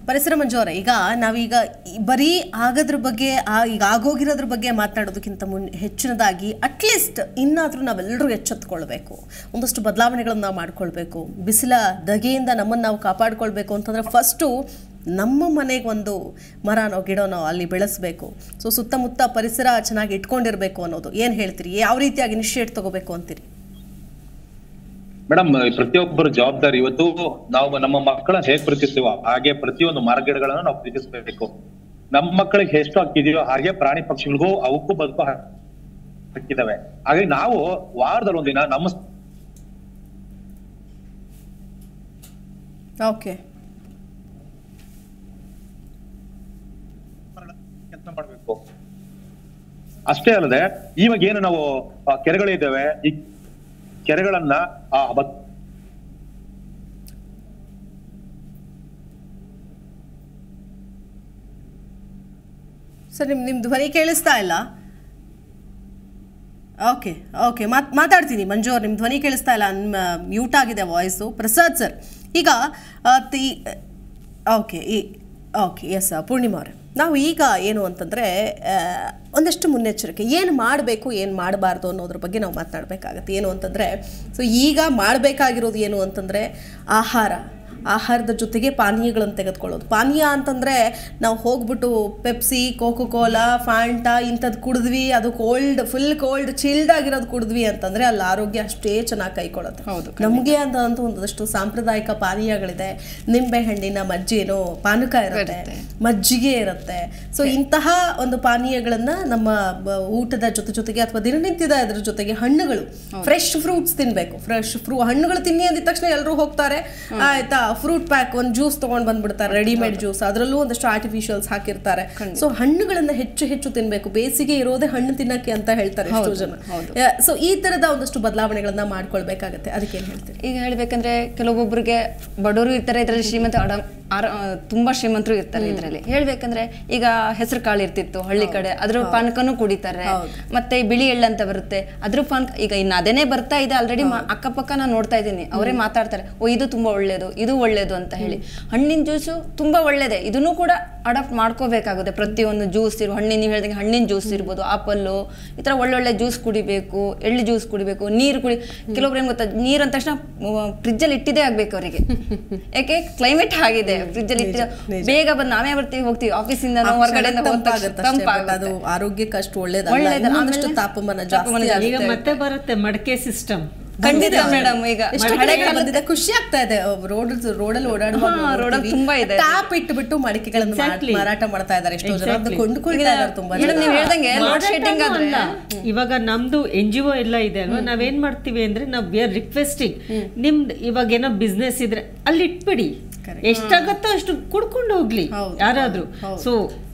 ಪರಿಸರ ಮಂಜು ಅವರೇ ಈಗ ನಾವೀಗ ಈ ಬರೀ ಆಗೋದ್ರ ಬಗ್ಗೆ ಆ ಈಗ ಆಗೋಗಿರೋದ್ರ ಬಗ್ಗೆ ಮಾತನಾಡೋದಕ್ಕಿಂತ ಮುನ್ ಹೆಚ್ಚಿನದಾಗಿ ಅಟ್ಲೀಸ್ಟ್ ಇನ್ನಾದರೂ ನಾವೆಲ್ಲರೂ ಎಚ್ಚೆತ್ಕೊಳ್ಬೇಕು ಒಂದಷ್ಟು ಬದಲಾವಣೆಗಳನ್ನ ನಾವು ಮಾಡ್ಕೊಳ್ಬೇಕು ಬಿಸಿಲ ದಗೆಯಿಂದ ನಮ್ಮನ್ನು ನಾವು ಕಾಪಾಡ್ಕೊಳ್ಬೇಕು ಅಂತಂದ್ರೆ ಫಸ್ಟು ನಮ್ಮ ಮನೆಗೆ ಒಂದು ಮರನೋ ಗಿಡನೋ ಅಲ್ಲಿ ಬೆಳೆಸಬೇಕು ಸೊ ಸುತ್ತಮುತ್ತ ಪರಿಸರ ಚೆನ್ನಾಗಿ ಇಟ್ಕೊಂಡಿರ್ಬೇಕು ಅನ್ನೋದು ಏನು ಹೇಳ್ತೀರಿ ಯಾವ ರೀತಿಯಾಗಿ ಇನಿಷಿಯೇಟ್ ತಗೋಬೇಕು ಅಂತೀರಿ ಮೇಡಮ್ ಪ್ರತಿಯೊಬ್ಬರ ಜವಾಬ್ದಾರಿ ಇವತ್ತು ನಾವು ನಮ್ಮ ಮಕ್ಕಳನ್ನ ಹೇಗ್ ಪ್ರೀತಿಸ್ತೀವೋ ಹಾಗೆ ಪ್ರತಿಯೊಂದು ಮರಗಿಡಗಳನ್ನು ನಾವು ಪ್ರೀತಿಸ್ಬೇಕು ನಮ್ಮ ಮಕ್ಕಳಿಗೆ ಎಷ್ಟು ಹಕ್ಕಿದೆಯೋ ಹಾಗೆ ಪ್ರಾಣಿ ಪಕ್ಷಿಗಳಿಗೂ ಅವಕ್ಕೂ ಬದುಕು ಹಕ್ಕಿದಾವೆ ಹಾಗಾಗಿ ನಾವು ವಾರದಲ್ಲಿ ಒಂದಿನ ನಮ್ಮ ಓಕೆ ಕೆಲಸ ಮಾಡ್ಬೇಕು ಅಷ್ಟೇ ಅಲ್ಲದೆ ಇವಾಗ ಏನು ನಾವು ಆ, ಕೆರೆಗಳಿದ್ದಾವೆ ಈ ಕೆರೆಗಳನ್ನ ಆ ಬತ್ ಸರ್ ನಿಮ್ ನಿಮ್ಮ ಧ್ವನಿ ಕೇಳಿಸ್ತಾ ಇಲ್ಲ ಓಕೆ ಓಕೆ ಮಾತ್ ಮಾತಾಡ್ತೀನಿ ಮಂಜು ಅವ್ರು ನಿಮ್ಮ ಧ್ವನಿ ಕೇಳಿಸ್ತಾ ಇಲ್ಲ ನಿಮ್ಮ ಮ್ಯೂಟ್ ಆಗಿದೆ ವಾಯ್ಸು ಪ್ರಸಾದ್ ಸರ್ ಈಗ ಆ, ತಿ- ಓಕೆ ಈ ಓಕೆ ಎಸ್ ಪೂರ್ಣಿಮಾ ಅವರೇ ನಾವು ಈಗ ಏನು ಅಂತಂದರೆ ಒಂದಷ್ಟು ಮುನ್ನೆಚ್ಚರಿಕೆ ಏನು ಮಾಡಬೇಕು ಏನು ಮಾಡಬಾರ್ದು ಅನ್ನೋದ್ರ ಬಗ್ಗೆ ನಾವು ಮಾತನಾಡಬೇಕಾಗತ್ತೆ ಏನು ಅಂತಂದರೆ ಸೊ ಈಗ ಮಾಡಬೇಕಾಗಿರೋದು ಏನು ಅಂತಂದರೆ ಆಹಾರ ಆಹಾರದ ಜೊತೆಗೆ ಪಾನೀಯಗಳನ್ನು ತೆಗೆದುಕೊಳ್ಳೋದು ಪಾನೀಯ ಅಂತಂದರೆ ನಾವು ಹೋಗ್ಬಿಟ್ಟು ಪೆಪ್ಸಿ ಕೋಕೋ ಕೋಲಾ ಫ್ಯಾಂಟಾ ಇಂಥದ್ದು ಕುಡಿದ್ವಿ ಅದು ಕೋಲ್ಡ್ ಫುಲ್ ಕೋಲ್ಡ್ ಚಿಲ್ಡ್ ಆಗಿರೋದು ಕುಡಿದ್ವಿ ಅಂತಂದರೆ ಅಲ್ಲಿ ಆರೋಗ್ಯ ಅಷ್ಟೇ ಚೆನ್ನಾಗಿ ಕೈಕೊಳ್ಳುತ್ತೆ ಹೌದು, ನಮಗೆ ಅಂತ ಅಂತ ಒಂದಷ್ಟು ಸಾಂಪ್ರದಾಯಿಕ ಪಾನೀಯಗಳಿದೆ ನಿಂಬೆ ಹಣ್ಣಿನ ಮಜ್ಜಿಗೆನೋ ಪಾನಕ ಇರುತ್ತೆ ಮಜ್ಜಿಗೆ ಇರುತ್ತೆ ಸೊ ಇಂತಹ ಒಂದು ಪಾನೀಯಗಳನ್ನ ನಮ್ಮ ಬ- ಊಟದ ಜೊತೆ ಜೊತೆಗೆ ಅಥವಾ ದಿನನಿತ್ಯದ ಅದ್ರ ಜೊತೆಗೆ ಹಣ್ಣುಗಳು ಫ್ರೆಶ್ ಫ್ರೂಟ್ಸ್ ತಿನ್ಬೇಕು ಫ್ರೆಶ್ ಫ್ರೂ ಹಣ್ಣುಗಳು ತಿನ್ನಿ ಅಂದಿದ ತಕ್ಷಣ ಎಲ್ಲರೂ ಹೋಗ್ತಾರೆ ಆಯ್ತಾ ಫ್ರೂಟ್ ಪ್ಯಾಕ್ ಒಂದು ಜ್ಯೂಸ್ ತಗೊಂಡ್ ಬಂದ್ಬಿಡ್ತಾರೆ ರೆಡಿಮೇಡ್ ಜ್ಯೂಸ್ ಅದರಲ್ಲೂ ಒಂದಷ್ಟು ಆರ್ಟಿಫಿಷಿಯಲ್ಸ್ ಹಾಕಿರ್ತಾರೆ ಸೊ ಹಣ್ಣುಗಳನ್ನ ಹೆಚ್ಚು ಹೆಚ್ಚು ತಿನ್ಬೇಕು ಬೇಸಿಗೆ ಇರೋದೇ ಹಣ್ಣು ತಿನ್ನಕ್ಕೆ ಅಂತ ಹೇಳ್ತಾರೆ ಎಷ್ಟೋ ಜನ ಸೊ ಈ ತರದ ಒಂದಷ್ಟು ಬದಲಾವಣೆಗಳನ್ನ ಮಾಡ್ಕೊಳ್ಬೇಕಾಗತ್ತೆ ಅದಕ್ಕೆ ಏನ್ ಹೇಳ್ತೀರಿ ಈಗ ಹೇಳ್ಬೇಕಂದ್ರೆ ಕೆಲವೊಬ್ಬರಿಗೆ ಬಡವರು ಇರ್ತಾರೆ ಇದರಲ್ಲಿ ಶ್ರೀಮಂತ ಅಡ ಆರ- ಆ, ತುಂಬಾ ಶ್ರೀಮಂತರು ಇರ್ತಾರೆ ಇದರಲ್ಲಿ ಹೇಳ್ಬೇಕಂದ್ರೆ ಈಗ ಹೆಸರು ಕಾಳು ಇರ್ತಿತ್ತು ಹಳ್ಳಿ ಕಡೆ ಅದ್ರ ಪಾನಕನೂ ಕುಡಿತಾರೆ ಮತ್ತೆ ಬಿಳಿ ಎಳ್ಳು ಅಂತ ಬರುತ್ತೆ ಅದ್ರ ಪಾನಕ ಈಗ ಇನ್ನು ಅದೇನೇ ಬರ್ತಾ ಇದೆ ಆಲ್ರೆಡಿ ಅಕ್ಕಪಕ್ಕ ನಾನು ನೋಡ್ತಾ ಇದ್ದೀನಿ ಅವರೇ ಮಾತಾಡ್ತಾರೆ ಓ ಇದು ತುಂಬಾ ಒಳ್ಳೇದು ಇದು ಒಳ್ಳೇದು ಅಂತ ಹೇಳಿ ಹಣ್ಣಿನ ಜ್ಯೂಸು ತುಂಬಾ ಒಳ್ಳೇದೆ ಇದನ್ನು ಕೂಡ ಅಡಾಪ್ಟ್ ಮಾಡ್ಕೋಬೇಕಾಗುತ್ತೆ ಪ್ರತಿಯೊಂದು ಜ್ಯೂಸ್ ಇರು ಹಣ್ಣಿನ ನೀವು ಹೇಳ್ದಂಗೆ ಹಣ್ಣಿನ ಜ್ಯೂಸ್ ಇರ್ಬೋದು ಆಪಲ್ಲು ಈ ಥರ ಒಳ್ಳೊಳ್ಳೆ ಜ್ಯೂಸ್ ಕುಡಿಬೇಕು ಎಳ್ಳು ಜ್ಯೂಸ್ ಕುಡಿಬೇಕು ನೀರು ಕುಡಿ ಕೆಲವೊಬ್ರು ಏನು ಗೊತ್ತಾ ನೀರು ಅಂದ ತಕ್ಷಣ ಫ್ರಿಜ್ಜಲ್ಲಿ ಇಟ್ಟಿದ್ದೇ ಆಗ್ಬೇಕು ಅವರಿಗೆ ಯಾಕೆ ಕ್ಲೈಮೇಟ್ ಆಗಿದೆ ಫ್ರಿಜ್ಜಲ್ಲಿ ಇಟ್ಟಿದ ಬೇಗ ಬಂದು ನಾವೇ ಬರ್ತೀವಿ ಹೋಗ್ತೀವಿ ಆಫೀಸಿಂದ ನಾವು ಹೊರಗಡೆಯಿಂದ ಹೋದ ತಕ್ಷಣ ತಂಪಾಗುತ್ತೆ ಅಷ್ಟೇ, but ಅದು ತಂಪಾಗುತ್ತೆ ಆರೋಗ್ಯಕ್ಕೆ ಅಷ್ಟು ಒಳ್ಳೇದಲ್ಲ ಒಳ್ಳೇದು. ಇನ್ನೊಂದಷ್ಟು ಆಮೇಲೆ ತಾಪಮಾನ ತಾಪಮಾನ ಜಾಸ್ತಿ ಜಾಸ್ತಿ. ಈಗ ಮತ್ತೆ ಬರುತ್ತೆ ಮಡಕೆ ಸಿಸ್ಟಮ್ ಖಂಡಿತ ಮೇಡಮ್ ಈಗ ಎಷ್ಟು ಹಳೆ ಕಡೆ ಕಾಲದ ಬಂದಿದೆ ಖುಷಿ ಆಗ್ತಾ ಇದೆ ರೋಡ್ ರೋಡಲ್ಲಿ ಓಡಾಡುವಾಗ ಹಾ, ರೋಡಲ್ಲಿ ತುಂಬಾ ಇದೆ. ಟ್ಯಾಪ್ ಇಟ್ಬಿಟ್ಟು ಮಡಿಕೆಗಳನ್ನು ಮಾರಾಟ- Exactly. ಮಾರಾಟ ಮಾಡ್ತಾ ಇದ್ದಾರೆ ಎಷ್ಟೋ ಜನ ಅದನ್ನ Exactly. ಕೊಂಡ್ಕೊಳ್ತಾ ಇದ್ದಾರೆ ತುಂಬಾ ಮೇಡಮ್ ಜನ ನೀವು ಹೇಳ್ದಂಗೆ ಲೋಡ್ ಮಾರಾಟನೂ ಶೆಡ್ಡಿಂಗ್ ಆದ್ರೆ ಅಲ್ಲ. ಇವಾಗ ನಮ್ದು ಎನ್ ಜಿ ಒ ಎಲ್ಲ ಇದೆ ಅಲ್ವಾ ನಾವೇನ್ ಮಾಡ್ತೀವಿ ಅಂದ್ರೆ ನಾವು ವಿ ಆರ್ ರಿಕ್ವೆಸ್ಟಿಂಗ್ ನಿಮ್ದು ಇವಾಗ ಏನೋ ಬಿಸ್ನೆಸ್ ಇದ್ರೆ ಅಲ್ಲಿ ಇಟ್ಬಿಡಿ ಎಷ್ಟಾಗತ್ತೋ ಅಷ್ಟು ಕುಡ್ಕೊಂಡು ಹೋಗ್ಲಿ ಹೌದು, ಯಾರಾದ್ರೂ ಸೊ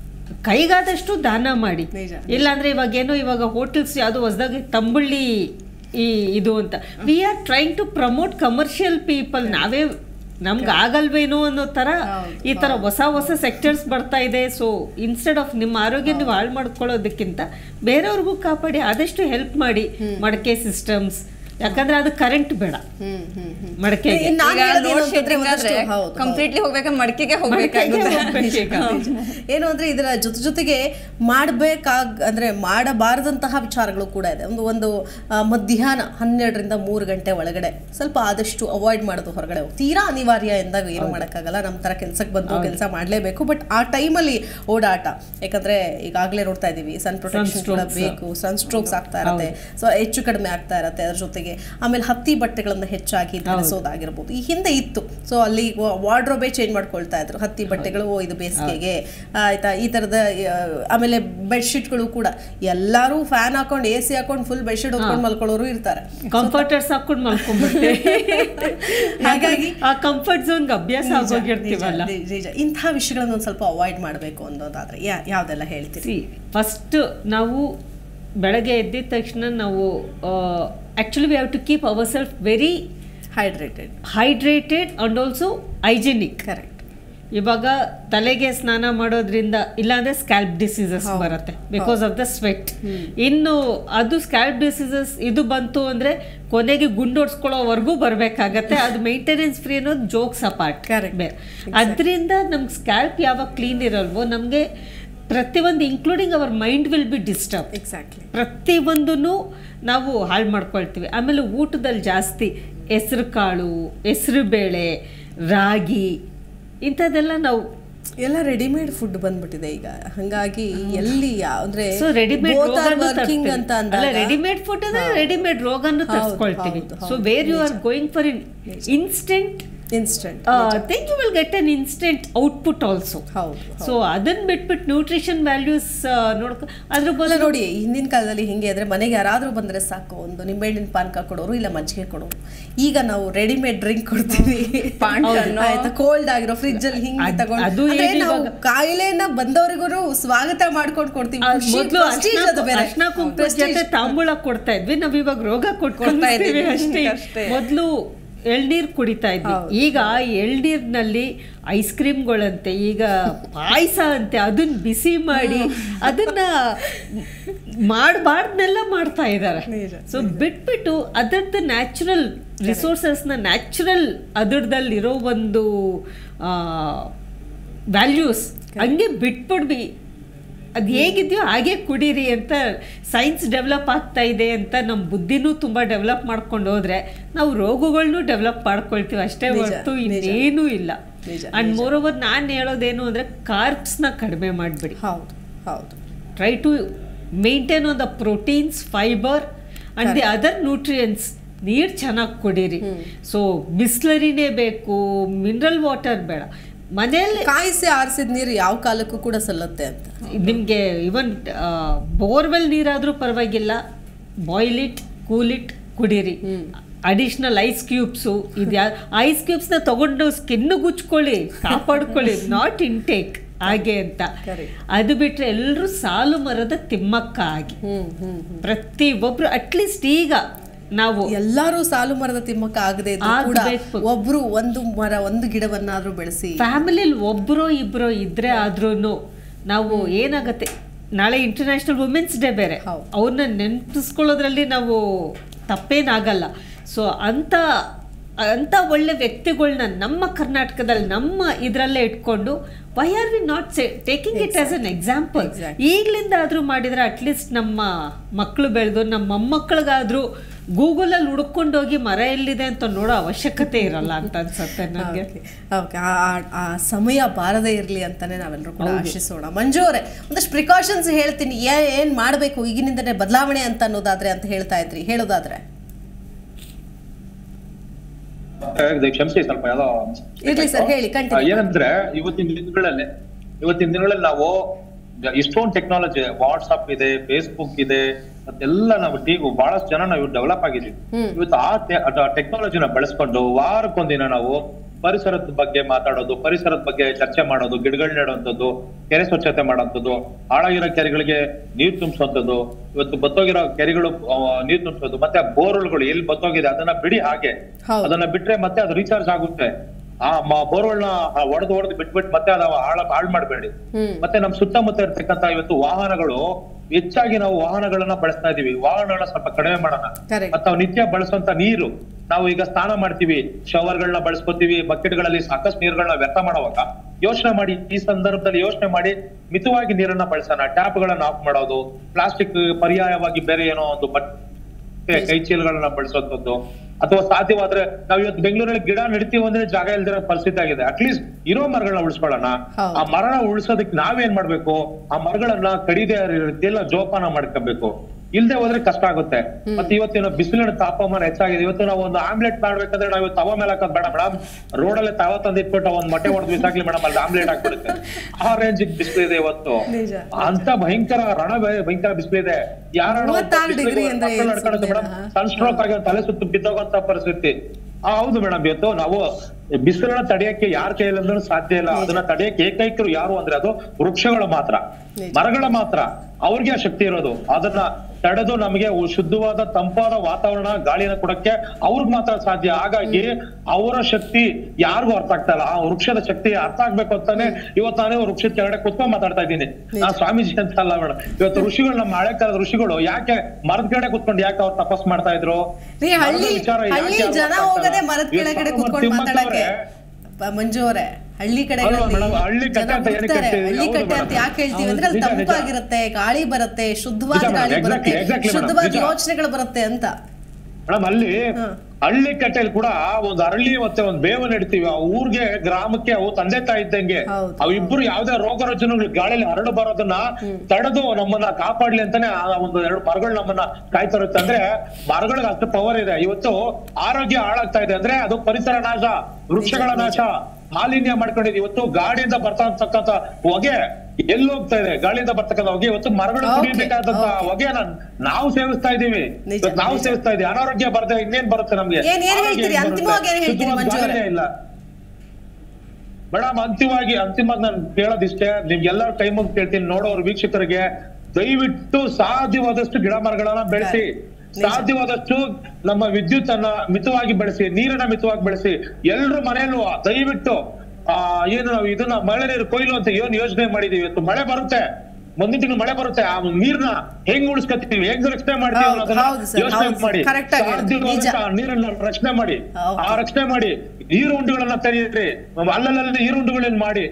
ಕೈಗಾದಷ್ಟು ದಾನ ಮಾಡಿ ನಿಜ, ಇಲ್ಲಾಂದ್ರೆ ಇವಾಗ ಏನೋ ಇವಾಗ ಹೋಟೆಲ್ಸ್ ಯಾವ್ದು ಹೊಸದಾಗಿ ತಂಬುಳ್ಳಿ ಈ ಇದು ಅಂತ we are trying to promote commercial people ನಾವೇ ನಮ್ಗೆ ಆಗಲ್ವೇನೋ ಅನ್ನೋ ತರ ಈ ತರ ಹೊಸ ಹೊಸ ಸೆಕ್ಟರ್ಸ್ ಬರ್ತಾ ಇದೆ ಸೊ ಇನ್ಸ್ಟೆಡ್ ಆಫ್ ನಿಮ್ಮ ಆರೋಗ್ಯ ನೀವು ಹಾಳು ಮಾಡ್ಕೊಳ್ಳೋದಕ್ಕಿಂತ ಬೇರೆಯವ್ರಿಗೂ ಕಾಪಾಡಿ ಆದಷ್ಟು ಹೆಲ್ಪ್ ಮಾಡಿ ಮಡಕೆ ಸಿಸ್ಟಮ್ಸ್ ಯಾಕಂದ್ರೆ ಅದು ಕರೆಂಟ್ ಬೇಡ ಮಡಕೆ ಇನ್ನು ನಾನ್ ಈಗ ಹೇಳೋದು ಏನು ಲೋಡ್ ಅಂತಂದ್ರೆ ಶೆಡ್ಡಿಂಗ್ ಆದ್ರೆ ಒಂದಷ್ಟು- ಹೌದು, ಹೌದು. ಕಂಪ್ಲೀಟ್ಲಿ ಹೋಗ್ಬೇಕಾದ್ರೆ ಮಡಿಕೆಗೆ ಹೋಗ್ಬೇಕಾಗುತ್ತೆ ಏನು ಅಂದ್ರೆ ಇದರ ಜೊತೆ ಜೊತೆಗೆ ಮಾಡಬೇಕಾಗ್ ಅಂದ್ರೆ ಮಾಡಬಾರದಂತಹ ವಿಚಾರಗಳು ಕೂಡ ಇದೆ ಒಂದು ಒಂದು ಆ, ಮಧ್ಯಾಹ್ನ ಹನ್ನೆರಡರಿಂದ ಮೂರು ಗಂಟೆ ಒಳಗಡೆ ಸ್ವಲ್ಪ ಆದಷ್ಟು ಅವಾಯ್ಡ್ ಮಾಡೋದು ಹೊರಗಡೆ ಹೋಗಿ ತೀರಾ ಅನಿವಾರ್ಯ ಎಂದಾಗ ಏನು ಮಾಡೋಕ್ಕಾಗಲ್ಲ ನಮ್ಮ ತರ ಕೆಲ್ಸಕ್ಕೆ ಬಂದು ಕೆಲಸ ಮಾಡಲೇಬೇಕು ಬಟ್ ಆ ಟೈಮಲ್ಲಿ ಓಡಾಟ ಯಾಕಂದ್ರೆ ಈಗಾಗಲೇ ನೋಡ್ತಾ ಇದೀವಿ ಸನ್ ಪ್ರೊಟೆಕ್ಷನ್ ಕೂಡ ಬೇಕು ಸನ್ ಸ್ಟ್ರೋಕ್ಸ್ ಆಗ್ತಾ ಇರುತ್ತೆ ಸೊ ಹೆಚ್ಚು ಕಡಿಮೆ ಆಗ್ತಾ ಇರುತ್ತೆ ಅದ್ರ ಜೊತೆಗೆ ಆಮೇಲೆ ಹತ್ತಿ ಬಟ್ಟೆಗಳನ್ನ ಹೆಚ್ಚಾಗಿ ಧರಿಸೋದಾಗಿರ್ಬೋದು ಈ ಹಿಂದೆ ಇತ್ತು ಸೊ ಅಲ್ಲಿ ವಾರ್ಡ್ರೋಬೇ ಚೇಂಜ್ ಮಾಡ್ಕೊಳ್ತಾ ಇದ್ರು ಹತ್ತಿ ಬಟ್ಟೆಗಳು ಓ ಇದು ಬೇಸಿಗೆಗೆ ಆಯ್ತಾ ಈ ತರದ ಆ, ಆಮೇಲೆ ಬೆಡ್ಶೀಟ್ಗಳು ಕೂಡ ಎಲ್ಲರೂ ಫ್ಯಾನ್ ಹಾಕೊಂಡು ಎ ಸಿ ಹಾಕೊಂಡು ಫುಲ್ ಬೆಡ್ಶೀಟ್ ಹೊತ್ಕೊಂಡು ಮಲ್ಕೊಳ್ಳೋರು ಇರ್ತಾರೆ ಕಂಫರ್ಟರ್ಸ್ ಹಾಕೊಂಡು ಮಲ್ಕೊಂಡ್ಬಿಡ್ತೀವಿ ಹಾಗಾಗಿ ಆ ಕಂಫರ್ಟ್ ಝೋನ್ಗೆ ಅಭ್ಯಾಸ ಆಗೋಗಿರ್ತೀವಲ್ಲ ನಿಜ, ನಿಜ. ಇಂತಹ ವಿಷಯಗಳನ್ನ ಒಂದು ಸ್ವಲ್ಪ ಅವಾಯ್ಡ್ ಮಾಡಬೇಕು ಅನ್ನೋದಾದ್ರೆ ಯಾ ಯಾವ್ದೆಲ್ಲ ಹೇಳ್ತೀರಿ ಫಸ್ಟ್ ನಾವು ಬೆಳಗ್ಗೆ ಎದ್ದಿದ ತಕ್ಷಣ ನಾವು actually we have to keep ourself very hydrated hydrated and also hygienic correct ಇವಾಗ ತಲೆಗೆ ಸ್ನಾನ ಮಾಡೋದ್ರಿಂದ ಇಲ್ಲಾಂದ್ರೆ ಸ್ಕ್ಯಾಲ್ಪ್ ಡಿಸೀಸಸ್ ಬರುತ್ತೆ ಬಿಕಾಸ್ ಆಫ್ ದ ಸ್ವೆಟ್ ಇನ್ನು ಅದು ಸ್ಕ್ಯಾಲ್ಪ್ ಡಿಸೀಸಸ್ ಇದು ಬಂತು ಅಂದ್ರೆ ಕೊನೆಗೆ ಗುಂಡೋಡ್ಸ್ಕೊಳ್ಳೋವರೆಗೂ ಬರಬೇಕಾಗತ್ತೆ ಅದು ಮೇಂಟೆನೆನ್ಸ್ ಫ್ರೀ ಅನ್ನೋದು ಜೋಕ್ಸ್ ಅಪಾರ್ಟ್ Correct. ಅದರಿಂದ ನಮ್ಗೆ ಸ್ಕ್ಯಾಲ್ಪ್ ಯಾವಾಗ ಕ್ಲೀನ್ ಇರಲ್ವೋ ನಮಗೆ ಪ್ರತಿಯೊಂದು including our mind will be disturb exactly ಪ್ರತಿಯೊಂದನ್ನು ನಾವು ಹಾಳು ಮಾಡ್ಕೊಳ್ತೀವಿ ಆಮೇಲೆ ಊಟದಲ್ಲಿ ಜಾಸ್ತಿ ಹೆಸ್ರು ಕಾಳು ಹೆಸ್ರು ಬೇಳೆ ರಾಗಿ ಇಂಥದ್ದೆಲ್ಲ ನಾವು ಎಲ್ಲ ರೆಡಿಮೇಡ್ ಫುಡ್ ಬಂದ್ಬಿಟ್ಟಿದೆ ಈಗ ಹಂಗಾಗಿ ಎಲ್ಲಿ ಯಾ- ಅಂದ್ರೆ so readymade both are working ಅಂತ ಅಲ್ಲ ಅಂದಾಗ ರೆಡಿಮೇಡ್ ಫುಡ್ ಅಂದ್ರೆ ರೆಡಿಮೇಡ್ ರೋಗನ್ನು ಹೌದು, ತರಿಸ್ಕೊಳ್ತೀವಿ ಹೌದು, ಸೊ ಹೌದು, where you are going for in instant instant think you will get an instant output also ಹೌದು ಸೊ ಅದನ್ನ ಬಿಟ್ಬಿಟ್ಟು ನ್ಯೂಟ್ರಿಷನ್ ವ್ಯಾಲ್ಯೂಸ್ ನೋಡ್ಕೊ ಅದ್ರ ಅಲ್ಲ ಬದಲು ನೋಡಿ ಹಿಂದಿನ ಕಾಲದಲ್ಲಿ ಹಿಂಗೆ ಇದ್ರೆ ಮನೆಗೆ ಯಾರಾದ್ರೂ ಬಂದ್ರೆ ಸಾಕು ಒಂದು ನಿಂಬೆಹಣ್ಣಿನ ಪಾನಕ ಕೊಡೋರು ಇಲ್ಲ ಮಜ್ಜಿಗೆ ಕೊಡೋರು ಈಗ ನಾವು ರೆಡಿಮೇಡ್ ಡ್ರಿಂಕ್ ಕೊಡ್ತೀವಿ ಪಾನ್ಕನ್ನು. ಆಯ್ತಾ ಕೋಲ್ಡ್ ಆಗಿರೋ ಫ್ರಿಜ್ ಅಲ್ಲಿ ಹಿಂಗೆ ಅದ್- ತಗೊಂಡು ಅದು ಅಂದ್ರೆ ಏನು ನಾವು ಇವಾಗ- ಕಾಯಿಲೆನ ಬಂದವರಿಗೂ ಸ್ವಾಗತ ಮಾಡ್ಕೊಂಡು ಕೊಡ್ತೀವಿ ಖುಷಿ, ಮೊದಲು prestige ಅದು ಬೇರೆ. ಅರ್ಶನ ಕುಂಕುಮದ Prestige. ಜೊತೆ ತಾಂಬೂಲ ಕೊಡ್ತಾ ಇದ್ವಿ ನಾವ್ ಇವಾಗ ರೋಗ ಕೊಡ್ತಾ ಕೊಡ್ಕೊಳ್ತೀವಿ ಇದೀವಿ. ಅಷ್ಟೇ ಅಷ್ಟೇ. ಮೊದಲು ಎಳ್ನೀರ್ ಕುಡಿತಾ ಇದ್ವಿ ಹೌದು, ಈಗ ಎಳ್ನೀರ್ನಲ್ಲಿ ಐಸ್ ಕ್ರೀಮ್ಗಳಂತೆ ಈಗ ಪಾಯಸ ಅಂತೆ ಅದನ್ನ ಬಿಸಿ ಮಾಡಿ ಅದನ್ನ ಮಾಡಬಾರ್ದನ್ನೆಲ್ಲ ಮಾಡ್ತಾ ಇದ್ದಾರೆ ನಿಜ, ಸೊ ಬಿಟ್ಬಿಟ್ಟು ಅದರದ್ದು ನ್ಯಾಚುರಲ್ ರಿಸೋರ್ಸಸ್ನ ನ್ಯಾಚುರಲ್ ಅದರದಲ್ಲಿರೋ ಒಂದು ವ್ಯಾಲ್ಯೂಸ್ ಹಂಗೆ ಬಿಟ್ಬಿಡ್ವಿ ಅದು ಹೇಗಿದೆಯೋ ಹಾಗೆ ಕುಡೀರಿ ಅಂತ ಸೈನ್ಸ್ ಡೆವಲಪ್ ಆಗ್ತಾ ಇದೆ ಅಂತ ನಮ್ಮ ಬುದ್ಧಿನೂ ತುಂಬ ಡೆವಲಪ್ ಮಾಡ್ಕೊಂಡು ಹೋದ್ರೆ ನಾವು ರೋಗಗಳನ್ನೂ ಡೆವಲಪ್ ಮಾಡ್ಕೊಳ್ತೀವಿ ಅಷ್ಟೇ ನಿಜ, ಹೊರತು ನಿಜ. ಇನ್ನೇನೂ ಇಲ್ಲ ನಿಜ, ಅಂಡ್ ಮೋರ್ ಓವರ್ ನಾನು ಹೇಳೋದೇನು ಅಂದರೆ ಕಾರ್ಬ್ಸ್ನ ಕಡಿಮೆ ಮಾಡಿಬಿಡಿ ಹೌದು ಹೌದು try to maintain on the proteins fiber and the other nutrients ನೀರು ಚೆನ್ನಾಗಿ ಕುಡೀರಿ ಸೊ ಬಿಸ್ಲರಿನೇ ಬೇಕು ಮಿನರಲ್ ವಾಟರ್ ಬೇಡ ಮನೆಯಲ್ಲಿ ಕಾಯಿಸಿ ಆರಿಸಿದ ನೀರು ಯಾವ ಕಾಲಕ್ಕೂ ಕೂಡ ಸಲ್ಲತ್ತೆ ಅಂತ ನಿಮಗೆ ಇವನ್ ಬೋರ್ವೆಲ್ ನೀರಾದರೂ ಪರವಾಗಿಲ್ಲ ಬಾಯ್ಲ್ ಇಟ್ ಕೂಲ್ ಇಟ್ ಕುಡೀರಿ ಅಡಿಷ್ನಲ್ ಐಸ್ ಕ್ಯೂಬ್ಸು ಇದು ಯಾ ಐಸ್ ಕ್ಯೂಬ್ಸ್ನ ತಗೊಂಡು ಸ್ಕಿನ್ ಗುಚ್ಕೊಳ್ಳಿ ಕಾಪಾಡ್ಕೊಳ್ಳಿ ನಾಟ್ ಇಂಟೇಕ್ ಹಾಗೆ ಅಂತ Correct. ಅದು ಬಿಟ್ರೆ ಎಲ್ಲರೂ ಸಾಲು ಮರದ ತಿಮ್ಮಕ್ಕ ಆಗಿ ಹ್ಮ್ ಹ್ಮ್ ಪ್ರತಿ ಒಬ್ರು ಅಟ್ಲೀಸ್ಟ್ ಈಗ ನಾವು ಎಲ್ಲಾರು ಸಾಲು ಮರದ ತಿಮ್ಮಕ್ಕ ಆಗದೆ ಇದ್ರು ಕೂಡ ಆಗ್ಬೇಕು. ಒಬ್ರು ಒಂದು ಮರ ಒಂದು ಗಿಡವನ್ನಾದ್ರೂ ಬೆಳೆಸಿ ಫ್ಯಾಮಿಲಿಲಿ ಒಬ್ಬರೋ ಇಬ್ಬರೋ ಇದ್ರೆ ಆದ್ರೂ ನಾವು ಏನಾಗತ್ತೆ ನಾಳೆ ಇಂಟರ್ನ್ಯಾಷನಲ್ ವುಮೆನ್ಸ್ ಡೇ ಬೇರೆ ಹೌದು. ಅವ್ರನ್ನ ನೆನಪಿಸ್ಕೊಳ್ಳೋದ್ರಲ್ಲಿ ನಾವು ತಪ್ಪೇನಾಗಲ್ಲ ಸೊ ಅಂತ ಅಂತ ಒಳ್ಳೆ ವ್ಯಕ್ತಿಗಳನ್ನ ನಮ್ಮ ಕರ್ನಾಟಕದಲ್ಲಿ ನಮ್ಮ ಇದರಲ್ಲೇ ಇಟ್ಕೊಂಡು why are we not taking it as an example Exactly. ಈಗಲಿಂದ ಆದರೂ ಮಾಡಿದ್ರೆ ಅಟ್ಲೀಸ್ಟ್ ನಮ್ಮ ಮಕ್ಕಳು ಬೆಳೆದು ನಮ್ಮ ಮೊಮ್ಮಕ್ಕಳಿಗಾದ್ರೂ ಗೂಗಲಲ್ಲಿ ಹುಡ್ಕೊಂಡೋಗಿ ಮರ ಎಲ್ಲಿದೆ ಅಂತ ನೋಡೋ ಅವಶ್ಯಕತೆ ಇರಲ್ಲ ಅಂತ ಅನ್ಸುತ್ತೆ ನನಗೆ Okay. Okay. ಆ- ಆ- ಆ ಸಮಯ ಬಾರದೇ ಇರಲಿ ಅಂತಾನೆ ನಾವೆಲ್ಲರೂ ಕೂಡ ಆಶಿಸೋಣ ಮಂಜು ಅವರೇ ಒಂದಷ್ಟು ಪ್ರಿಕಾಷನ್ಸ್ ಹೇಳ್ತೀನಿ ಏ- ಏನ್ ಮಾಡಬೇಕು ಈಗಿನಿಂದನೇ ಬದಲಾವಣೆ ಅಂತ ಅನ್ನೋದಾದ್ರೆ ಅಂತ ಹೇಳ್ತಾ ಇದ್ರಿ ಹೇಳೋದಾದ್ರೆ ಇದು ಕ್ಷಮಿಸಿ ಸ್ವಲ್ಪ ಯಾವ್ದೋ ಇರ್ಲಿ ಸರ್ ಹೇಳಿ ಆ, ಕಂಟಿನ್ಯೂ ಏನಂದ್ರೆ ಇವತ್ತಿನ ದಿನಗಳಲ್ಲಿ ಇವತ್ತಿನ ದಿನಗಳಲ್ಲಿ ನಾವು ಇಷ್ಟೊಂದು ಟೆಕ್ನಾಲಜಿ ವಾಟ್ಸ್ಆಪ್ ಇದೆ ಫೇಸ್ಬುಕ್ ಇದೆ ಮತ್ತೆಲ್ಲ ನಾವು ಟಿವಿ ಬಹಳಷ್ಟು ಜನ ನಾವು ಡೆವಲಪ್ ಆಗಿದ್ದೀವಿ ಇವತ್ತು ಆ ಟೆಕ್ನಾಲಜಿನ ಬಳಸ್ಕೊಂಡು ವಾರಕ್ಕೊಂದಿನ ನಾವು ಪರಿಸರದ ಬಗ್ಗೆ ಮಾತಾಡೋದು ಪರಿಸರದ ಬಗ್ಗೆ ಚರ್ಚೆ ಮಾಡೋದು ಗಿಡಗಳನ್ನ ನೆಡುವಂಥದ್ದು ಕೆರೆ ಸ್ವಚ್ಛತೆ ಮಾಡೋಂಥದ್ದು ಹಾಳಾಗಿರೋ ಕೆರೆಗಳಿಗೆ ನೀರು ತುಂಬಿಸುವಂಥದ್ದು ಇವತ್ತು ಬತ್ತೋಗಿರೋ ಕೆರೆಗಳು ಆ, ನೀರು ತುಂಬಿಸೋದು ಮತ್ತೆ ಆ ಬೋರ್ವೆಲ್ಗಳು ಎಲ್ಲಿ ಬತ್ತೋಗಿದೆ ಅದನ್ನ ಬಿಡಿ ಹಾಗೆ ಹೌದು. ಅದನ್ನ ಬಿಟ್ರೆ ಮತ್ತೆ ಅದು ರೀಚಾರ್ಜ್ ಆಗುತ್ತೆ ಆ ಬೋರ್ವೆಲ್ನ ಹೊಡೆದು ಹೊಡೆದು ಬಿಟ್ಬಿಟ್ಟು ಮತ್ತೆ ಅದ ಹಾಳ ಹಾಳು ಮಾಡಬೇಡಿ ಹ್ಮ್. ಮತ್ತೆ ನಮ್ ಸುತ್ತಮುತ್ತ ಇರ್ತಕ್ಕಂತ ಇವತ್ತು ವಾಹನಗಳು ಹೆಚ್ಚಾಗಿ ನಾವು ವಾಹನಗಳನ್ನ ಬಳಸ್ತಾ ಇದೀವಿ ವಾಹನಗಳನ್ನ ಸ್ವಲ್ಪ ಕಡಿಮೆ ಮಾಡೋಣ Correct. ಮತ್ತೆ ನಾವು ನಿತ್ಯ ಬಳಸುವಂತ ನೀರು ನಾವು ಈಗ ಸ್ನಾನ ಮಾಡ್ತೀವಿ ಶವರ್ಗಳನ್ನ ಬಳಸ್ಕೊತೀವಿ ಬಕೆಟ್ಗಳಲ್ಲಿ ಸಾಕಷ್ಟು ನೀರುಗಳನ್ನ ವ್ಯರ್ಥ ಮಾಡುವಾಗ ಯೋಚನೆ ಮಾಡಿ ಈ ಸಂದರ್ಭದಲ್ಲಿ ಯೋಚನೆ ಮಾಡಿ ಮಿತವಾಗಿ ನೀರನ್ನ ಬಳಸೋಣ ಟ್ಯಾಪ್ ಗಳನ್ನ ಆಫ್ ಮಾಡೋದು ಪ್ಲಾಸ್ಟಿಕ್ ಪರ್ಯಾಯವಾಗಿ ಬೇರೆ ಏನೋ ಒಂದು ಬಟ್ಟೆ ಕೈ ಚೀಲಗಳನ್ನ ಬಳಸುವಂತದ್ದು ಅಥವಾ ಸಾಧ್ಯವಾದ್ರೆ ನಾವು ಇವತ್ತು ಬೆಂಗಳೂರಲ್ಲಿ ಗಿಡ ನೆಡ್ತೀವಿ ಅಂದ್ರೆ ಜಾಗ ಇಲ್ದಿರೋ ಪರಿಸ್ಥಿತಿ ಆಗಿದೆ ಅಟ್ಲೀಸ್ಟ್ ಇರೋ ಮರಗಳನ್ನ ಉಳಿಸ್ಕೊಳ್ಳೋಣ ಹೌದು. ಆ ಮರನ ಉಳಿಸೋದಕ್ಕೆ ನಾವೇನ್ ಮಾಡ್ಬೇಕು ಆ ಮರಗಳನ್ನ ಕಡಿದೇ ರೀತಿಯೆಲ್ಲ ಜೋಪಾನ ಮಾಡ್ಕೋಬೇಕು ಇಲ್ದೆ ಹೋದ್ರೆ ಕಷ್ಟ ಆಗುತ್ತೆ ಮತ್ತೆ ಇವತ್ತಿನ ಬಿಸಿಲಿನ ತಾಪಮಾನ ಹೆಚ್ಚಾಗಿದೆ ಇವತ್ತು ನಾವು ಒಂದು ಆಮ್ಲೆಟ್ ಮಾಡ್ಬೇಕಂದ್ರೆ ನಾವು ಇವತ್ತು ತವ ಮೇಲೆ ಹಾಕೋದು ಬೇಡ ಮೇಡಮ್ ರೋಡಲ್ಲೇ ತವ ತಂದು ಇಟ್ಬಿಟ್ಟು ಒಂದ್ ಮೊಟ್ಟೆ ಹೊಡೆದು ಬಿಸಾಕ್ಲಿ ಮೇಡಮ್ ಅಲ್ಲಿ ಆಮ್ಲೆಟ್ ಹಾಕ್ಬಿಡುತ್ತೆ ಆ ರೇಂಜ್ ಬಿಸಿಲಿದೆ ಇವತ್ತು ನಿಜ. ಅಂತ ಭಯಂಕರ ರಣ ಭಯ- ಭಯಂಕರ ಬಿಸಿಲಿದೆ ಯಾರ ಮೂವತ್ತಾರು degree ಅಂದ್ರೆ ಏನ್ ನಡ್ಕೊಳ್ಳೋದು ಮೇಡಮ್ ಸುಮ್ನೆನಾ? ಸನ್ ಸ್ಟ್ರೋಕ್ ಆಗಿ ಒಂದ್ ತಲೆ ಸುತ್ತು ಬಿದ್ದೋಗಂತ ಪರಿಸ್ಥಿತಿ ಆ, ಹೌದು ಮೇಡಮ್ ಇವತ್ತು ನಾವು ಬಿಸಿಲನ್ನ ತಡೆಯಕ್ಕೆ ಯಾರ ಕೈಯಲ್ಲಂದ್ರೂ ಸಾಧ್ಯ ಇಲ್ಲ ಅದನ್ನ ತಡೆಯಕ್ಕೆ ಏಕೈಕರು ಯಾರು ಅಂದ್ರೆ ಅದು ವೃಕ್ಷಗಳು ಮಾತ್ರ ನಿಜ. ಮರಗಳ ಮಾತ್ರ ಅವ್ರಿಗೆ ಆ ಶಕ್ತಿ ಇರೋದು ಅದನ್ನ ತಡೆದು ನಮಗೆ ಶುದ್ಧವಾದ ತಂಪಾದ ವಾತಾವರಣ ಗಾಳಿನ ಕೊಡಕ್ಕೆ ಅವ್ರಿಗೆ ಮಾತ್ರ ಸಾಧ್ಯ ಹಾಗಾಗಿ ಅವರ ಶಕ್ತಿ ಯಾರಿಗೂ ಅರ್ಥ ಆಗ್ತಾ ಇಲ್ಲ ಆ ವೃಕ್ಷದ ಶಕ್ತಿ ಅರ್ಥ ಆಗ್ಬೇಕು ಅಂತಾನೆ ಇವತ್ತು ನಾನು ವೃಕ್ಷದ ಕೆಳಗಡೆ ಕುತ್ಕೊಂಡ್ ಮಾತಾಡ್ತಾ ಇದ್ದೀನಿ ನಾ ಸ್ವಾಮೀಜಿ ಅಂತ ಅಲ್ಲ ಮೇಡಮ್ ಇವತ್ತು ಋಷಿಗಳು ನಮ್ಮ ಹಳೆ ಕಾಲದ ಋಷಿಗಳು ಯಾಕೆ ಮರದ ಕೆಳಗಡೆ ಕುತ್ಕೊಂಡು ಯಾಕೆ ಅವ್ರು ತಪಸ್ ಮಾಡ್ತಾ ಇದ್ರು ರೀ ಹಳ್ಳಿ ಮರದ ವಿಚಾರ ಯಾಕೆ ಹಳ್ಳಿ ಯಾರು ಜನ ಮಾತಾಡ್ತಾ ಹೋಗದೆ ಇಲ್ಲ? ಮರದ ಕೆಳಗಡೆ ಇವತ್ತು ಕುತ್ಕೊಂಡು ತಿಮ್ಮಕ್ಕ ಮಾತಾಡಕ್ಕೆ ಅವ್ರೆ, ಪ- ಮಂಜು ಅವರೇ ಹಳ್ಳಿ ಕಡೆ ಅಲ್ವಾ ಮೇಡಮ್, ಹಳ್ಳಿ ಕಟ್ಟೆ ಅಂತ ಏನಕ್ಕೆ ಹೇಳ್ತೀವಿ? ಹಳ್ಳಿ ಹೌದು ಕಟ್ಟೆ ಅಂತ ಮೇಡಮ್. ಯಾಕೆ ಹೇಳ್ತೀವಿ ಅಂದ್ರೆ ಅಲ್ಲಿ ನಿಜ, ನಿಜ. ತಂಪಾಗಿರುತ್ತೆ ಗಾಳಿ ಬರುತ್ತೆ ಶುದ್ಧವಾದ ನಿಜ ಮೇಡಮ್, ಗಾಳಿ exactly, ಬರುತ್ತೆ exactly ಮೇಡಮ್, ಶುದ್ಧವಾದ ನಿಜ. ಯೋಚನೆಗಳು ಬರುತ್ತೆ ಅಂತ ಮೇಡಮ್ ಅಲ್ಲಿ ಹ. ಹಳ್ಳಿ ಕಟ್ಟೆಯಲ್ಲಿ ಕೂಡ ಒಂದು ಅರಳಿ ಮತ್ತೆ ಒಂದು ಬೇವು ನೆಡ್ತೀವಿ ಆ ಊರ್ಗೆ ಗ್ರಾಮಕ್ಕೆ ಅವು ತಂದೆ ತಾಯಿ ಇದ್ದಂಗೆ ಹೌದು, ಅವಿಬ್ರು ಯಾವ್ದೇ ರೋಗ ರುಜಿನಗಳು ಗಾಳಿಯಲ್ಲಿ ಹರಡು ಬರೋದನ್ನ ತಡೆದು ನಮ್ಮನ್ನ ಕಾಪಾಡ್ಲಿ ಅಂತಾನೆ ಆ ಒಂದು ಎರಡು ಮರಗಳು ನಮ್ಮನ್ನ ಕಾಯ್ತಾ ಇರುತ್ತೆ ಅಂದ್ರೆ ಮರಗಳಿಗೆ ಅಷ್ಟು ಪವರ್ ಇದೆ ಇವತ್ತು ಆರೋಗ್ಯ ಹಾಳಾಗ್ತಾ ಇದೆ ಅಂದ್ರೆ ಅದು ಪರಿಸರ ನಾಶ ವೃಕ್ಷಗಳ ನಾಶ ಮಾಲಿನ್ಯ ಮಾಡ್ಕೊಂಡಿದೆ ಇವತ್ತು ಗಾಡಿಯಿಂದ ಬರ್ತಾ ಇರ್ತಕ್ಕಂಥ ಹೊಗೆ ಎಲ್ಲಿ ಹೋಗ್ತಾ ಇದೆ ಗಾಳಿಯಿಂದ ಬರ್ತಕ್ಕಂಥ ಹೊಗೆ ಇವತ್ತು ಮರಗಳು Okay, ಕುಡಿಬೇಕಾದಂತ okay. ಹೊಗೆನ ನಾವು ಸೇವಿಸ್ತಾ ಇದೀವಿ ನಿಜ, ಇವತ್ತು ನಾವು ನಿಜ. ಸೇವಿಸ್ತಾ ಇದೀವಿ ಅನಾರೋಗ್ಯ ಬರ್ದೆ ಇನ್ನೇನ್ ಬರುತ್ತೆ ನಮ್ಗೆ ಏನ್- ಏನ್ ಆರೋಗ್ಯ ಹೇಳ್ತೀರಿ? ಏನ್ ಅಂತಿಮವಾಗಿ ಏನ್ ಬರುತ್ತೆ? ಹೇಳ್ತೀರಿ ಶುದ್ಧವಾದ ಮಂಜು ಅವರೇ? ಗಾಳಿನೇ ಇಲ್ಲ ಮೇಡಮ್ ಅಂತಿಮವಾಗಿ ಅಂತಿಮವಾಗಿ ನಾನು ಕೇಳೋದಿಷ್ಟೇ ನಿಮ್ಗೆಲ್ಲ ಕೈ ಮುಗಿ ಕೇಳ್ತೀನಿ ನೋಡೋರು ವೀಕ್ಷಕರಿಗೆ ದಯವಿಟ್ಟು ಸಾಧ್ಯವಾದಷ್ಟು ಗಿಡ ಮರಗಳನ್ನ ಬೆಳೆಸಿ ನಿಜ. ಸಾಧ್ಯವಾದಷ್ಟು ನಮ್ಮ ವಿದ್ಯುತ್ ಅನ್ನ ಮಿತವಾಗಿ ಬೆಳೆಸಿ ನೀರನ್ನ ಮಿತವಾಗಿ ಬೆಳೆಸಿ ಎಲ್ರು ಮನೆಯಲ್ಲೂ ದಯವಿಟ್ಟು ಆ ಏನು ನಾವು ಇದನ್ನ ಮಳೆ ನೀರು ಕೊಯ್ಲು ಅಂತ ಏನ್ ಯೋಜನೆ ಮಾಡಿದೀವಿ ಇವತ್ತು ಮಳೆ ಬರುತ್ತೆ ಮುಂದಿನ ತಿಂಗಳು ಮಳೆ ಬರುತ್ತೆ ಆ ನೀರ್ನ ಹೆಂಗ್ ಉಳಿಸ್ಕೊತೀವಿ ಹೆಂಗ್ ರಕ್ಷಣೆ ಮಾಡ್ತೀವಿ ಹೌದು, ಅನ್ನೋದನ್ನ ಹೌದು sir, ಯೋಚನೆ ಹೌದು sir. ಮಾಡಿ Correct ಆಗಿ ಹೇಳಿದ್ರಿ, ನಿಜ. ಸಾಧ್ಯವಾದಷ್ಟು ಆ ನೀರನ್ನ ರಕ್ಷಣೆ ಮಾಡಿ Okay. ಆ ರಕ್ಷಣೆ ಮಾಡಿ ನೀರು ಉಂಡುಗಳನ್ನ ತೆರೆಯಿರಿ ಅಲ್ಲಲ್ಲಿ ನೀರು ಉಂಡುಗಳನ್ನ ಮಾಡಿ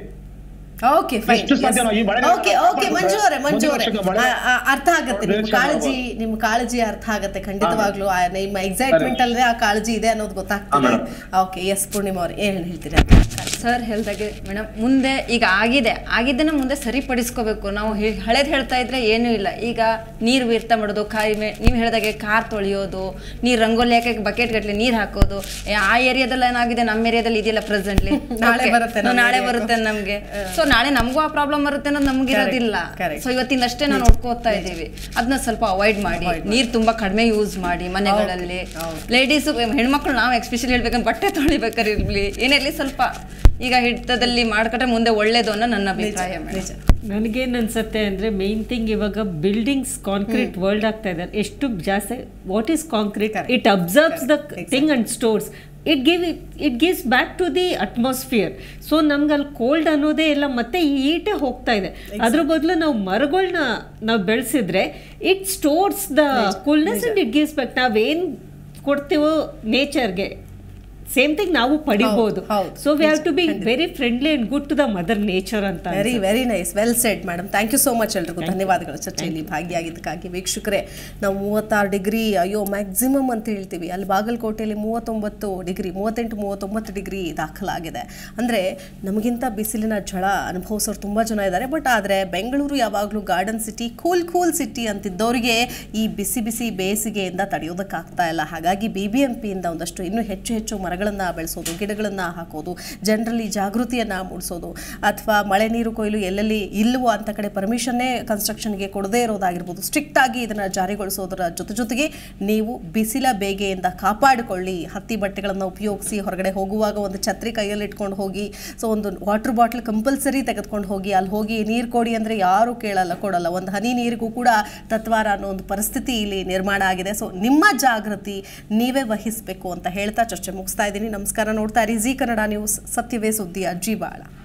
ಓಕೆ ಫೈನ್ ಎಷ್ಟು ಸಾಧ್ಯ ನಾವು ಈ ಮಳೆ ಓಕೆ ಓಕೆ ಮಂಜು ಅವರೇ ಮಂಜು ಅವರೇ ಮುಂದಿನ ವರ್ಷಕ್ಕೆ ಮಳೆ- ಆ, ಆ, ಅರ್ಥ ಆಗತ್ತೆ ನಿಮ್ಮ ಪ್ರದೇಶ ಕಾಳಜಿ ನಿಮ್ಮ ಕಾಳಜಿ ಅರ್ಥ ಆಗತ್ತೆ ಖಂಡಿತವಾಗ್ಲೂ ಆ, ನಿಮ್ಮ ಎಕ್ಸೈಟ್ಮೆಂಟ್ ಅಲ್ಲೇ ಆ ಕಾಳಜಿ ಇದೆ ಅನ್ನೋದು ಗೊತ್ತಾಗ್ತದೆ ಓಕೆ ಎಸ್ ಪೂರ್ಣಿಮಾ ಅವ್ರೆ ಏನ್ ಹೇಳ್ತೀರಾ ಸರ್ ಹೇಳ್ದಾಗೆ ಮೇಡಮ್ ಮುಂದೆ ಈಗ ಆಗಿದೆ ಆಗಿದ್ದನ್ನ ಮುಂದೆ ಸರಿಪಡಿಸ್ಕೋಬೇಕು ನಾವು ಹೇ- ಹಳೇದ್ ಹೇಳ್ತಾ ಇದ್ರೆ ಏನೂ ಇಲ್ಲ ಈಗ ನೀರು ವ್ಯರ್ಥ ಮಾಡೋದು ಕಾಯಿ ಮೇ ನೀವು ಹೇಳ್ದಾಗೆ ಕಾರ್ ತೊಳೆಯೋದು ನೀರು ರಂಗೋಲಿ ಹಾಕಿ ಬಕೆಟ್ ಗಟ್ಲೆ ನೀರು ಹಾಕೋದು ಏ, ಆ ಏರಿಯಾದಲ್ಲಿ ಏನಾಗಿದೆ ನಮ್ಮ ಏರಿಯಾದಲ್ಲಿ ಇದೆಯಲ್ಲ ಪ್ರೆಸೆಂಟ್ಲಿ ನಾಳೆ ಬರುತ್ತೆ ನಮ್ಮ ನಾಳೆ area ಬರುತ್ತೆ ನಮ್ಗೆ ಸೊ ನಾಳೆ ನಮಗೂ ಆ ಪ್ರಾಬ್ಲಮ್ ಬರುತ್ತೆ ಅನ್ನೋದು ನಮ್ಗೆ Correct, ಇರೋದಿಲ್ಲ correct. ಸೊ ಇವತ್ತಿಂದ ಅಷ್ಟೇ ನಾವು ನೋಡ್ಕೋತಾ ಇದೀವಿ ಅದನ್ನ ಸ್ವಲ್ಪ ಅವಾಯ್ಡ್ ಮಾಡಿ ನೀರು ತುಂಬಾ ಕಡಿಮೆ ಯೂಸ್ ಮಾಡಿ ಮನೆಗಳಲ್ಲಿ ಲೇಡೀಸ್ ಹೆಣ್ಮಕ್ಳು ನಾವು ಎಕ್ಸ್ಪೆಷಲಿ ಹೇಳ್ಬೇಕಂದ್ರೆ ಬಟ್ಟೆ ತೊಳಿಬೇಕಾದ್ರೆ ಇರ್ಲಿ ಏನಿರ್ಲಿ ಸ್ವಲ್ಪ ಈಗ ಹಿಡಿತದಲ್ಲಿ ಮಾಡ್ಕೊಂಡ್ರೆ ಮುಂದೆ ಒಳ್ಳೇದು ಅನ್ನೋ ನನ್ನ ಅಭಿಪ್ರಾಯ ಮೇಡಮ್ ನಿಜ ನನಗೇನು ಅನ್ಸುತ್ತೆ ಅಂದರೆ ಮೇನ್ ಥಿಂಗ್ ಇವಾಗ ಬಿಲ್ಡಿಂಗ್ಸ್ ಕಾಂಕ್ರೀಟ್ ವರ್ಲ್ಡ್ ಆಗ್ತಾ ಇದ್ದಾರೆ ಎಷ್ಟು ಜಾಸ್ತಿ what is concrete it absorbs the thing and stores it give it gives back to the atmosphere so ನಮ್ಗೆ ಅಲ್ಲಿ ಕೋಲ್ಡ್ ಅನ್ನೋದೇ ಎಲ್ಲ ಮತ್ತೆ ಈ ಈಟೇ ಹೋಗ್ತಾ ಇದೆ ಅದ್ರ ಬದಲು ನಾವು ಮರಗಳನ್ನ ನಾವು ಬೆಳೆಸಿದ್ರೆ it stores the coolness and it gives back ನಾವೇನು ಕೊಡ್ತೀವೋ ನೇಚರ್ಗೆ ಸೇಮ್ ಥಿಂಗ್ ನಾವು ಪಡಿಬೋದು ಹೌದು. So we have to be very friendly and good to the mother nature ಅಂತ very very nice well said madam thank you so much ಎಲ್ರಿಗೂ ಧನ್ಯವಾದಗಳು ಚರ್ಚೆಯಲ್ಲಿ ಭಾಗಿಯಾಗಿದ್ದಕ್ಕಾಗಿ ವೀಕ್ಷಕರೇ ನಾವು ಮೂವತ್ತಾರು ಡಿಗ್ರಿ ಅಯ್ಯೋ ಮ್ಯಾಕ್ಸಿಮಮ್ ಅಂತ ಹೇಳ್ತೀವಿ ಅಲ್ಲಿ ಬಾಗಲಕೋಟೆಯಲ್ಲಿ ಮೂವತ್ತೊಂಬತ್ತು ಡಿಗ್ರಿ ಮೂವತ್ತೆಂಟು ಮೂವತ್ತೊಂಬತ್ತು ಡಿಗ್ರಿ ದಾಖಲಾಗಿದೆ ಅಂದರೆ ನಮಗಿಂತ ಬಿಸಿಲಿನ ಝಳ ಅನುಭವಿಸೋರು ತುಂಬ ಜನ ಇದ್ದಾರೆ ಬಟ್ ಆದರೆ ಬೆಂಗಳೂರು ಯಾವಾಗಲೂ garden city cool cool city ಅಂತಿದ್ದವರಿಗೆ ಈ ಬಿಸಿ ಬಿಸಿ ಬೇಸಿಗೆಯಿಂದ ತಡೆಯೋದಕ್ಕಾಗ್ತಾ ಇಲ್ಲ ಹಾಗಾಗಿ ಬಿ ಬಿ ಎಂ ಪಿಯಿಂದ ಒಂದಷ್ಟು ಇನ್ನೂ ಹೆಚ್ಚು ಹೆಚ್ಚು ಮರಗಳನ್ನು ಬೆಳೆಸೋದು ಗಿಡಗಳನ್ನು ಹಾಕೋದು ಜನರಲ್ಲಿ ಜಾಗೃತಿಯನ್ನು ಮೂಡಿಸೋದು ಅಥವಾ ಮಳೆ ನೀರು ಕೊಯ್ಲು ಎಲ್ಲೆಲ್ಲಿ ಇಲ್ವೋ ಅಂತ ಕಡೆ ಪರ್ಮಿಷನ್ನೇ ಕನ್ಸ್ಟ್ರಕ್ಷನ್ಗೆ ಕೊಡದೇ ಇರೋದಾಗಿರ್ಬೋದು ಸ್ಟ್ರಿಕ್ಟ್ ಆಗಿ ಇದನ್ನು ಜಾರಿಗೊಳಿಸೋದರ ಜೊತೆ ಜೊತೆಗೆ ನೀವು ಬಿಸಿಲ ಬೇಗೆಯಿಂದ ಕಾಪಾಡಿಕೊಳ್ಳಿ ಹತ್ತಿ ಬಟ್ಟೆಗಳನ್ನು ಉಪಯೋಗಿಸಿ ಹೊರಗಡೆ ಹೋಗುವಾಗ ಒಂದು ಛತ್ರಿ ಕೈಯಲ್ಲಿ ಇಟ್ಕೊಂಡು ಹೋಗಿ ಸೊ ಒಂದು ವಾಟರ್ ಬಾಟ್ಲ್ ಕಂಪಲ್ಸರಿ ತೆಗೆದುಕೊಂಡು ಹೋಗಿ ಅಲ್ಲಿ ಹೋಗಿ ನೀರು ಕೊಡಿ ಅಂದರೆ ಯಾರೂ ಕೇಳಲ್ಲ ಕೊಡಲ್ಲ ಒಂದು ಹನಿ ನೀರಿಗೂ ಕೂಡ ತತ್ವಾರ ಅನ್ನೋ ಒಂದು ಪರಿಸ್ಥಿತಿ ಇಲ್ಲಿ ನಿರ್ಮಾಣ ಆಗಿದೆ ಸೊ ನಿಮ್ಮ ಜಾಗೃತಿ ನೀವೇ ವಹಿಸಬೇಕು ಅಂತ ಹೇಳ್ತಾ ಚರ್ಚೆ ಮುಗಿಸ್ತಾ ಇದ್ದೀನಿ ನಮಸ್ಕಾರ ನೋಡ್ತಾ ಇರಿ ಜಿ ಕನ್ನಡ ನ್ಯೂಸ್ ಸತ್ಯವೇ ಸುದ್ದಿಯ ಜೀವಾಳ